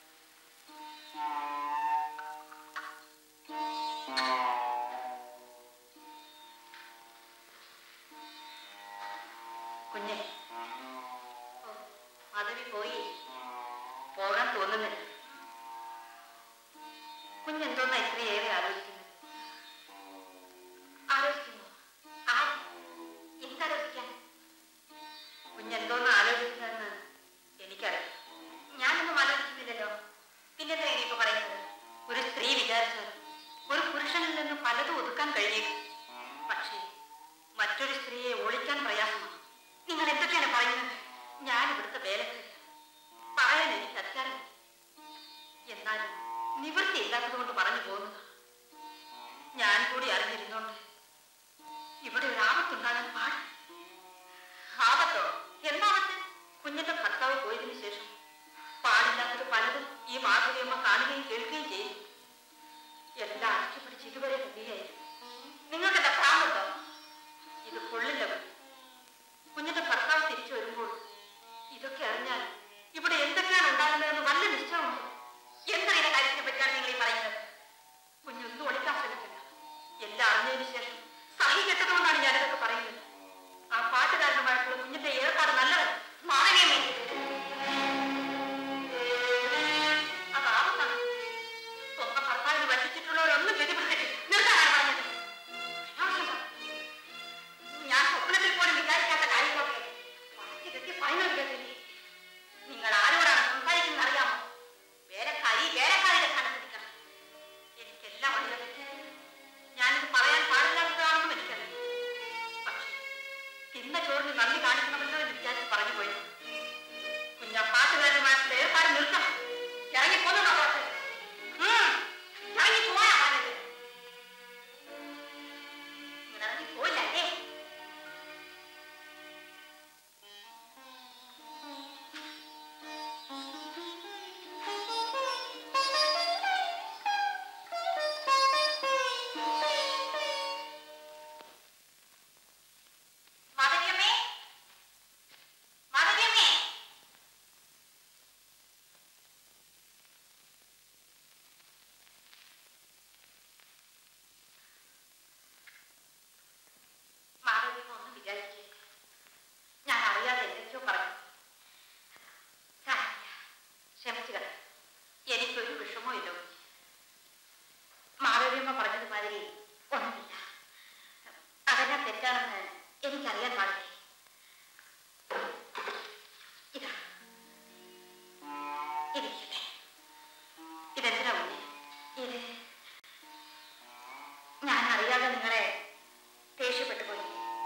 കുഞ്ഞെ ഓ, മാധവി പോയി പോകാൻ തോന്നുന്നില്ല കുഞ്ഞെന്തോന്നാ ഇത്രയേറെ ആലോചിക്കുന്നത് ആലോചിക്കുന്നു ആ എന്താലോചിക്കാൻ കുഞ്ഞെന്തോന്ന് ആലോചിക്കുന്നതെന്ന് എനിക്കറിയാം ഞാനൊന്നും ആലോചിക്കുന്നില്ലല്ലോ പിന്നെന്താ ഇനിയിപ്പോ പറയുന്നത് ഒരു സ്ത്രീ വിചാരിച്ചാൽ ഒരു പുരുഷനിൽ നിന്ന് പലതും ഒതുക്കാൻ കഴിയേക്കും പക്ഷേ മറ്റൊരു സ്ത്രീയെ ഒളിക്കാൻ പ്രയാസമാണ് നിങ്ങൾ എന്തൊക്കെയാണ് പറയുന്നത് ഞാൻ ഇവിടുത്തെ വേലക്കാരിയാണ് പറയാൻ എനിക്ക് അധികാരമില്ല എന്നാലും നിവൃത്തി ഇല്ലാത്തത് കൊണ്ട് പറഞ്ഞു പോകുന്നത് ഞാൻ കൂടി അറിഞ്ഞിരുന്നോണ്ട് ഇവിടെ ഒരു ആപത്തുണ്ടാകാൻ പാടില്ല ആപത്തോ എന്താപത്ത് കുഞ്ഞിന്റെ ഭർത്താവ് പോയതിനു ശേഷം പാടില്ലാത്തത് പലതും ഈ മാധവിയമ്മ കാണുകയും കേൾക്കുകയും ചെയ്യും എല്ലാം അടക്കി പിടിച്ച് ഇതുവരെ കഴിയായിരുന്നു നിങ്ങൾക്ക് എന്താ പ്രാമുണ്ടോ ഇത് കൊള്ളില്ല കുഞ്ഞ്. കുഞ്ഞിന്റെ ഭർത്താവ് തിരിച്ചു വരുമ്പോൾ ഇതൊക്കെ അറിഞ്ഞാൽ ഇവിടെ എന്തൊക്കെയാണ് ഉണ്ടാകുന്നതെന്ന് വല്ല നിശ്ചയമുണ്ട് എന്തറിയുന്ന കാര്യത്തിനെ പറ്റിയാണ് നിങ്ങൾ ഈ പറയുന്നത് കുഞ്ഞൊന്നും ഒളിക്കാൻ ശ്രമിക്കില്ല എല്ലാം അറിഞ്ഞതിന് ശേഷം സഹി കെട്ടതുകൊണ്ടാണ് ഞാനിതൊക്കെ പറയുന്നത് ആ പാട്ടുകാരനുമായിട്ടുള്ള കുഞ്ഞിന്റെ ഏർപ്പാട് നല്ലത് മാനവീയമേ അതാവുന്നതാണ് സ്വന്തം ഭർത്താവിന് വഞ്ചിച്ചിട്ടുള്ളവരൊന്നും ഗതിപിടിച്ചിട്ട് നിർത്താനാണ് പറഞ്ഞത് അനാവശ്യം. ഞാൻ സ്വപ്നത്തിൽ പോലും വിചാരിക്കാത്ത കാര്യങ്ങളൊക്കെ വളർത്തി കെട്ടി പറയുന്നത് കേട്ടില്ലേ നിങ്ങൾ ആരോടാണ് സംസാരിക്കുന്നത് അറിയാമോ വേലക്കാരി വേലക്കാരിയുടെ ഒരു വിഷമവും ഇല്ല മാധവിയമ്മ പറഞ്ഞത് മാതിരി ഒന്നുമില്ല അതെല്ലാം തെറ്റാണെന്ന് എനിക്കറിയാൻ പാടില്ല ഇതാ ഇരിക്കട്ടെ ഇതെന്തിനാ ഉണ്ണി ഇത് ഞാൻ അറിയാതെ നിങ്ങളെ ദേഷ്യപ്പെട്ടു പോയി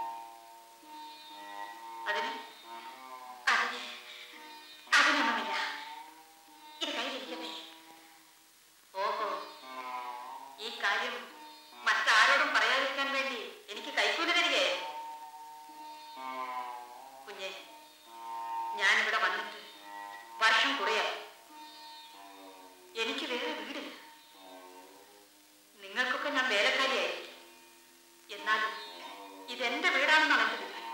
അതിന് അതിന് അതിനൊന്നുമില്ല ഇത് കയ്യിലിരിക്കട്ടെ ഓഹോ ഈ കാര്യം മറ്റാരോടും പറയാതിരിക്കാൻ വേണ്ടി എനിക്ക് കൈക്കൂലി തരികയെ കുഞ്ഞെ ഞാനിവിടെ വന്നിട്ട് വർഷം കുറയായി എനിക്ക് വേറെ വീടില്ല നിങ്ങൾക്കൊക്കെ ഞാൻ വേലക്കാരിയായിരിക്കും എന്നാലും ഇതെന്റെ വീടാണെന്നാണ് എന്റെ വിചാരം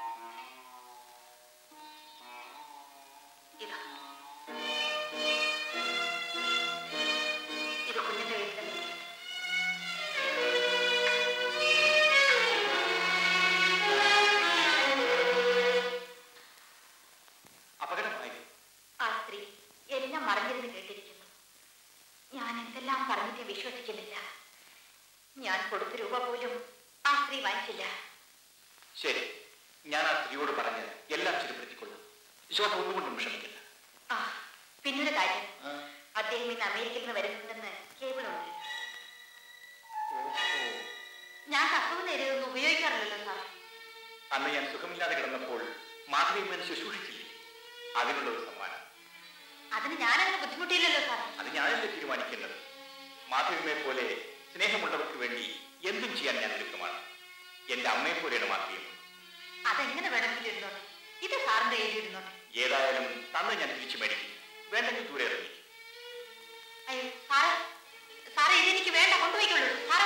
ഇതാ ഇത് കുഞ്ഞിന്റെ വീട്ടിൽ തന്നെ ഇരിക്കട്ടെ. അപകടമായി ആ സ്ത്രീ എല്ലാം മറിഞ്ഞിരുന്ന് കേട്ടിരിക്കുന്നു ഞാൻ എന്തെല്ലാം പറഞ്ഞിട്ട് വിശ്വസിക്കുന്നില്ല ഞാൻ കൊടുത്ത രൂപ പോലും ആ സ്ത്രീ വാങ്ങിച്ചില്ല ശരി ഞാൻ ആ സ്ത്രീയോട് പറഞ്ഞ് എല്ലാം ശരിപ്പെടുത്തിക്കൊള്ളാം ശോഭ ഒന്നുകൊണ്ടും വിഷമിക്കില്ല ആ പിന്നൊരു കാര്യം അദ്ദേഹം ഇന്ന് അമേരിക്കയിൽ നിന്ന് വരുന്നുണ്ടെന്ന് കേബിളുണ്ട് ഞാൻ കസവ് നേരിയൊന്നും ഉപയോഗിക്കാറില്ലല്ലോ സാർ അന്ന് ഞാൻ സുഖമില്ലാതെ കിടന്നപ്പോൾ മാധവിയമ്മൻ ശുശ്രൂഷിച്ചില്ലേ അതിനുള്ള ഒരു സമ്മാനം അതിന് ഞാനങ്ങനെ ബുദ്ധിമുട്ടിയില്ലല്ലോ സാർ അത് ഞാനല്ലേ തീരുമാനിക്കേണ്ടത് മാധവിയമ്മയെ പോലെ സ്നേഹമുള്ളവർക്ക് വേണ്ടി എന്തും ചെയ്യാൻ ഞാൻ ഒരുക്കമാണ് എന്റെ അമ്മയെ പോലെയാണ് മാധവിയമ്മ അതെങ്ങനെ വേണമെങ്കിലും ഇരുന്നോട്ടെ ഇത് സാറിന്റെ കയ്യിൽ ഇരുന്നോട്ടെ ഏതായാലും തന്ന് ഞാൻ തിരിച്ചു മേടിക്കും വേണ്ടെങ്കിൽ ദൂരെ ഇറങ്ങി അയ്യോ സാറേ സാറേ ഇതെനിക്ക് വേണ്ട കൊണ്ടുപോയിക്കോളൂ സാറേ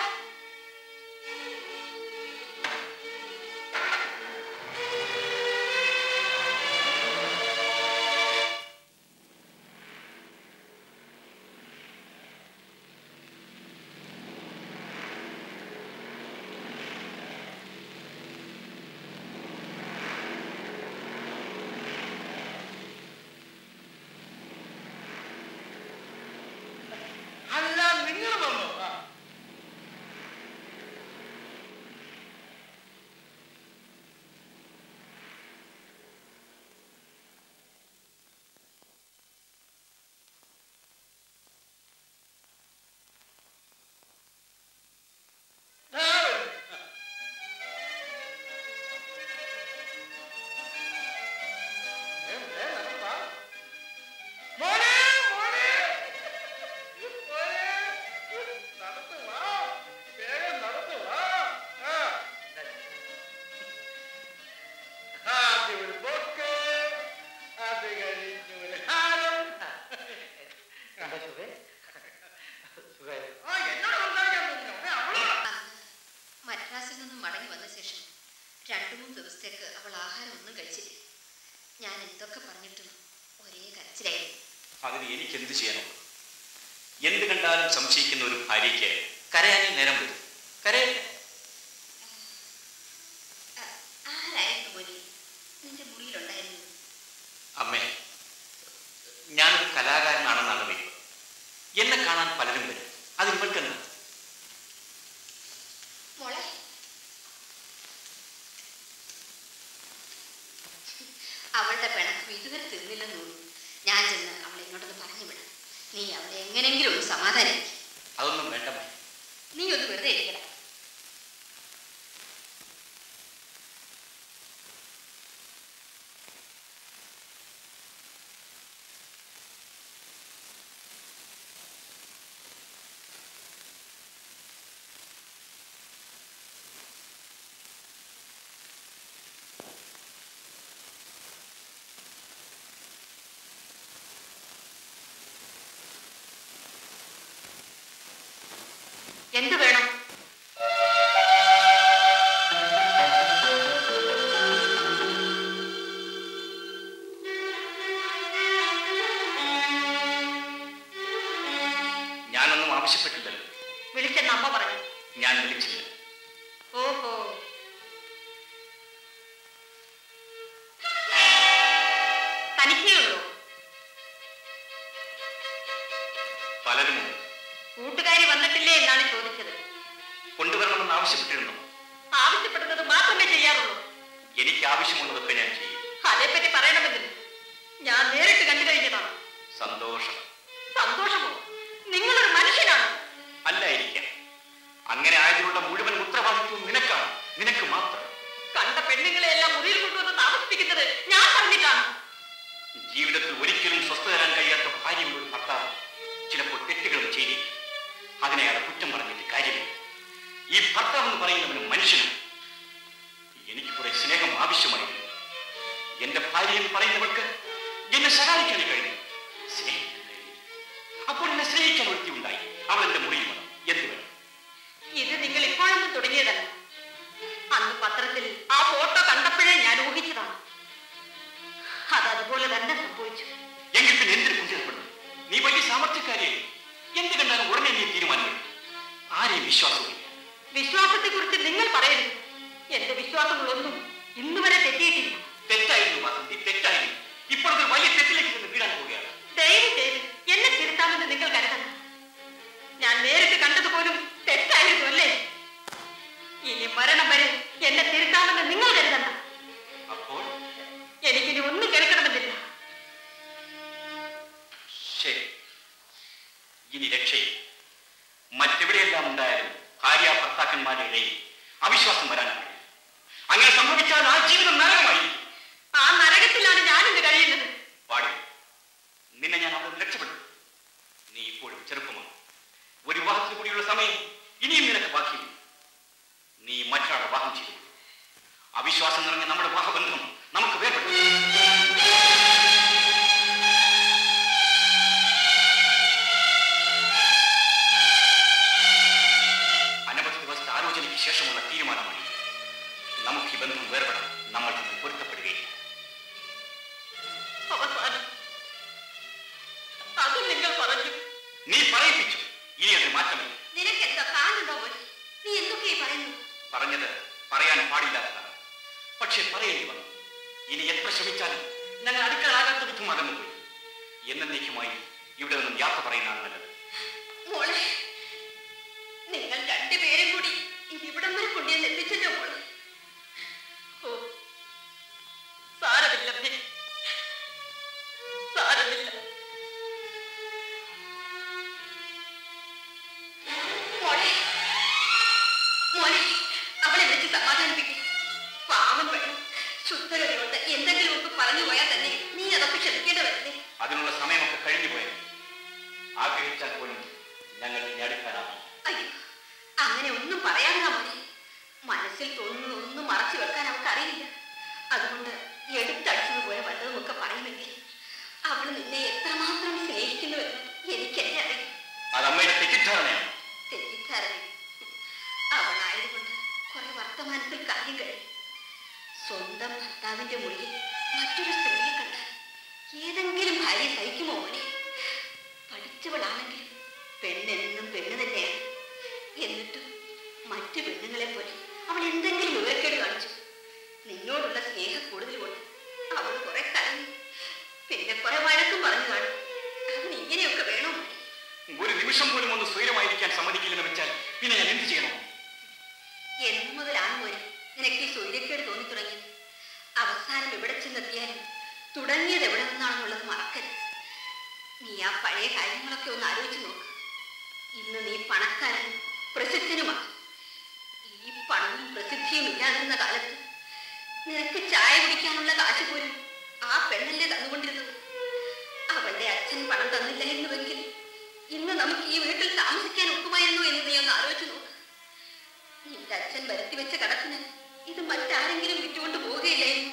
അല്ല നിങ്ങൾ വന്നു ആ. ദാ വരുന്നു. ആ. വേഗം, വേഗം നടന്ന് വാ. മോനെ മോനെ മോനെ നടന്നു വാ വേഗം നടന്നു വാ ആ. ആദ്യം ഒരു ബൊക്കെ അത് കഴിഞ്ഞ് ഒരു ഹാരം ആ എന്നോട് സംസാരിക്കാൻ പറ്റില്ല അവളോട് മദ്രാസിൽ നിന്നും മടങ്ങി വന്ന ശേഷം രണ്ടു മൂന്ന് ദിവസത്തേക്ക് അവൾ ആഹാരം ഒന്നും കഴിച്ചില്ല ഞാൻ എന്തൊക്കെ പറഞ്ഞിട്ടും ഒരേ കരച്ചിലായിരുന്നു അതിന് എനിക്ക് എന്ത് ചെയ്യാനുള്ളൂ എന്ത് കണ്ടാലും സംശയിക്കുന്ന ഒരു ഭാര്യയ്ക്ക് കരയാനേ നേരം വരും കരയട്ടെ ആരായിരുന്നു പോലി നിന്റെ മുറിയിലുണ്ടായിരുന്നു അമ്മേ ഞാനൊരു കലാകാരനാണെന്നാണ് അറിയുന്നത് എന്നെ കാണാൻ പലരും വരും അത് ഇവൾക്കെന്താ മോളെ അവളുടെ പിണക്കം ഇതുവരെ തീർന്നില്ലെന്ന് തോന്നുന്നു ഞാൻ ചെന്ന് അവളെ ഇങ്ങോട്ടൊന്ന് പറഞ്ഞു വിടാം നീ അവളെ എങ്ങനെയെങ്കിലും ഒന്ന് സമാധാനിക്കും അതൊന്നും വേണ്ടമ്മേ നീ ഒന്ന് വെറുതെ ഇരിക്കട എന്ത് വേണം ഞാനൊന്നും ആവശ്യപ്പെട്ടില്ലല്ലോ വിളിച്ചെന്ന് അമ്മ പറഞ്ഞു ഞാൻ വിളിച്ചില്ല ഓഹോ തനിക്കേ ഉള്ളൂ പലരുമുണ്ട് കൂട്ടുകാരി വന്നിട്ടില്ലേ എന്നാണ് ചോദിച്ചത് കൊണ്ടുവരണമെന്ന് ആവശ്യപ്പെട്ടിരുന്നു ആവശ്യപ്പെടുന്നത് മാത്രമേ ചെയ്യാറുള്ളൂ എനിക്ക് ആവശ്യമുള്ളതൊക്കെ ഞാൻ ചെയ്യും അതേപ്പറ്റി പറയണമെന്നില്ല ഞാൻ നേരിട്ട് കണ്ടു കഴിഞ്ഞതാണ് സന്തോഷം സന്തോഷമോ നിങ്ങളൊരു മനുഷ്യനാണ് അല്ലായിരിക്കാം അങ്ങനെ ആയതിനുള്ള മുഴുവൻ ഉത്തരവാദിത്വവും നിനക്കാണ് നിനക്ക് മാത്രം കണ്ട പെണ്ണുങ്ങളെ എല്ലാം മുറിയിൽ കൊണ്ടുവന്ന് താമസിപ്പിക്കുന്നത് ഞാൻ പറഞ്ഞിട്ടാണ് ജീവിതത്തിൽ ഒരിക്കലും സ്വസ്ഥ തരാൻ കഴിയാത്ത ഭാര്യയുള്ള ഒരു ഭർത്താവ് ചിലപ്പോൾ തെറ്റുകളും ചെയ്തേക്കും അതിനെ അയാളെ കുറ്റം പറഞ്ഞിട്ട് കാര്യമില്ല ഈ ഭർത്താവ് എന്ന് പറയുന്നവന് മനുഷ്യനാണ് എനിക്ക് കുറെ സ്നേഹം ആവശ്യമായിരുന്നു എന്റെ ഭാര്യ എന്ന് പറയുന്നവൾക്ക് എന്നെ സഹായിക്കാൻ കഴിഞ്ഞു സ്നേഹിക്കാൻ കഴിഞ്ഞു അപ്പോൾ എന്നെ സ്നേഹിക്കാൻ ഒരുത്തി ഉണ്ടായി അവൾ എന്റെ മുറിയിൽ വന്നു എന്ത് വേണം ഇത് നിങ്ങൾ ഇപ്പോഴൊന്നും തുടങ്ങിയതല്ല അന്ന് പത്രത്തിൽ ആ ഫോട്ടോ കണ്ടപ്പോഴേ ഞാൻ ഊഹിച്ചതാണ് അത് അതുപോലെ തന്നെ സംഭവിച്ചു എങ്കിൽ പിന്നെ എന്തിനു കുഞ്ചിതപ്പെടുന്നു നീ വലിയ സാമർത്ഥ്യക്കാരിയല്ലേ എന്ത് കണ്ടാലും ഉടനെ നീ തീരുമാനമെടുക്കും ആരെയും വിശ്വാസമില്ല വിശ്വാസത്തെ കുറിച്ച് നിങ്ങൾ പറയരുത് എന്റെ വിശ്വാസങ്ങളൊന്നും ഇന്ന് വരെ തെറ്റിയിട്ടില്ല തെറ്റായിരുന്നു വാസന്തി തെറ്റായിരുന്നു ഇപ്പോഴത്തെ വലിയ തെറ്റിലേക്ക് ചെന്ന് വീഴാൻ പോവുകയാണ് ദയവ് ചെയ്ത് എന്നെ തിരുത്താമെന്ന് നിങ്ങൾ കരുതണം ഞാൻ നേരിട്ട് കണ്ടത് പോലും തെറ്റായിരുന്നു അല്ലേ ഇനി മരണം വരെ എന്നെ തിരുത്താമെന്ന് നിങ്ങൾ കരുതണ്ട അപ്പോൾ എനിക്കിനി ഒന്നും കേൾക്കണമെന്നില്ല ശരി ഇനി രക്ഷയും മറ്റെവിടെയെല്ലാം ഉണ്ടായാലും ഭാര്യ ഭർത്താക്കന്മാരുടെ ഇടയിൽ അവിശ്വാസം വരാൻ കഴിയും അങ്ങനെ സംഭവിച്ചാൽ ആ ജീവിതം നരകമായിരിക്കും ആ നരകത്തിലാണ് ഞാനിന്ന് കഴിയുന്നത് പാടില്ല നിന്നെ ഞാൻ അവിടെ രക്ഷപ്പെടും നീ ഇപ്പോഴും ചെറുപ്പമാണ് ഒരു വിവാഹത്തിന് കൂടിയുള്ള സമയം ഇനിയും നിനക്ക് ബാക്കിയുണ്ട് നീ മറ്റൊരാളെ വിവാഹം ചെയ്തു അവിശ്വാസം നിറഞ്ഞ നമ്മുടെ വിവാഹബന്ധം നമുക്ക് വേർപെടും അനവധി ദിവസത്തെ ആലോചനയ്ക്ക് ശേഷമുള്ള തീരുമാനമാണ് ഇത്. നമുക്ക് ഈ ബന്ധം വേർപെടാം നമ്മൾ തമ്മിൽ പൊരുത്തപ്പെടുകയില്ല അവസാനം അത് നിങ്ങൾ പറഞ്ഞു നീ പറയിപ്പിച്ചു ഇനി അത് മാറ്റമില്ല നിനക്ക് എന്താ കാണുണ്ടോ പോലെ നീ എന്തൊക്കെയായി പറയുന്നു പറഞ്ഞത് പറയാൻ പാടില്ലാത്തതാണ് പക്ഷെ പറയേണ്ടി വന്നു ഇനി എത്ര ശ്രമിച്ചാലും ഞങ്ങൾ അടുക്കളാകാത്ത വിധം അകന്നുപോയി എന്നേക്കുമായി ഇവിടെ നിന്നും യാത്ര പറയുന്നതാണ് നല്ലത് മോളെ നിങ്ങൾ രണ്ടുപേരും കൂടി ഇവിടം വരെ കൊണ്ടുവന്ന് എത്തിച്ചല്ലോ മോളെ ഓ സാരമില്ല അമ്മേ. സാരമില്ല മോളെ മോളെ അവളെ വിളിച്ച് സമാധാനിപ്പിക്കും പാവം പെണ്ണു ശുദ്ധഗതികൊണ്ട് എന്തെങ്കിലും ഒക്കെ പറഞ്ഞു പോയാൽ തന്നെ നീ അതൊക്കെ ക്ഷമിക്കേണ്ടതല്ലേ അതിനുള്ള സമയമൊക്കെ കഴിഞ്ഞു പോയത് ആഗ്രഹിച്ചാൽ പോലും ഞങ്ങൾ ഇനി അടുക്കാനാവില്ല അയ്യോ അങ്ങനെ ഒന്നും പറയാനാ മതി മനസ്സിൽ തോന്നുന്ന ഒന്നും മറച്ചു വെക്കാൻ അവൾക്ക് അറിയില്ല അതുകൊണ്ട് എടുത്തടിച്ചത് പോലെ വല്ലതുമൊക്കെ പറയുമെങ്കിൽ അവൾ നിന്നെ എത്രമാത്രം സ്നേഹിക്കുന്നുവെന്ന് എനിക്കെന്നെ അറിയാം അത് അമ്മയുടെ തെറ്റിദ്ധാരണയാണ് തെറ്റിദ്ധാരണ അവളായതുകൊണ്ട് കുറെ വർത്തമാനത്തിൽ കാര്യം കഴിയും സ്വന്തം ഭർത്താവിന്റെ മുറിയിൽ മറ്റൊരു സ്ത്രീയെ കണ്ടാൽ ഏതെങ്കിലും ഭാര്യ സഹിക്കുമോ മോനെ പഠിച്ചവളാണെങ്കിലും പെണ്ണെന്നും പെണ്ണ് തന്നെയാണ് എന്നിട്ടും മറ്റു പെണ്ണുങ്ങളെ പോലെ അവൾ എന്തെങ്കിലും വിവരക്കേട് കാണിച്ചു നിന്നോടുള്ള സ്നേഹം കൂടുതൽ കൊണ്ട് അവൾ കുറെ കരഞ്ഞു പിന്നെ കുറെ വഴക്കും പറഞ്ഞു കാണും അവന് ഇങ്ങനെയൊക്കെ വേണോ മോനെ ഒരു നിമിഷം പോലും ഒന്ന് സ്വൈരമായിരിക്കാൻ സമ്മതിക്കില്ലെന്ന് വെച്ചാൽ പിന്നെ ഞാൻ എന്ത് ചെയ്യണം എന്നു മുതലാണ് മോനെ നിനക്ക് ഈ സൂര്യക്കേട് തോന്നി തുടങ്ങിയത് അവസാനം എവിടെ ചെന്നെത്തിയാലും തുടങ്ങിയത് എവിടെ നിന്നാണെന്നുള്ളത് മറക്കരുത് നീ ആ പഴയ കാര്യങ്ങളൊക്കെ ഒന്ന് ആലോചിച്ച് നോക്ക് ഇന്ന് നീ പണക്കാരനും പ്രസിദ്ധനുമാണ് ഈ പണവും പ്രസിദ്ധിയും ഇല്ലാതിരുന്ന കാലത്ത് നിനക്ക് ചായ കുടിക്കാനുള്ള കാശ് പോലും ആ പെണ്ണല്ലേ തന്നുകൊണ്ടിരുന്നത് അവളുടെ അച്ഛൻ പണം തന്നില്ലായിരുന്നുവെങ്കിൽ ഇന്ന് നമുക്ക് ഈ വീട്ടിൽ താമസിക്കാൻ ഒക്കുമായിരുന്നു എന്ന് നീ ഒന്ന് ആലോചിച്ച് നോക്ക് നിന്റെ അച്ഛൻ വരുത്തി വെച്ച കടത്തിന് ഇത് മറ്റാരെങ്കിലും വിറ്റുകൊണ്ട് പോവുകയില്ലായിരുന്നു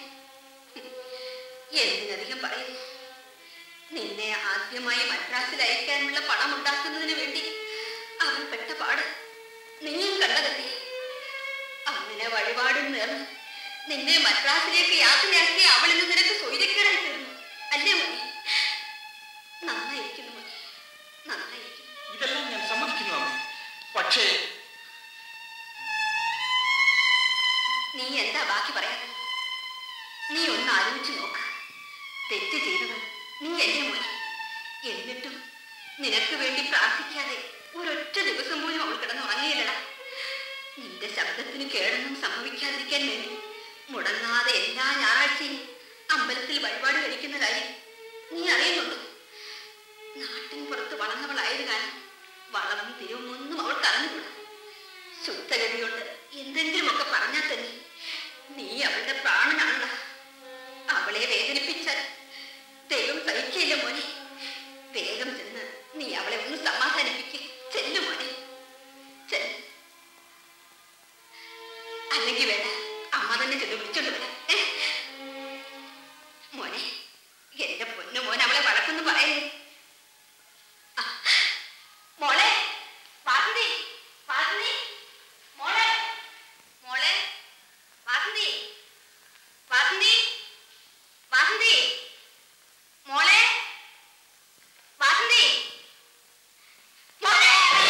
എന്തിനധികം പറയുന്നു നിന്നെ ആദ്യമായി മദ്രാസിൽ അയക്കാനുള്ള പണം ഉണ്ടാക്കുന്നതിന് വേണ്ടി അവൻ പെട്ട പാട് നീയും കണ്ടതല്ലേ അങ്ങനെ വഴിപാടും നേർന്ന് നിന്നെ മദ്രാസിലേക്ക് യാത്രയാക്കി അവൾ ഇന്ന് നിനക്ക് സ്വൈര്യക്കേടായി തീർന്നു അല്ലേ മതി നന്നായിരിക്കുന്നു മതി നന്നായിരിക്കുന്നു ഇതെല്ലാം ഞാൻ സമ്മതിക്കുന്നതാണ് പക്ഷേ നീ എന്താ ബാക്കി പറയാൻ നീ ഒന്ന് ആലോചിച്ച് നോക്ക് തെറ്റ് ചെയ്തത് നീ എന്റെ മോനെ എന്നിട്ടും നിനക്ക് വേണ്ടി പ്രാർത്ഥിക്കാതെ ഒരൊറ്റ ദിവസം പോലും അവൾ കിടന്ന് ഉറങ്ങിയില്ലടാ നിന്റെ ശബ്ദത്തിന് കേടൊന്നും സംഭവിക്കാതിരിക്കാൻ വേണ്ടി മുടങ്ങാതെ എല്ലാ ഞായറാഴ്ചയും അമ്പലത്തിൽ വഴിപാട് കഴിക്കുന്ന കാര്യം നീ അറിയുന്നുണ്ടോ നാട്ടിൻ പുറത്ത് വളർന്നവളായത് കാരണം വളവും തിരിവും ഒന്നും അവൾക്ക് അറിഞ്ഞുകൂടാ ശുദ്ധഗതി കൊണ്ട് എന്തെങ്കിലുമൊക്കെ പറഞ്ഞാൽ തന്നെ നീ അവളുടെ പ്രാണനാണല്ല അവളെ വേദനിപ്പിച്ചാൽ ദൈവം സഹിക്കില്ല മോനെ വേഗം ചെന്ന് നീ അവളെ ഒന്ന് സമാധാനിപ്പിക്കുക ചെല്ലു മോനെ ചെല്ല് അല്ലെങ്കിൽ വേണ്ട അമ്മ തന്നെ ചെന്ന് വിളിച്ചോണ്ട് വരാം ഏ? മോനെ എന്റെ പൊന്നു മോൻ അവളെ വഴക്കൊന്നും പറയല്ലേ ആ, മോളെ വാസന്തി വാസന്തി മോളെ മോളെ വാസന്തി വാസന്തി വാസന്തി മോളെ വാസന്തി മോളെ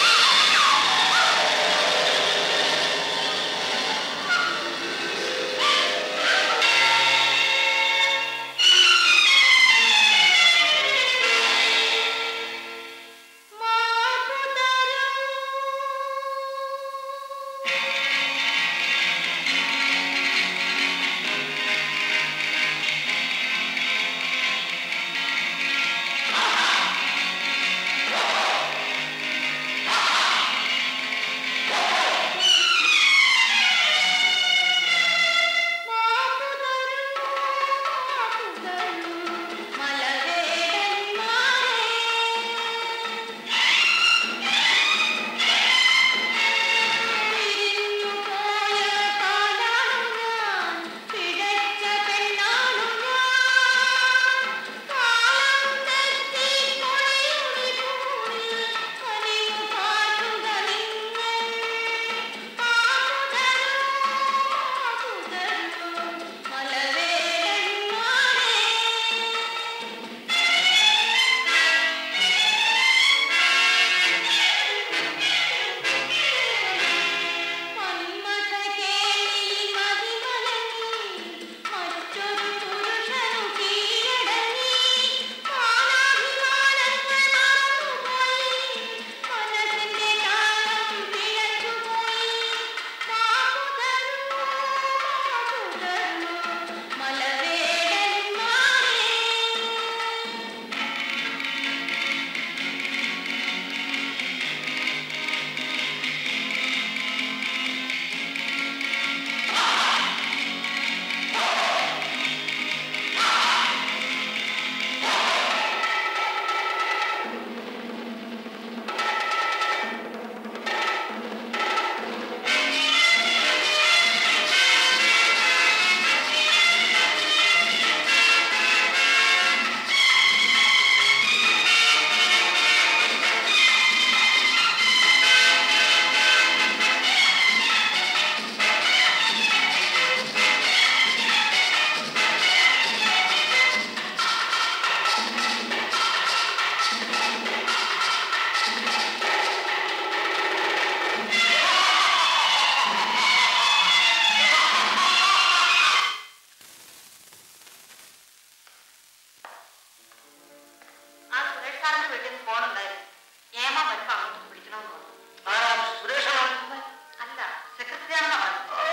ആ സുരേഷ് സാറിന്റെ വീട്ടിൽ നിന്ന് ഫോണുണ്ടായിരുന്നു ഏമ വരുമ്പോ അങ്ങോട്ട് വിളിക്കണമെന്ന് പറഞ്ഞു സുരേഷാണോ അല്ല സെക്രട്ടറി ആണെന്നാ പറഞ്ഞു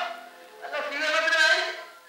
അല്ല സ്വീകരണത്തിനായി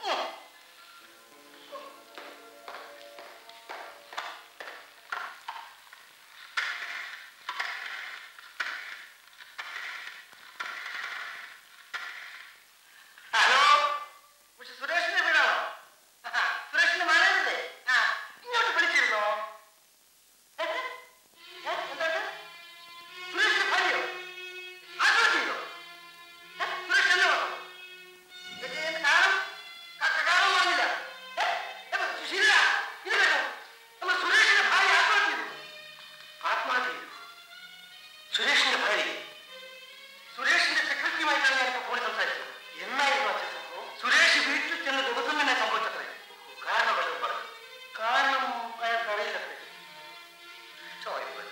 ഹലോ മിസ്റ്റർ സുരേഷിന്റെ വീടാണോ ആഹാ, സുരേഷിന്റെ മാനേജല്ലേ ആ ഇങ്ങോട്ട് വിളിച്ചിരുന്നോ ഏ? ഏ? എന്താണ്? സുരേഷിന്റെ ഭാര്യയോ ആത്മഹത്യ ചെയ്തോ ഏ? സുരേഷ് എന്നെ വന്നോ എന്റെ കാരണം ക- കാരണം പറഞ്ഞില്ല ഏ? ഏ, സുശീല ഇത് കേട്ടോ നമ്മൾ സുരേഷിന്റെ ഭാര്യ ആത്മഹത്യ ചെയ്തു ആത്മഹത്യ ചെയ്തു സുരേഷിന്റെ ഭാര്യ സുരേഷിന്റെ സെക്രട്ടറിയുമായിട്ടാണ് ഞാനിപ്പോ ഫോണിൽ സംസാരിച്ചത് എന്നായിരുന്നു അച്ഛൻ സംഭവം സുരേഷ് വീട്ടിൽ ചെന്ന ദിവസം തന്നെ സംഭവിച്ചത്രേ കാരണം വല്ലതും പറഞ്ഞു കാരണം അയാൾക്ക് അറിയില്ലത്രേ ഇഷ്ടമായിപ്പോയി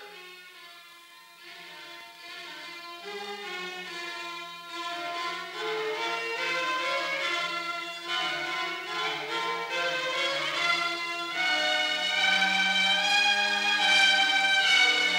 ആ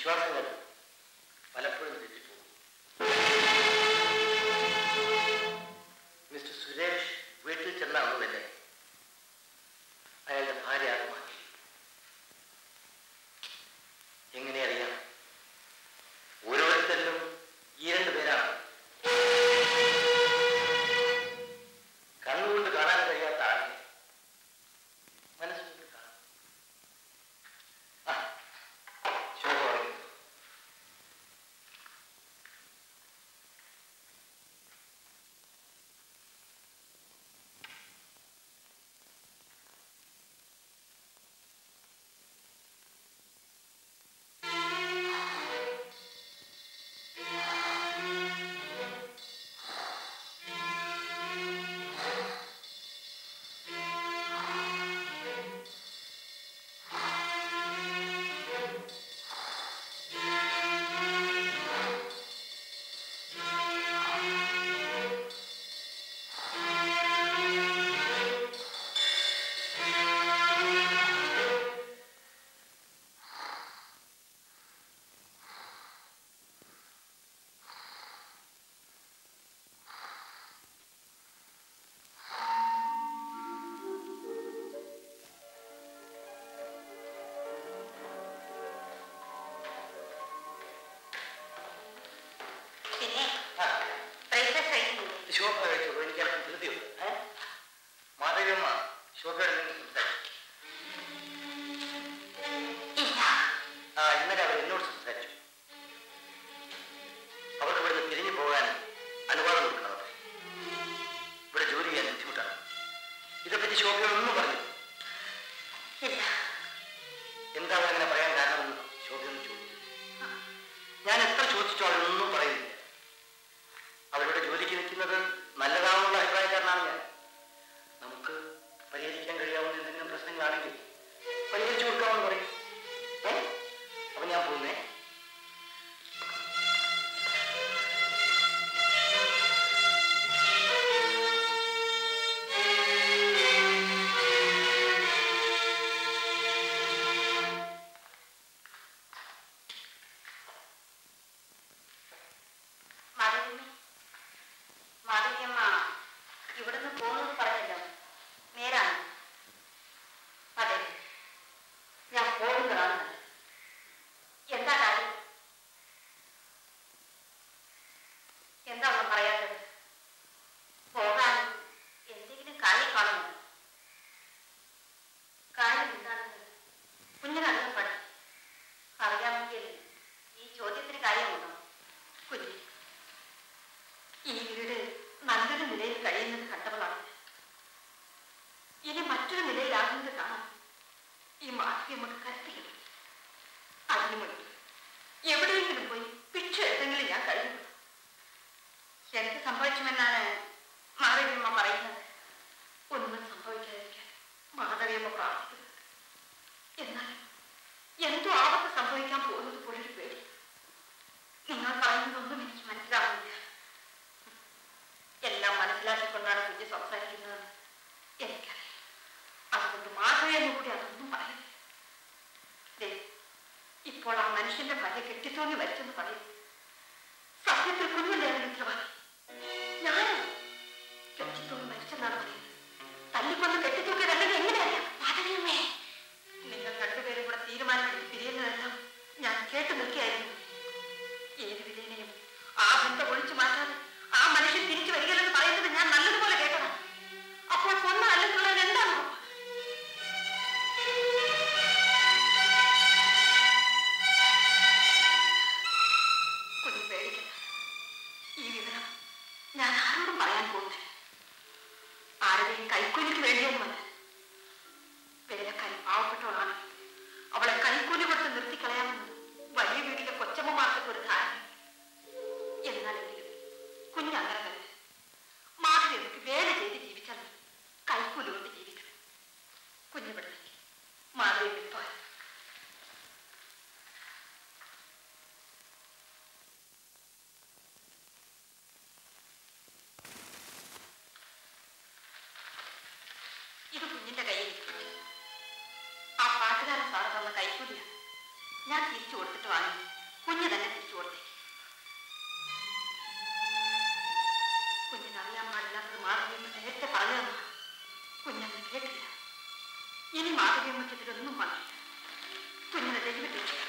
വിശ്വാസങ്ങൾ പലപ്പോഴും തെറ്റിപ്പോകും മിസ്റ്റർ സുരേഷ് വീട്ടിൽ ചെന്ന അന്ന് തന്നെ അയാളുടെ ഭാര്യ ആത്മഹത്യ ചെയ്തു. എങ്ങനെ അറിയാം ഓരോരുത്തരിലും ഈ രണ്ട് പേരാണ് കണ്ണുകൊണ്ട് കാണാൻ കഴിയാത്ത ആളിനെ മനസ്സുകൊണ്ട് കാണാം ആ ശോഭ പറയുന്നു പിന്നെ ആ ബ്രേക്ക്ഫാസ്റ്റ് കഴിക്കുന്നില്ലേ ശോഭ കഴിച്ചോളൂ എനിക്ക് അല്പം ധൃതിയുണ്ട് ഏ? മാധവിയമ്മ ശോഭയുടെ എന്തെങ്കിലും സംസാരിച്ചു ഇല്ല ആ ഇന്നലെ അവർ എന്നോട് സംസാരിച്ചു അവർക്ക് ഇവിടുന്ന് പിരിഞ്ഞു പോകാൻ അനുവാദം കൊടുക്കണം അത്രേ ഇവിടെ ജോലി ചെയ്യാൻ ബുദ്ധിമുട്ടാണ് ഇതേപ്പറ്റി ശോഭയോടൊന്നും പറഞ്ഞു ഇല്ല എന്താ അവർ അങ്ങനെ പറയാൻ കാരണമെന്ന് ശോഭയൊന്നും ചോദിച്ചു ഞാൻ എത്ര ചോദിച്ചിട്ടോ അവരൊന്നും പറയുന്നില്ല അവരുടെ ജോലിക്ക് നിൽക്കുന്നത് നല്ലതാണെന്നുള്ള അഭിപ്രായക്കാരനാണ് ഞാൻ നമുക്ക് പരിഹരിക്കാൻ കഴിയാവുന്ന എന്തെങ്കിലും പ്രശ്നങ്ങളാണെങ്കിൽ പരിഹരിച്ചു കൊടുക്കാമെന്ന് പറയും ഏ അപ്പൊ ഞാൻ പോകുന്നേ മാധവിയമ്മ മാധവിയമ്മ ഇവിടുന്ന് പോകുന്നത് പറഞ്ഞല്ലോ നേരാണ് അതെ ഞാൻ പോകുന്നതാണ് നല്ലത്. എന്താ കാര്യം എന്താ ഒന്നും പറയാത്തത് പോകാൻ എന്തെങ്കിലും കാര്യം കാണുന്നു കാര്യം എന്താണെന്ന് കുഞ്ഞിനറിയാൻ പാടില്ല അറിയാമെങ്കിൽ ഈ ചോദ്യത്തിന് കാര്യമുണ്ടോ കുഞ്ഞ് ഈ വീട് നല്ലൊരു നിലയിൽ കഴിയുന്നത് കണ്ടവളാണ് ഇനി മറ്റൊരു നിലയിലാകുന്നത് കാണാൻ ഈ മാഫിയ നമുക്ക് കരുത്തില്ല അതിനു മുൻപ് എവിടെയെങ്കിലും പോയി പിച്ചു എടുത്തെങ്കിലും ഞാൻ കഴിയും എന്ത് സംഭവിക്കുമെന്നാണ് മാധവിയമ്മ പറയുന്നത് ഒന്നും സംഭവിക്കാതിരിക്കാൻ മാധവിയമ്മ പ്രാർത്ഥിക്കുന്നത് എന്നാൽ എന്തോ ആപത്ത് സംഭവിക്കാൻ പോകുന്നത് പോലൊരു പേടി നിങ്ങൾ പറയുന്നതൊന്നും എനിക്ക് മനസ്സിലാവുന്നില്ല എല്ലാം മനസ്സിലാക്കിക്കൊണ്ടാണ് കുഞ്ഞ് സംസാരിക്കുന്നത് എനിക്കറിയാം അതുകൊണ്ട് മാധവയെന്ന് കൂടി അതൊന്നും പറയില്ല ദേ, ഇപ്പോൾ ആ മനുഷ്യന്റെ ഭാര്യ കെട്ടിത്തോന്നി മരിച്ചെന്ന് പറയും സത്യത്തിൽ കുഞ്ഞിന്റെ അതിന് ഉത്തരവാദി ഞാനും കെട്ടിത്തോന്നി മരിച്ചെന്നാണ് പറയുന്നത് തല്ലിക്കൊന്ന് കെട്ടിത്തൂക്കിയതല്ലെങ്കിൽ എങ്ങനെയറിയാം മാധവിയമ്മേ നിങ്ങൾ രണ്ടുപേരും കൂടെ തീരുമാനമെടുത്ത് പിരിയുന്നതെല്ലാം ഞാൻ കേട്ടു നിൽക്കുകയായിരുന്നു ഏത് വിധേനയും ആ ബന്ധം ഒഴിച്ചു മാറ്റാതെ ആ മനുഷ്യൻ തിരിച്ചു വരികയില്ലെന്ന് പറയുന്നത് ഞാൻ നല്ലതുപോലെ കേട്ടതാണ് അപ്പോൾ കൊന്ന അല്ലെന്നുള്ളതിന് എന്താണ് ഉറപ്പ്? കുഞ്ഞ് പേടിക്കണ്ട ഈ വിവരം ഞാൻ ആരോടും പറയാൻ പോകുന്നില്ല ആരുടെയും കൈക്കൂലിക്ക് വേണ്ടിയൊന്നുമല്ല വേലക്കാരി പാവപ്പെട്ടവളാണ് അവളെ കൈക്കൂലി കൊടുത്ത് നിർത്തിക്കളയാമെന്ന് വലിയ വീട്ടിലെ കൊച്ചമ്മമാർക്ക് ഒരു ധാരണ എന്നാലെങ്കിലും കുഞ്ഞങ്ങനെ തന്നെ മാധവി നമുക്ക് വേല ചെയ്ത് ജീവിച്ചാൽ മതി. കൈക്കൂലി കൊണ്ട് ജീവിക്കണം കുഞ്ഞിവിടത്തേക്ക് മാധവി വിട്ടോ ഇത് കുഞ്ഞിന്റെ കയ്യിൽ ആ പാട്ടുകാരൻ സാറ് തന്ന കൈക്കൂലിയാണ് ഞാൻ തിരിച്ചു കൊടുത്തിട്ട് വാങ്ങി കുഞ്ഞ് തന്നെ തിരിച്ചു കൊടുത്തേ കുഞ്ഞിന് അറിയാൻ പാടില്ലാത്തത് മാധവിയമ്മ നേരത്തെ പറഞ്ഞു തന്നു കുഞ്ഞന്ന് കേട്ടില്ല ഇനി മാധവിയമ്മയ്ക്ക് ഇതിലൊന്നും വന്നില്ല കുഞ്ഞിനെ ദൈവം രക്ഷിക്കട്ടെ.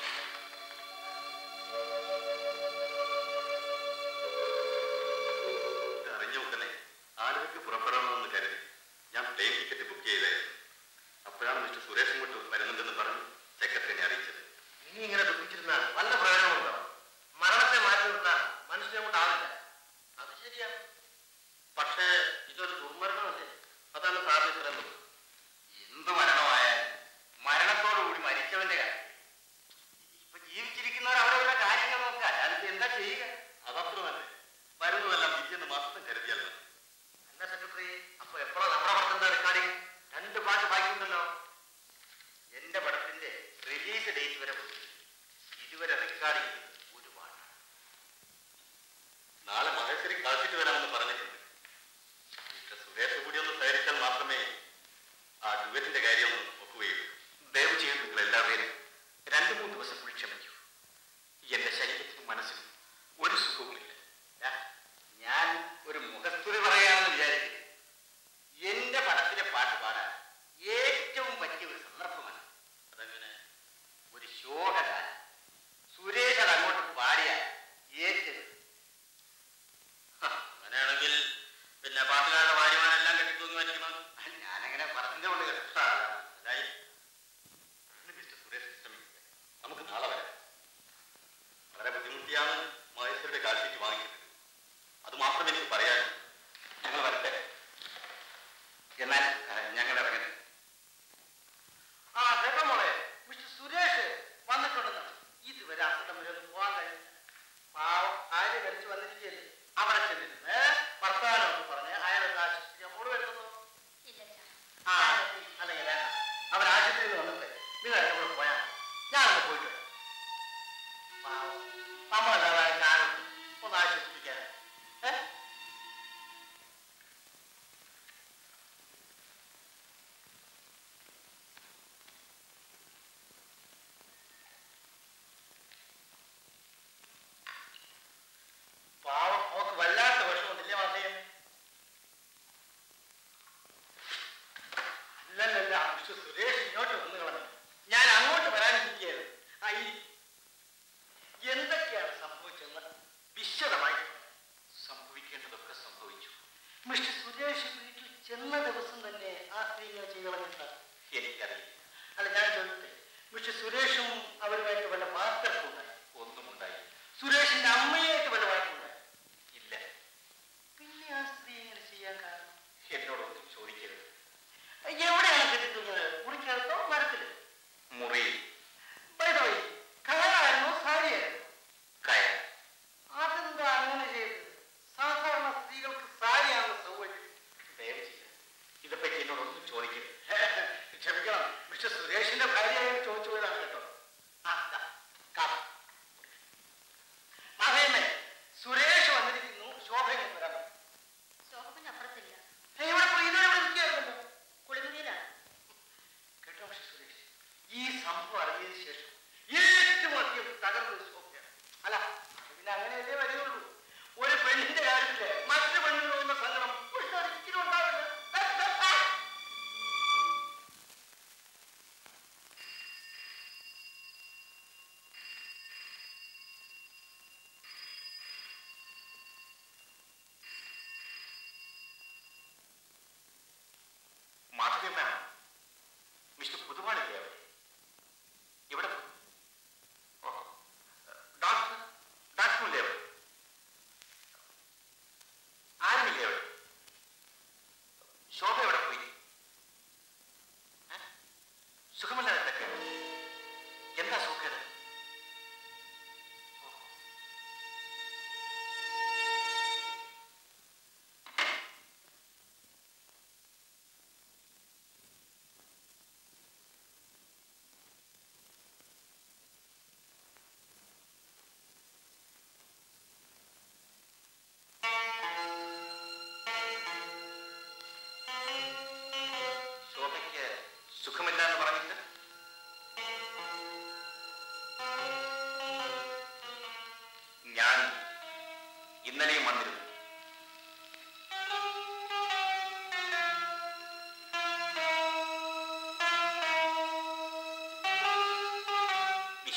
ഇത് അറിഞ്ഞ ഉടനെ ആലുവയ്ക്ക് പുറപ്പെടണമെന്ന് കരുതി ഞാൻ പ്ലെയിൻ ടിക്കറ്റ് ബുക്ക് ചെയ്തായിരുന്നു അപ്പോഴാണ് മിസ്റ്റർ സുരേഷ് ഇങ്ങോട്ട് വരുന്നുണ്ടെന്ന് പറഞ്ഞ് സെക്രട്ടറിനെ അറിയിച്ചത് ഇനി ഇങ്ങനെ ദുഃഖിച്ചിരുന്നാൽ വല്ല പ്രയോജനമുണ്ടോ മരണത്തെ മാറ്റി നിർത്താൻ മനുഷ്യനെ കൊണ്ടാവില്ല അത് ശരിയാണ് പക്ഷേ ഇതൊരു ദുർമരണമല്ലേ അതാണ് സാറിന് ഇത്രയും ദുഃഖം എന്ത് മരണമായാലും മരണത്തോടുകൂടി മരിച്ചവന്റെ കാര്യം ഇപ്പൊ ജീവിച്ചിരിക്കുന്നവർ അവരവരുടെ കാര്യങ്ങൾ നോക്കുക അതിപ്പോ എന്താ ചെയ്യുക അതത്ര തന്നെ വരുന്നതെല്ലാം വിദ്യെന്ന് മാത്രം കരുതിയാൽ മതി അല്ല സെക്രട്ടറി അപ്പൊ എപ്പോഴാ നമ്മുടെ പടത്തിന്റെ റെക്കോർഡിംഗ് രണ്ട് പാട്ട് ബാക്കിയുണ്ടല്ലോ എന്റെ പടത്തിന്റെ റിലീസ് ഡേറ്റ് വരെ പോയി ഇതുവരെ റെക്കോർഡിംഗ് ഒരു പാട്ടാണ് നാളെ മഹേശ്വരി കളിച്ചിട്ട് വരാമെന്ന് പറഞ്ഞിട്ടുണ്ട് മിസ്റ്റർ സുരേഷ് കൂടി ഒന്ന് സഹകരിച്ചാൽ മാത്രമേ ആ ഡുവറ്റിന്റെ കാര്യം ഒന്ന് ഒക്കുകയുള്ളൂ ദയവ് ചെയ്ത് നിങ്ങൾ എല്ലാവരും രണ്ടു മൂന്ന് ദിവസം കൂടി ക്ഷമിക്കൂ എന്റെ ശരീരത്തിനും മനസ്സിനും ഒരു സുഖവുമില്ല ദാ, ഞാൻ ഒരു മുഖസ്തുതി പറയാമെന്ന് വിചാരിക്കുന്നു എന്റെ പടത്തിലെ പാട്ട് പാടാൻ ഏറ്റവും പറ്റിയ ഒരു സന്ദർഭമാണ് അതങ്ങനെ ഒരു ശോകഗാനം സുരേഷ് അത് അങ്ങോട്ട് പാടിയാൽ ഏറ്റത് അങ്ങനെയാണെങ്കിൽ പിന്നെ പാട്ടുകാരുടെ ഭാര്യമാരെല്ലാം കെട്ടിത്തൂങ്ങി മരിക്കണം ഞാനങ്ങനെ പറഞ്ഞതേ ഉള്ളൂ കേട്ടോ അതായി ഇന്ന് മിസ്റ്റർ സുരേഷ് ശ്രമിക്കുക നമുക്ക് നാളെ വരാം വളരെ ബുദ്ധിമുട്ടിയാണ് മഹേശ്വരുടെ കാൽഷീറ്റ് വാങ്ങിക്കുന്നത് അത് മാത്രം എനിക്ക് പറയാനുള്ളൂ ഞങ്ങൾ വരട്ടെ എന്നാൽ അഹ്, ഞങ്ങൾ ഇറങ്ങട്ടെ ആ കേട്ടോ മോളെ മിസ്റ്റർ സുരേഷ് വന്നിട്ടുണ്ടെന്ന് ഇതുവരെ അസുഖം വരെ ഒന്നും പോകാൻ കഴിഞ്ഞില്ല പാവം ആര്യ കളിച്ച് വന്നിരിക്കുകയല്ലേ അവിടെ ചെന്നിരുന്ന് വർത്താനം എന്ന് പറഞ്ഞ് അയാളൊന്ന് ആശുപത്രി മോള് വരുന്നു ആ അല്ലെങ്കിൽ വേണ്ട അവർ ആശുപത്രിയിൽ നിന്ന് വന്നിട്ട് നിങ്ങൾ എന്നെ കൂടെ പോയാൽ ഞാനൊന്ന് പോയിട്ട് വരാം പാവം നമ്മളല്ലാതെ ഞാനുണ്ട് ഒന്ന് ആശ്വസിപ്പിക്കാൻ ഏഹ് പാവം അവക്ക് വല്ലാത്ത വിഷമത്തില്ലേ മാസയും അല്ലല്ലല്ല മിസ്റ്റർ സുരേഷ് ഇങ്ങോട്ട് വന്നു കളഞ്ഞു ഞാൻ അങ്ങോട്ട് വരാനിരിക്കുകയായിരുന്നു ആ ഈ എന്തൊക്കെയാണ് സംഭവിച്ചതെന്ന് വിശദമായി സംഭവിക്കേണ്ടതൊക്കെ സംഭവിച്ചു മിസ്റ്റർ സുരേഷ് വീട്ടിൽ ചെന്ന ദിവസം തന്നെ ആ സ്ത്രീ ഇങ്ങനെ ചെയ്തു കളഞ്ഞിട്ടാണ് എനിക്കറിയില്ല അല്ല ഞാൻ ചോദിക്കട്ടെ മിസ്റ്റർ സുരേഷും അവരുമായിട്ട് വല്ല വാർത്തർക്കുണ്ടായി ഒന്നും ഉണ്ടായി സുരേഷിന്റെ അമ്മയായിട്ട് വല്ല വാർത്തയുണ്ടായി ഇല്ല പിന്നെ ആ സ്ത്രീ ഇങ്ങനെ ചെയ്യാൻ കാരണം എന്നോടൊന്നും ചോദിക്കരുത് എവിടെയാണ് കെട്ടിത്തൂങ്ങിയത് മുറിക്കകത്തോ മരത്തില് മുറിയിൽ ബൈദോയി കയറായിരുന്നോ സാരിയായിരുന്നു കയർ അതെന്താ അങ്ങനെ ചെയ്തത് സാധാരണ സ്ത്രീകൾക്ക് സാരിയാണ് സൗകര്യം ദയവ് ചെയ്ത് ഇതേപ്പറ്റി എന്നോടൊന്നും ചോദിക്കരുത് ക്ഷമിക്കണം മിസ്റ്റർ സുരേഷിന്റെ ഭാര്യയായി ചോദിച്ചു പോയതാണ് കേട്ടോ ആ, ദാ, കാപ്പി. മാധവമ്മേ, സുരേഷ്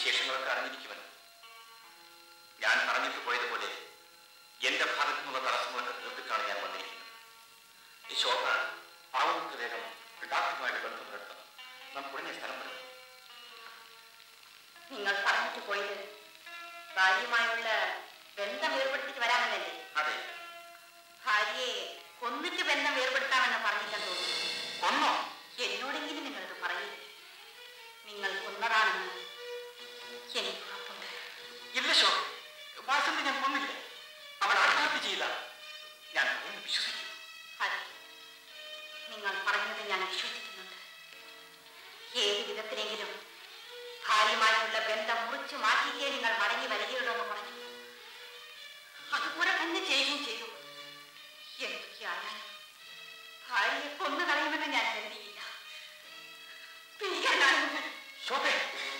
വിശേഷങ്ങളൊക്കെ അറിഞ്ഞിരിക്കുമല്ലോ ഞാൻ പറഞ്ഞിട്ട് പോയതുപോലെ എന്റെ ഭാഗത്തു നിന്നുള്ള തടസ്സങ്ങളൊക്കെ തീർത്തിട്ടാണ് ഞാൻ വന്നിരിക്കുന്നത് ഈ ശോഭ ആവുന്നത്ര വേഗം ഡാക്ടറുമായിട്ട് ബന്ധം പുലർത്തണം നമുക്ക് ഉടനെ സ്ഥലം വിടണം നിങ്ങൾ പറഞ്ഞിട്ട് പോയത് ഭാര്യയുമായുള്ള ബന്ധം ഏർപ്പെടുത്തിട്ട് വരാമെന്നല്ലേ അതെ ഭാര്യയെ കൊന്നിട്ട് ബന്ധം ഏർപ്പെടുത്താമെന്ന് പറഞ്ഞില്ലെന്ന് തോന്നുന്നു കൊന്നോ എന്നോടെങ്കിലും നിങ്ങളത് പറയില്ലേ നിങ്ങൾ കൊന്നതാണെന്ന് എനിക്ക് ഉറപ്പുണ്ട് ഇല്ല ശോഭ വാസന്തി ഞാൻ കൊന്നില്ല അവൾ ആത്മഹത്യ ചെയ്യില്ല ഞാൻ പറയുന്നത് വിശ്വസിക്കും അതെ നിങ്ങൾ പറഞ്ഞത് ഞാൻ വിശ്വസിക്കുന്നുണ്ട് ഏത് വിധത്തിലെങ്കിലും ഭാര്യയുമായിട്ടുള്ള ബന്ധം മുറിച്ചു മാറ്റിയിട്ടേ നിങ്ങൾ മടങ്ങി വരികയുള്ളൂ എന്ന് പറഞ്ഞു അതുപോലെ തന്നെ ചെയ്യുകയും ചെയ്തു എന്തൊക്കെയായാലും ഭാര്യയെ കൊന്നു കളയുമെന്ന് ഞാൻ കരുതിയില്ല ഭീകരനാണ് നിങ്ങൾ. ശോഭേ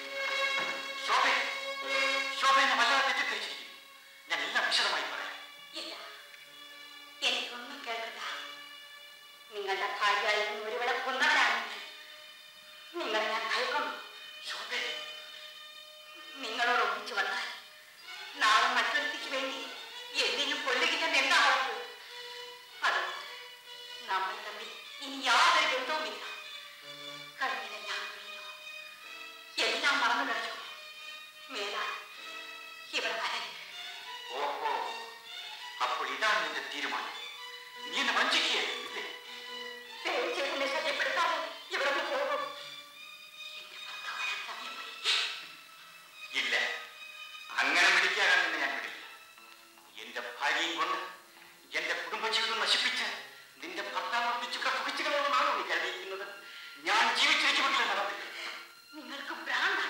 ശോഭേ ശോഭ എന്നെ വല്ലാതെ തെറ്റിദ്ധരിച്ചിരിക്കുന്നു ഞാൻ എല്ലാം വിശദമായി പറയാം ഇല്ല എനിക്കൊന്നും കേൾക്കണ്ട നിങ്ങളുടെ ഭാര്യയായിരുന്നു ഒരു വിള കൊന്നവരാണെങ്കിൽ നിങ്ങൾ ഞാൻ ഭയക്കുന്നു ശോഭേ നിങ്ങളോട് ഒന്നിച്ചു വന്നാൽ നാളെ മറ്റൊരുത്തിക്ക് വേണ്ടി എന്തിനും കൊല്ലുകില്ലെന്ന് എന്താ ഉറപ്പ് അതുകൊണ്ട് നമ്മൾ തമ്മിൽ ഇനി യാതൊരു ബന്ധവുമില്ല കഴിഞ്ഞതെല്ലാം കഴിഞ്ഞു എല്ലാം മറന്നു കഴിഞ്ഞു മേലാൽ ഇവിടെ വരരുത് ഓഹോ അപ്പോൾ ഇതാണ് നിന്റെ തീരുമാനം നീ എന്നെ വഞ്ചിക്കുകയല്ലേ പേടിച്ചെന്നെ ശല്യപ്പെടുത്താതെ ഇവിടെ നിന്ന് പോകും എന്റെ ഭർത്താവ് വരാൻ സമയമായി ഇല്ല അങ്ങനെ പിടിക്കാകാൻ നിന്നെ ഞാൻ വിടില്ല എന്റെ ഭാര്യയും കൊണ്ട് എന്റെ കുടുംബജീവിതം നശിപ്പിച്ച് നിന്റെ ഭർത്താവ് പിച്ചുക്ക സുഖിച്ചു കളയുമെന്നാണോ നീ കരുതിയിരിക്കുന്നത് ഞാൻ ജീവിച്ചിരിക്കുമെങ്കിൽ നടത്തില്ല നിങ്ങൾക്ക് ഭ്രാന്താണ്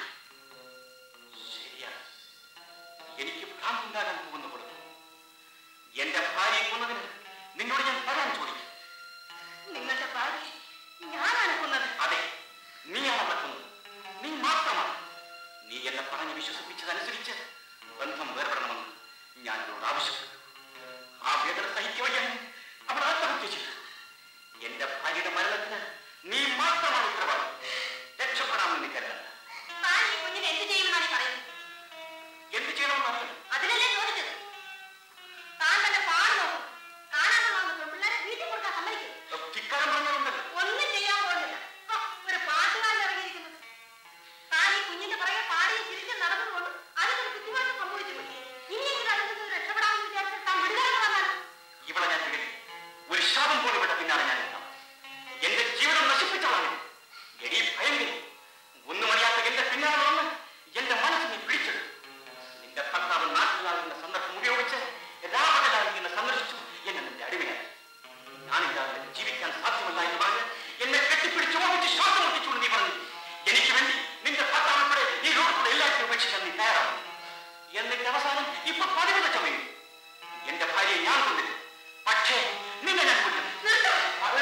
ശരിയാണ് എനിക്ക് ഭ്രാന്തുണ്ടാകാൻ പോകുന്ന കൊടുത്തു എന്റെ ഭാര്യയെ കൊന്നതിന് നിന്നോട് ഞാൻ പറയാൻ ചോദിക്കും നിങ്ങളുടെ ഭാര്യ ഞാനാണ് കൊന്നത് അതെ നീയാണ് നടക്കുന്നത് നീ മാത്രമാണ് നീ എന്നെ പറഞ്ഞ് വിശ്വസിപ്പിച്ചതനുസരിച്ച് ബന്ധം വേർപെടണമെന്ന് ഞാൻ അവളോട് ആവശ്യപ്പെട്ടു ആ വേദന സഹിക്കുകയാണ് അവൾ ആത്മഹത്യ ചെയ്തു എന്റെ ഭാര്യയുടെ മരണത്തിന് നീ മാത്രമാണ് ഉത്തരവാദി രക്ഷപ്പെടാമെന്ന് നീ കരുതണ്ട താൻ ഈ കുഞ്ഞിനെ എന്ത് ചെയ്യുമെന്നാണ് ഈ പറയുന്നത് എന്ത് ചെയ്യണമെന്ന് അറിയാം അതിനല്ലേ ചോദിച്ചത് താൻ തന്നെ പാട് നോക്കും കാണാനുള്ള പെൺപിള്ളേരെ വീട്ടിൽ കൊടുക്കാൻ സമ്മതിക്കും ധിക്കാരം പറഞ്ഞുണ്ടല്ലോ ഒന്നും ചെയ്യാൻ പോകുന്നില്ല ആ, ഒരു പാട്ടുകാരൻ ഇറങ്ങിയിരിക്കുന്നത് താൻ ഈ കുഞ്ഞിന്റെ പുറകെ പാടി തിരിച്ച് നടന്നുകൊണ്ട് അതിനൊരു ബുദ്ധിമുട്ട് സംഭവിച്ചു പോയി ഇനിയെങ്കിലും അതിൽ നിന്ന് രക്ഷപ്പെടാമെന്ന് വിചാരിച്ചാൽ താൻ വിടുതലാണ് വന്നാലും ഇവിടെ ഞാൻ വിടില്ല ഒരു ശാപം പോലെ ഇവിടെ പിന്നാലെ ഞാൻ ഉണ്ടാവും എന്റെ ജീവിതം നശിപ്പിച്ചതാണ് എടി ഭയങ്കരി ഒന്നും അറിയാത്ത എന്റെ പിന്നാലെ വന്ന് എന്റെ മനസ്സ് നീ പിടിച്ചെടുത്തു നിന്റെ ഭർത്താവ് നാട്ടിലാകുന്ന സന്ദർഭം ഉപയോഗിച്ച് രാമകലായി നിന്നെ സന്ദർശിച്ചു എന്നെ നിന്റെ അടിമയായി ഞാനില്ലാതെ നിനക്ക് ജീവിക്കാൻ സാധ്യമല്ല എന്ന് പറഞ്ഞ് എന്നെ കെട്ടിപ്പിടിച്ച് ഓടിച്ച് ശ്വാസം മുട്ടിച്ചുകൊണ്ട് നീ പറഞ്ഞു എനിക്ക് വേണ്ടി നിന്റെ ഭർത്താവ് ഉൾപ്പെടെ ഈ ലോകത്തുള്ള എല്ലാവരും ഉപേക്ഷിക്കാൻ നീ തയ്യാറാണ് എന്നിട്ട് അവസാനം ഇപ്പൊ പതിവുള്ള ചമയും എന്റെ ഭാര്യയെ ഞാൻ കൊണ്ടില്ല പക്ഷേ നിന്നെ ഞാൻ കൊല്ലും അത്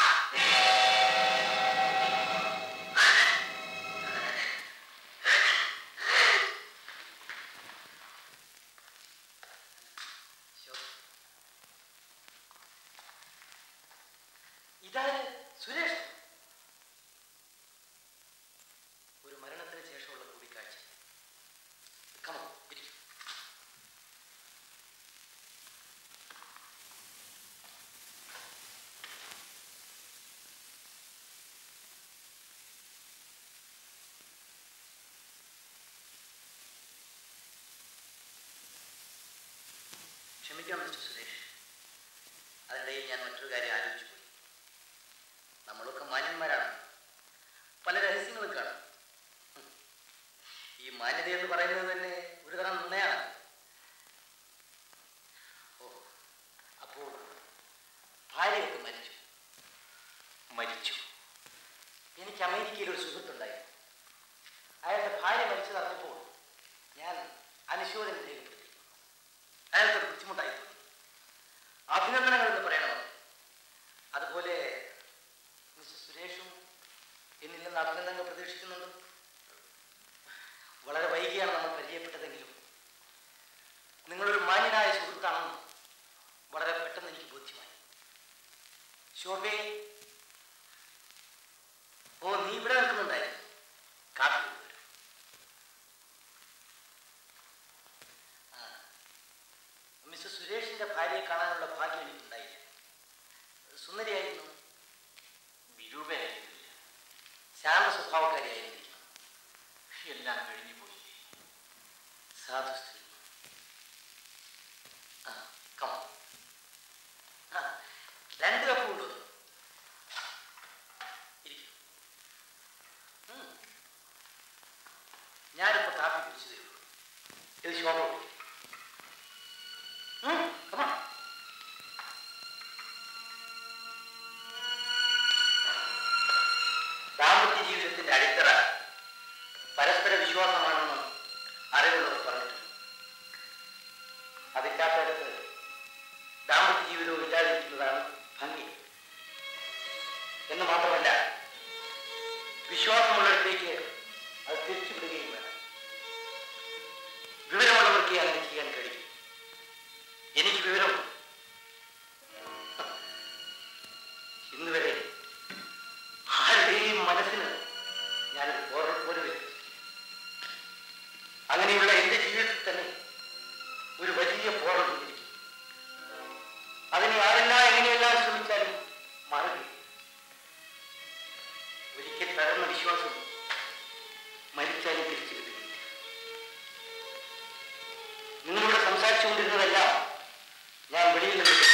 ഇതാര് സുരേഷ് ഒരു മരണത്തിന് ശേഷമുള്ള കൂടിക്കാഴ്ച കമോ ഇരിക്കും ക്ഷമിക്കണം മിസ്റ്റർ സുരേഷ് അതിനിടയിൽ ഞാൻ മറ്റൊരു കാര്യം ആലോചിച്ചു പോയി നമ്മളൊക്കെ മാന്യന്മാരാണ് പല രഹസ്യങ്ങളും കാണും ഹും. ഈ മാന്യത എന്ന് പറയുന്നത് തന്നെ ഒരു തരം നുണയാണ് ഓ അപ്പോൾ ഭാര്യയൊക്കെ മരിച്ചു മരിച്ചു എനിക്ക് അമേരിക്കയിൽ ഒരു സുഹൃത്തുണ്ടായിരുന്നു അയാളുടെ ഭാര്യ മരിച്ചത് അറിഞ്ഞപ്പോൾ ഞാൻ അനുശോചനം രേഖപ്പെടുത്തി അയാൾക്ക് ബുദ്ധിമുട്ടായി തോന്നി. അഭിനന്ദനങ്ങൾ എന്ന് പറയണമോ അതുപോലെ മിസ്റ്റർ സുരേഷും എന്നിൽ നിന്ന് അഭിനന്ദനങ്ങൾ പ്രതീക്ഷിക്കുന്നുണ്ട് വളരെ വൈകിയാണ് നമ്മൾ പരിചയപ്പെട്ടതെങ്കിലും നിങ്ങളൊരു മാന്യനായ സുഹൃത്താണെന്ന് വളരെ പെട്ടെന്ന് എനിക്ക് ബോധ്യമായി ശോഭേ ഓ നീ ഇവിടെ നിൽക്കുന്നുണ്ടായിരുന്നു കാപ്പി കൊണ്ടുവരൂ. രണ്ട് കപ്പ് കൊണ്ടു ഞാനിപ്പോ കാപ്പി കുടിച്ചതേ ഉള്ളൂ ഇത് ശോഭ കുടി. ഉം, come on. ദാമ്പത്യ ജീവിതത്തിന്റെ അടിത്തറ പരസ്പര വിശ്വാസമാണെന്ന് അറിവുള്ളവർ പറഞ്ഞിട്ടുണ്ട് അതില്ലാത്തടത്ത് ദാമ്പത്യ ജീവിതവും ഇല്ലാതിരിക്കുന്നതാണ് ഭംഗി എന്ന് മാത്രമല്ല വിശ്വാസമുള്ളിടത്തേക്ക് അത് തിരിച്ചുവിടുകയും വേണം വിവരമുള്ളവർക്ക് അങ്ങനെ ചെയ്യാൻ കഴിയും എനിക്ക് വിവരമുണ്ട് ഇന്ന് വരെ ആരുടെയും മനസ്സിന് ഞാനൊരു പോറൽ പോലും ഇല്ല. അങ്ങനെയുള്ള എന്റെ ജീവിതത്തിൽ തന്നെ ഒരു വലിയ പോറൽ ഇരിക്കും അതിനെ ആരെല്ലാം എങ്ങനെയെല്ലാം ശ്രമിച്ചാലും മാറുകയില്ല ഒരിക്കൽ തകർന്ന വിശ്വാസം മരിച്ചാലും തിരിച്ചു കിട്ടുകയില്ല നിങ്ങളോട് സംസാരിച്ചുകൊണ്ടിരുന്നതെല്ലാം ഞാൻ വെളിയിൽ നിന്ന് കേട്ടു.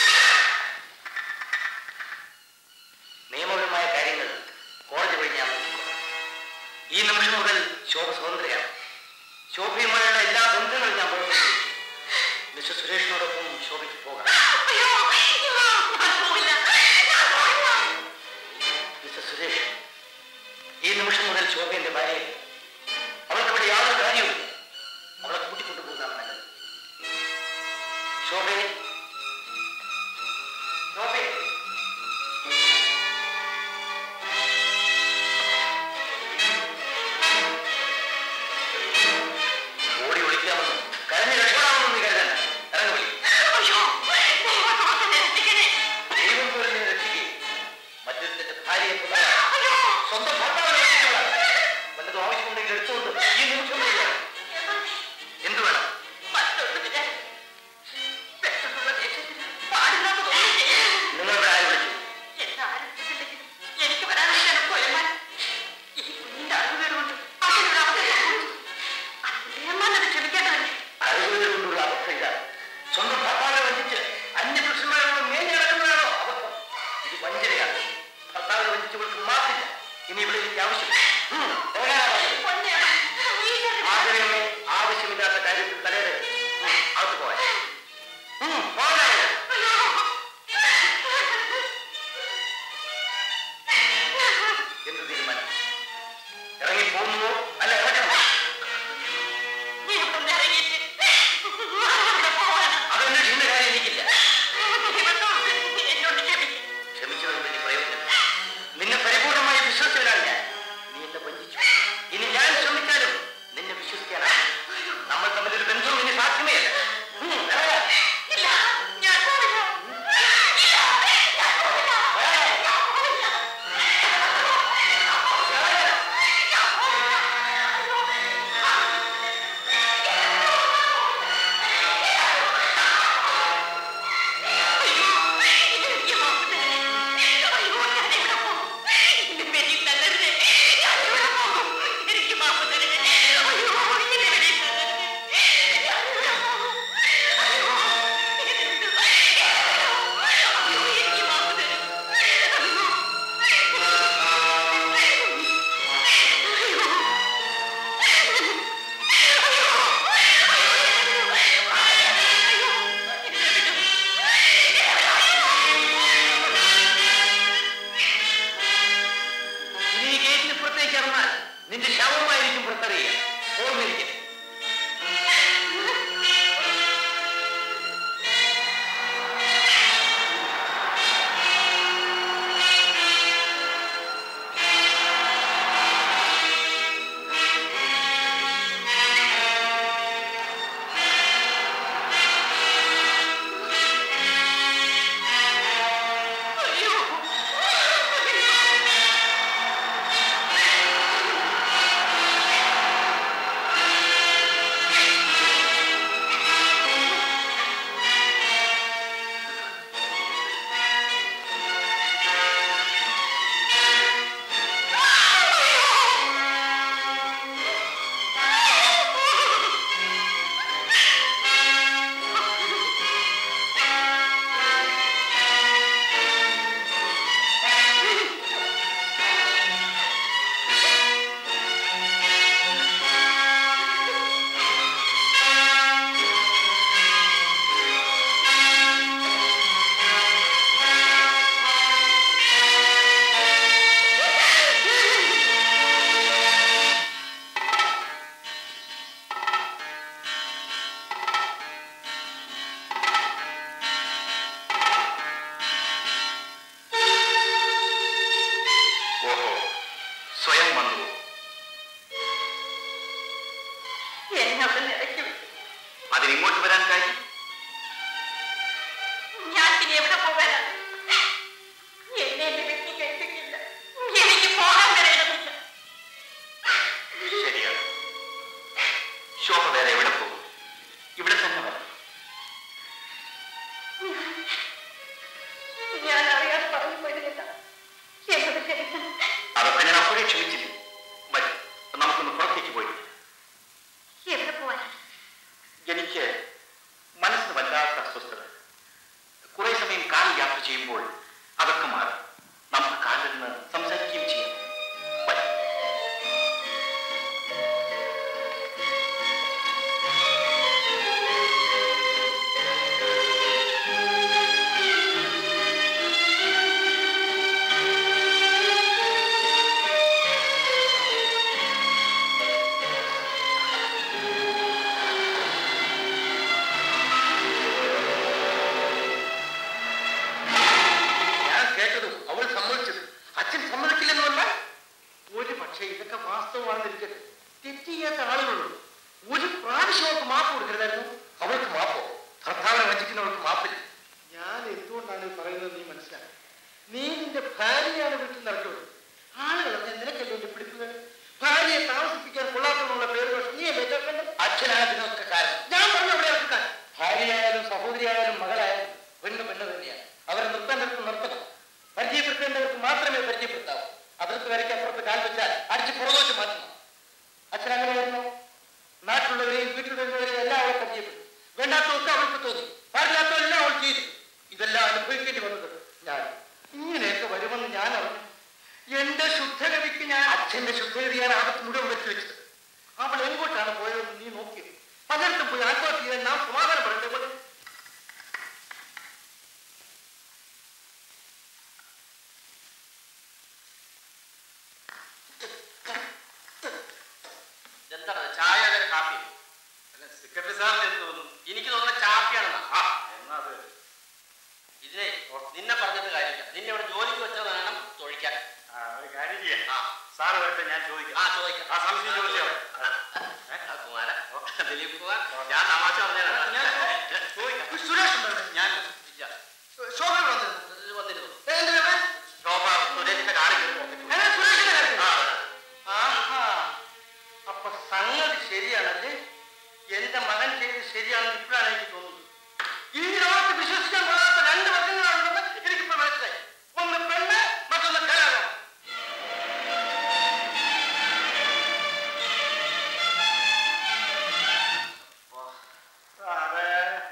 നിയമപരമായ കാര്യങ്ങൾ കോടതി വഴി ഞാൻ നോക്കിക്കോളാം. ഈ നിമിഷം മുതൽ ശോഭ സ്വതന്ത്രയാണ് ശോഭയുമായുള്ള എല്ലാ ബന്ധങ്ങളും ഞാൻ പുറത്തു മിസ്റ്റർ സുരേഷിനോടൊപ്പം ശോഭയ്ക്ക് പോകാം മിസ്റ്റർ സുരേഷ് ഈ നിമിഷം മുതൽ ശോഭ എന്റെ ഭാര്യ അവൾക്ക് ഇവിടെ യാതൊരു കാര്യവും അവളെ കൂട്ടിക്കൊണ്ടുപോകുന്നതാണ് നല്ലത് ശോഭയെ ശോഭയെ ഓടി ഒളിക്കാമെന്നും കരഞ്ഞ് രക്ഷപ്പെടാമെന്നും നീ കരുതണ്ട ഇറങ്ങി ദൈവം പോലും നിന്നെ രക്ഷിക്കുകയും മറ്റൊരുത്തന്റെ ഭാര്യയെ കൊല്ലാൻ സ്വന്തം ഭർത്താവിനെ രക്ഷിച്ചവളാണ്. വല്ലതും ആവശ്യമുണ്ടെങ്കിൽ എടുത്തുകൊണ്ട് ഈ നിമിഷം നീ വരണം. എന്ത് വേണം നിങ്ങളുടെ ആര് വിളിച്ചു എനിക്ക് വരാതിരിക്കാൻ കൊല്ലമാൻ ഈ കുഞ്ഞിന്റെ അറിവുകളുണ്ട് അതിനൊരു അവസരം സംഭവിച്ചു. അത് ക്ഷമിക്കേണ്ടതല്ലേ അറിവുകൾ കൊണ്ടുള്ള അബദ്ധം ഇതാണ് സ്വന്തം ഭർത്താവിനെ വഞ്ചിച്ച് അന്യപുരുഷന്മാരോട് മേഞ്ഞു നടക്കുന്നതാണോ അബദ്ധം ഇത് വഞ്ചനയാണ് ഭർത്താവിനെ വഞ്ചിച്ചവൾക്ക് മാറ്റില്ല ഇനി ഇവിടെ എനിക്ക് ആവശ്യം ഉം, ഇറങ്ങാനാ പറഞ്ഞത്. മാധവിയമ്മേ ആവശ്യമില്ലാത്ത കാര്യത്തിൽ തലയുടെ അകത്ത് പോയാൽ പോകാനായത് എന്ത് തീരുമാനം ഇറങ്ങി പോകുന്നുവോ അല്ല ഇറങ്ങണമോ അതന്വേഷിക്കുന്ന കാര്യം എനിക്കില്ല ക്ഷമിച്ചതിന് വേണ്ടി പ്രയോജനം നിന്നെ പരിപൂർണമായി വിശ്വസിച്ചവനാണ് ഞാൻ നീ എന്നെ വഞ്ചിച്ചു ഇനി ഞാൻ ശ്രമിക്കും അതൊക്കെ ഞാൻ അപ്പോഴേ ക്ഷമിച്ചില്ലേ വരും നമുക്കൊന്ന് പുറത്തേക്ക് പോയി എവിടെ പോവാൻ എനിക്ക് മനസ്സിന് വല്ലാത്ത അസ്വസ്ഥത കുറെ സമയം കാറിൽ യാത്ര ചെയ്യുമ്പോൾ അതൊക്കെ മാറും നമുക്ക് കാറിൽ നിന്ന് സംസാരിക്കുകയും ചെയ്യാം വരും. ഞാൻ കേട്ടതും അവൾ സമ്മതിച്ചത് അച്ഛൻ സമ്മതിക്കില്ലെന്ന് പറഞ്ഞാൽ ഒരു പക്ഷേ ഇതൊക്കെ വാസ്തവമാണെന്നിരിക്കട്ടെ തെറ്റ് ചെയ്യാത്ത ആളുകളുണ്ട് ഒരു പ്രാവശ്യം അവൾക്ക് മാപ്പ് കൊടുക്കരുതായിരുന്നു അവൾക്ക് മാപ്പോ ഭർത്താവിനെ വഞ്ചിക്കുന്നവൾക്ക് മാപ്പില്ല ഞാൻ എന്തുകൊണ്ടാണ് ഇത് പറയുന്നത് നീ മനസ്സിലാക്കി നീ നിന്റെ ഭാര്യയാണ് വീട്ടിൽ നടക്കുന്നത് ആളുകളൊക്കെ നിനക്കല്ലേ എന്റെ പിടിപ്പുകൾ ഭാര്യയെ താമസിപ്പിക്കാൻ കൊള്ളാത്തതെന്നുള്ള പേര് ദോഷം നീ അല്ലേ കേൾക്കേണ്ടത് അച്ഛനാണ് ഇതിനൊക്കെ കാരണം ഞാൻ പറഞ്ഞു അവിടെ ഇറക്കാൻ ഭാര്യയായാലും സഹോദരിയായാലും മകളായാലും പെണ്ണ് പെണ്ണ് തന്നെയാണ് അവരെ നിർത്തേണ്ടവർക്ക് നിർത്തണം പരിചയപ്പെടുത്തേണ്ടവർക്ക് മാത്രമേ പരിചയപ്പെടുത്താവൂ അതിർത്ത് വരയ്ക്ക് അപ്പുറത്ത് കാൽ വെച്ചാൽ അടിച്ച് പുറകോച്ച് മാറ്റണം അച്ഛൻ അങ്ങനെയായിരുന്നു നാട്ടിലുള്ളവരെയും വീട്ടിൽ വരുന്നവരെയും എല്ലാം അവളെ പരിചയപ്പെട്ടു വേണ്ടാത്തതൊക്കെ അവൾക്ക് തോന്നി പാടില്ലാത്തതെല്ലാം അവൾ ചെയ്തു ഇതെല്ലാം അനുഭവിക്കേണ്ടി വന്നത് ഞാൻ ഇങ്ങനെയൊക്കെ വരുമെന്ന് ഞാൻ അറിഞ്ഞു എന്റെ ശുദ്ധഗതിക്ക് ഞാൻ അച്ഛന്റെ ശുദ്ധഗതിയാണ് ആപത്ത് മുഴുവൻ വെച്ച് വെച്ചത് അവൾ എങ്ങോട്ടാണ് പോയതെന്ന് നീ നോക്കിയത് പലയിടത്തും പോയി ആത്മഹത്യ ചെയ്യാൻ നാം സമാധാനം പറയണ്ടേ പോലെ എന്താണ് ചായ അങ്ങനെ കാപ്പി സെക്രട്ടറി സാറിന് എന്ത് തോന്നുന്നു എനിക്ക് തോന്നുന്ന ചാപ്പിയാണെന്നാ ആ എന്നാ അത് ഇതിനെ നിന്നെ പറഞ്ഞിട്ട് കാര്യമില്ല നിന്നെ ഇവിടെ ജോലിക്ക് വെച്ചത് വേണം തൊഴിക്കാൻ ആ, ഒരു കാര്യം ചെയ്യാം ആ സാറ് വരട്ടെ ഞാൻ ചോദിക്കാം ആ ചോദിക്കാം ആ സംശയം ചോദിച്ചാൽ ആ, കുമാര ദിലീപ് കുമാർ ഞാൻ തമാശ പറഞ്ഞതാണ് ഞാൻ ചോദിക്കാം സുരേഷ് ഉണ്ടോ ഇവിടെ? ഞാൻ ഇല്ല ശോഭ ഇവിടെ വന്നിരുന്നു. ഇത് വന്നിരുന്നു ഏ, എന്തിനാ ഇവിടെ? ശോഭ സുരേഷിന്റെ കാറിൽ കയറി പോക്കറ്റ് ഏ, സുരേഷിന്റെ കാര്യം. ആ ആഹാ അപ്പൊ സംഗതി ശരിയാണല്ലേ എന്റെ മകൻ ചെയ്ത് ശരിയാണെന്ന് ഇപ്പോഴാണ് എനിക്ക് തോന്നുന്നത് ഈ ലോകത്ത് വിശ്വസിക്കാൻ കൊള്ളാത്ത രണ്ട് വർഗങ്ങളാണെന്ന് എനിക്കിപ്പോ മനസ്സിലായി ഒന്ന് പെണ്ണ് മറ്റൊന്ന് കലാപം അതെ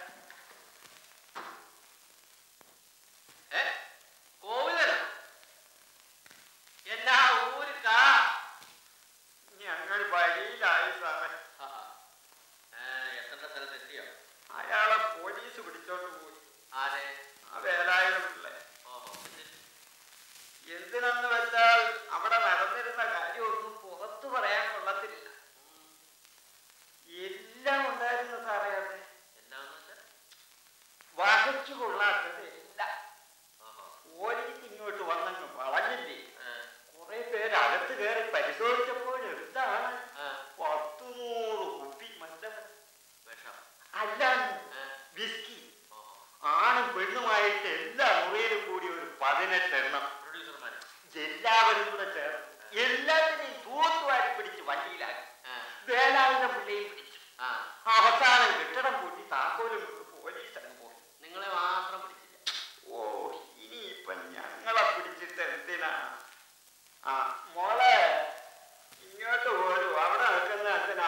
ഏ കോവിലനോ എന്നാ ഊരുക്കാ ഞങ്ങൾ വഴിയിലായി സാറേ എത്തേണ്ട സ്ഥലത്ത് എത്തിയോ അയാളെ പോലീസ് പിടിച്ചോണ്ട് പോയി ആരെ ആ വേലായുധം പിള്ളേ ഓഹോ എന്നിട്ട്? എന്തിനെന്ന് വെച്ചാൽ അവിടെ നടന്നിരുന്ന കാര്യമൊന്നും പുറത്തു പറയാൻ കൊള്ളത്തില്ല എല്ലാം ഉണ്ടായിരുന്നു സാറേ അവിടെ എന്താന്ന് വെച്ചാ വകച്ചു കൊള്ളാത്തത് എല്ലാം ഓഹോ പോലീസ് ഇങ്ങോട്ട് വന്നങ്ങ് വളഞ്ഞില്ലേ ഏ, കുറെ പേര് അകത്ത് കയറി പരിശോധിച്ചപ്പോൾ എന്താണ് ആ, പത്തു നൂറ് കുപ്പി മദ്യം വിഷം അല്ല ഏ, വിസ്കി ഓഹോ ആണും പെണ്ണുമായിട്ട് എല്ലാ മുറിയിലും കൂടി ഒരു പതിനെട്ട് എണ്ണം പ്രൊഡ്യൂസർമാര് എല്ലാവരും കൂടെ ചേർന്ന് എല്ലാത്തിനെയും തൂത്തുവാരി പിടിച്ച് വണ്ടിയിലാക്കി ആ, വേലായുധ പിള്ളയും പിടിച്ചു ആ അവസാനം കെട്ടിടം കൂട്ടി താക്കോലും കൊണ്ട് പോലീസ് അങ്ങ് പോയി നിങ്ങളെ മാത്രം പിടിച്ചില്ല ഓ ഇനിയിപ്പൊ ഞങ്ങളെ പിടിച്ചിട്ട് എന്തിനാ ആ മോളെ ഇങ്ങോട്ട് പോരൂ അവിടെ നിൽക്കുന്ന എന്തിനാ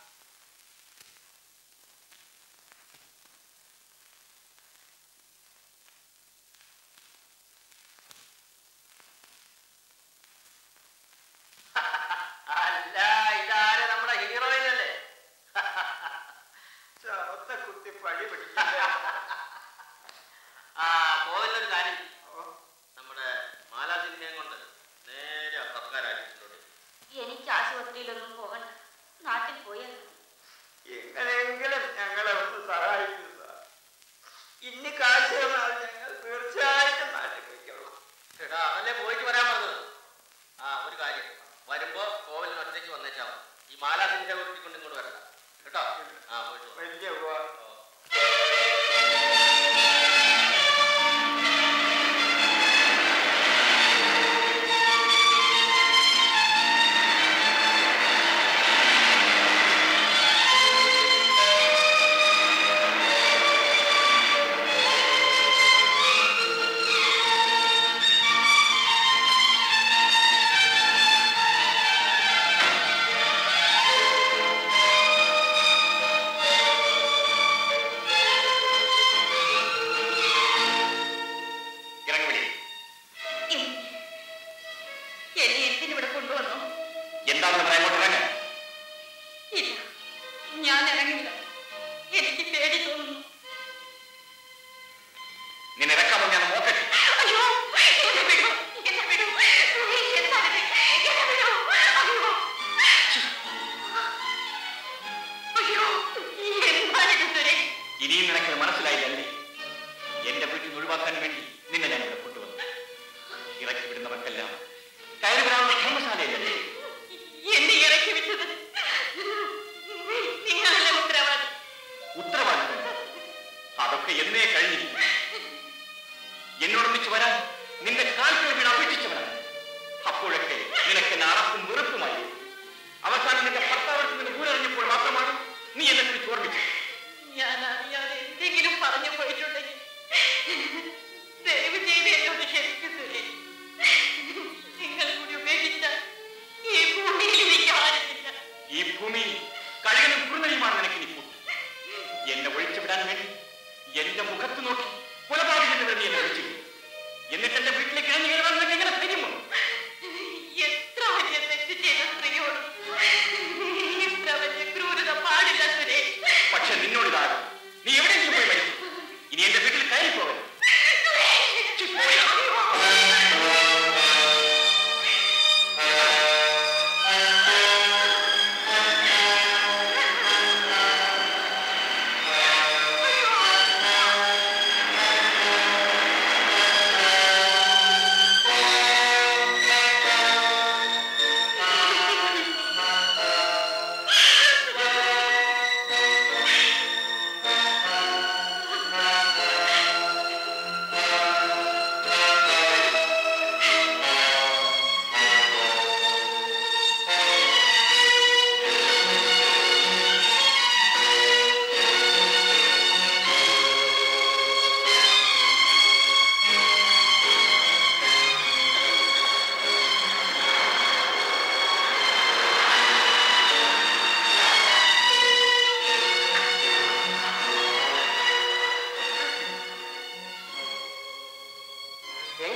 അല്ല ഇതാര് നമ്മുടെ ഹീറോയിൻ അല്ലേ ചവത്ത കുത്തി പഴി പിടിക്കില്ല ആ കോവിലൊരു കാര്യം ചെയ്യ്. നമ്മുടെ മാലാതിരിനെയും കൊണ്ട് നേരെ സർക്കാരായിട്ടുണ്ടോ എനിക്ക് ആശുപത്രിയിലൊന്നും പോകണ്ട നാട്ടിൽ പോയാൽ മതി. എങ്ങനെയെങ്കിലും ഞങ്ങളെ ഒന്ന് സഹായിക്കൂ സാർ ഇനി കാശ് തന്നാൽ ഞങ്ങൾ തീർച്ചയായിട്ടും നാട്ടിൽ പോയിക്കോളൂ എടാ അതല്ലേ പോയിട്ട് വരാൻ പറഞ്ഞത് ആ ഒരു കാര്യം വരുമ്പോ കോവിലിന് ഒറ്റയ്ക്ക് വന്നേച്ചാ മതി ഈ മാലാതിരിനെ ഉരുട്ടിക്കൊണ്ട് ഇങ്ങോട്ട് വരണ്ട കേട്ടോ ആ പോയിട്ട് വാ. വലിയ ഉപകാരം ഓ. ആ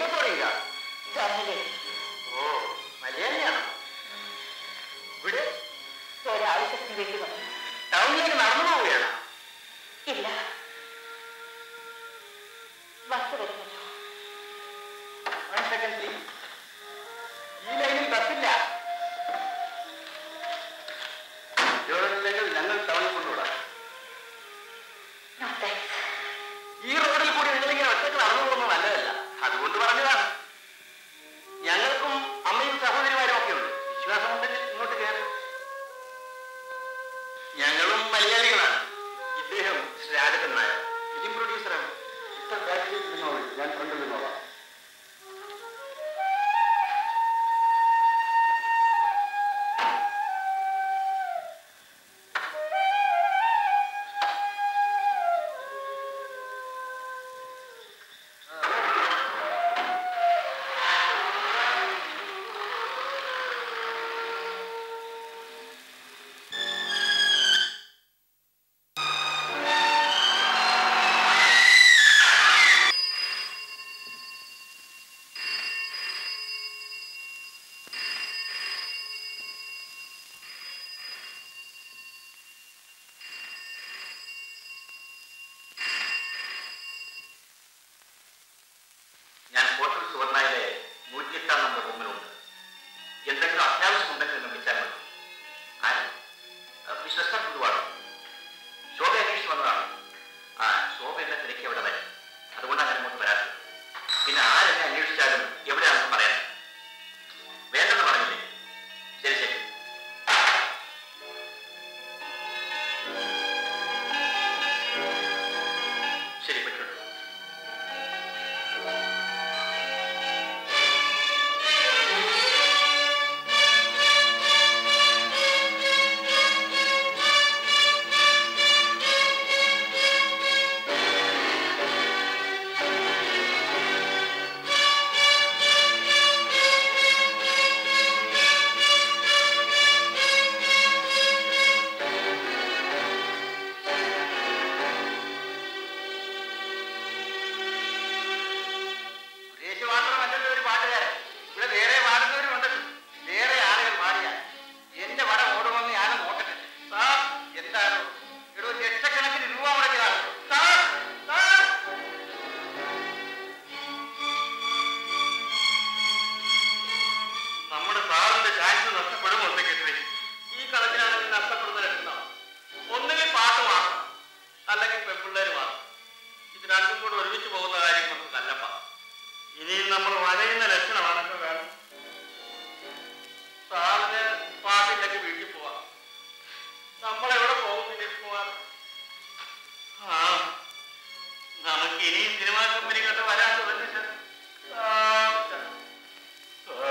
എങ്ങോട്ട് തുടങ്ങിയ ജനലിൽ ഓ മലയാളിയാണോ ഇവിടെ ഒരാവശ്യത്തിന് വേണ്ടി വന്നു ടൗണിലേക്ക് നടന്നു പോവുകയാണ് ഇല്ല ബസ് വരുന്നല്ലോ വൺ സെക്കൻഡ് പ്ലീസ് ഈ ലൈനിൽ ബസ്സില്ല ഇവിടെല്ലെങ്കിൽ ഞങ്ങൾ ടൗണിൽ കൊണ്ടുവിടാം നോ താങ്ക്സ് ഈ റോഡിൽ കൂടി നിങ്ങളിങ്ങനെ ഒറ്റക്ക് നടന്നു പോകുന്നത് നല്ലതല്ല അതുകൊണ്ട് പറഞ്ഞതാണ് ഞങ്ങൾക്കും അമ്മയും സഹോദരിമാരും ഒക്കെ ഉണ്ട് വിശ്വാസമുണ്ടെങ്കിൽ ഇങ്ങോട്ട് കയറി ഞങ്ങളും മലയാളികളാണ് ഇദ്ദേഹം രാജപ്പൻ നായർ ഫിലിം പ്രൊഡ്യൂസറാണ് ഇത്ര ബാക്കിലേക്ക് നിന്നോളൂ ഞാൻ ഫ്രണ്ടിൽ നിന്നോളാം ഞാൻ ഹോട്ടൽ സുവർണയിലെ നൂറ്റിയെട്ടാം നമ്പർ റൂമിലുണ്ട് എന്തെങ്കിലും അത്യാവശ്യം ഉണ്ടെങ്കിൽ എന്നെ വിളിച്ചാൽ മതി ആര് മിസ്റ്റർ എസ്തർ പൊതുവാണ് ശോഭ അന്വേഷിച്ച് വന്നതാണ് ആ ശോഭ എന്നെ തിരക്കി അവിടെ വരും അതുകൊണ്ടാണ് ഞാൻ ഇങ്ങോട്ട് വരാത്തത് പിന്നെ ആരെന്നെ അന്വേഷിച്ചാലും എവിടെയാണെന്ന് പറയാൻ വേണ്ടെന്ന് പറഞ്ഞില്ലേ ശരി ശരി ശരി പറ്റുള്ളൂ സുരേഷ് മാത്രമല്ലല്ലോ ഒരു പാട്ടുകാരൻ ഇവിടെ വേറെ പാടുന്നവരും ഉണ്ടല്ലോ വേറെ ആളുകൾ പാടിയാൽ എന്റെ പടം ഓടുമെന്ന് ഞാൻ നോക്കട്ടെ സാർ എന്താണോ ഇവിടെ ഒരു ലക്ഷക്കണക്കിന് രൂപ മുടക്കിയതാണ് സാർ സാർ നമ്മുടെ സാറിന്റെ ചാൻസ് നഷ്ടപ്പെടുമോ സെക്രട്ടറി ഈ കണക്കിനാണെങ്കിൽ നഷ്ടപ്പെടുന്ന ലക്ഷണം ഒന്നുകിൽ പാട്ട് മാത്രം അല്ലെങ്കിൽ പെൺപിള്ളേര് മാത്രം ഇത് രണ്ടും കൂടെ ഒരുമിച്ച് പോകുന്ന കാര്യം നമുക്ക് കല്ലപ്പ ഇനിയും നമ്മൾ വലയുന്ന ലക്ഷണമാണൊക്കെ വേണം സാറിന് പാട്ടില്ലെങ്കിൽ വീട്ടിൽ പോവാം നമ്മളെവിടെ പോകും ദിലീപ് കുമാർ ആ നമുക്ക് ഇനിയും സിനിമാ കമ്പനികളുടെ വരാൻ തുടങ്ങി സർ. ആ, സർ. ആ.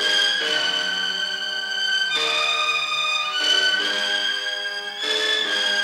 ആ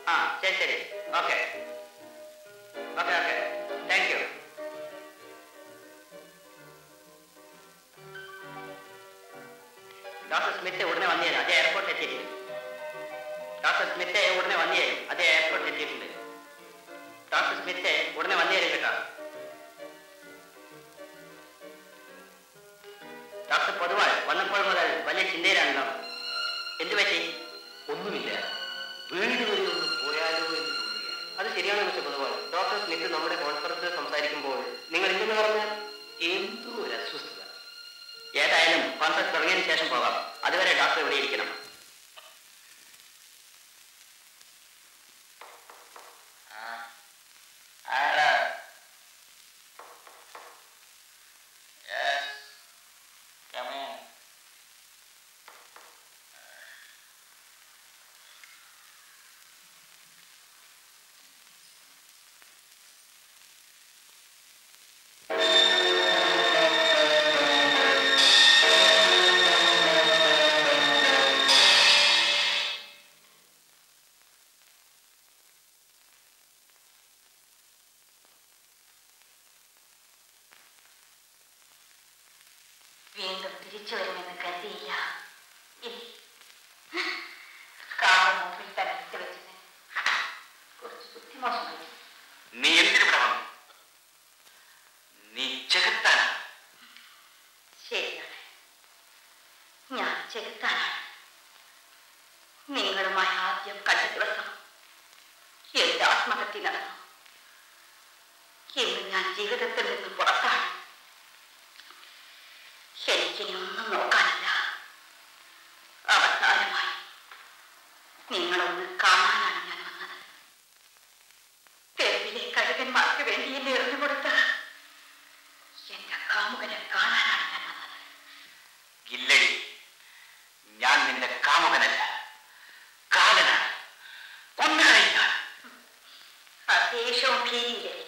ആ ശരി ശരി okay okay okay thank you doctor Smith ഉടനെ വന്നു തരും അതേ എയർപോർട്ടിൽ എത്തിയിട്ടുണ്ട് ഡോക്ടർ സ്മിത്ത് ഉടനെ വന്നു തരും അതേ എയർപോർട്ടിൽ എത്തിയിട്ടുണ്ട് ഡോക്ടർ സ്മിത്ത് ഉടനെ വന്നു തരും കേട്ടോ ഡോക്ടർ പൊതുവാൾ വന്നപ്പോൾ മുതൽ വലിയ ചിന്തയിലാണല്ലോ എന്തു പറ്റി ഒന്നുമില്ല വീട് വരെ ഒന്ന് പോയാലോ എന്ന് തോന്നുകയാണ് അത് ശരിയാണ് മിസ്റ്റർ പൊതുവാൾ ഡോക്ടർ സ്മിത്ത് നമ്മുടെ കോൺഫറൻസിൽ സംസാരിക്കുമ്പോൾ നിങ്ങൾ എന്തെന്ന് പറഞ്ഞാൽ എന്തോ ഒരു അസ്വസ്ഥത ഏതായാലും കോൺഫറൻസ് തുടങ്ങിയതിന് ശേഷം പോകാം അതുവരെ ഡോക്ടർ ഇവിടെ ഇരിക്കണം വീണ്ടും തിരിച്ചു വരുമെന്ന് കരുതിയില്ല ഇനി കാറ് മുമ്പിൽ തന്നെ ഇട്ട് വെച്ചത് കുറച്ച് ബുദ്ധിമോശമായി നീ എന്തിനിവിടെ വന്നു നീ ചെകുത്താനാ ശരിയാണ് ഞാൻ ചെലുത്താനാണ് നിങ്ങളുമായി ആദ്യം കണ്ട ദിവസം എന്റെ ആത്മഹത്യ നടന്നു ഇന്ന് ഞാൻ ജീവിതത്തിൽ നിന്ന് പുറത്താണ് എനിക്കിനി ഒന്നും നോക്കാനില്ല അവസാനമായി നിങ്ങളൊന്ന് കാണാനാണ് ഞാൻ വന്നത് തെരുവിലെ കഴുകന്മാർക്ക് വേണ്ടി എന്നെ എറിഞ്ഞുകൊടുത്ത എന്റെ കാമുകനെ കാണാനാണ് ഞാൻ വന്നത് ഇല്ലടി ഞാൻ നിന്റെ കാമുകനല്ല കാലനാണ് കൊന്നുകളയുക ആ ദേഷ്യവും ഭീതിയില്ലേ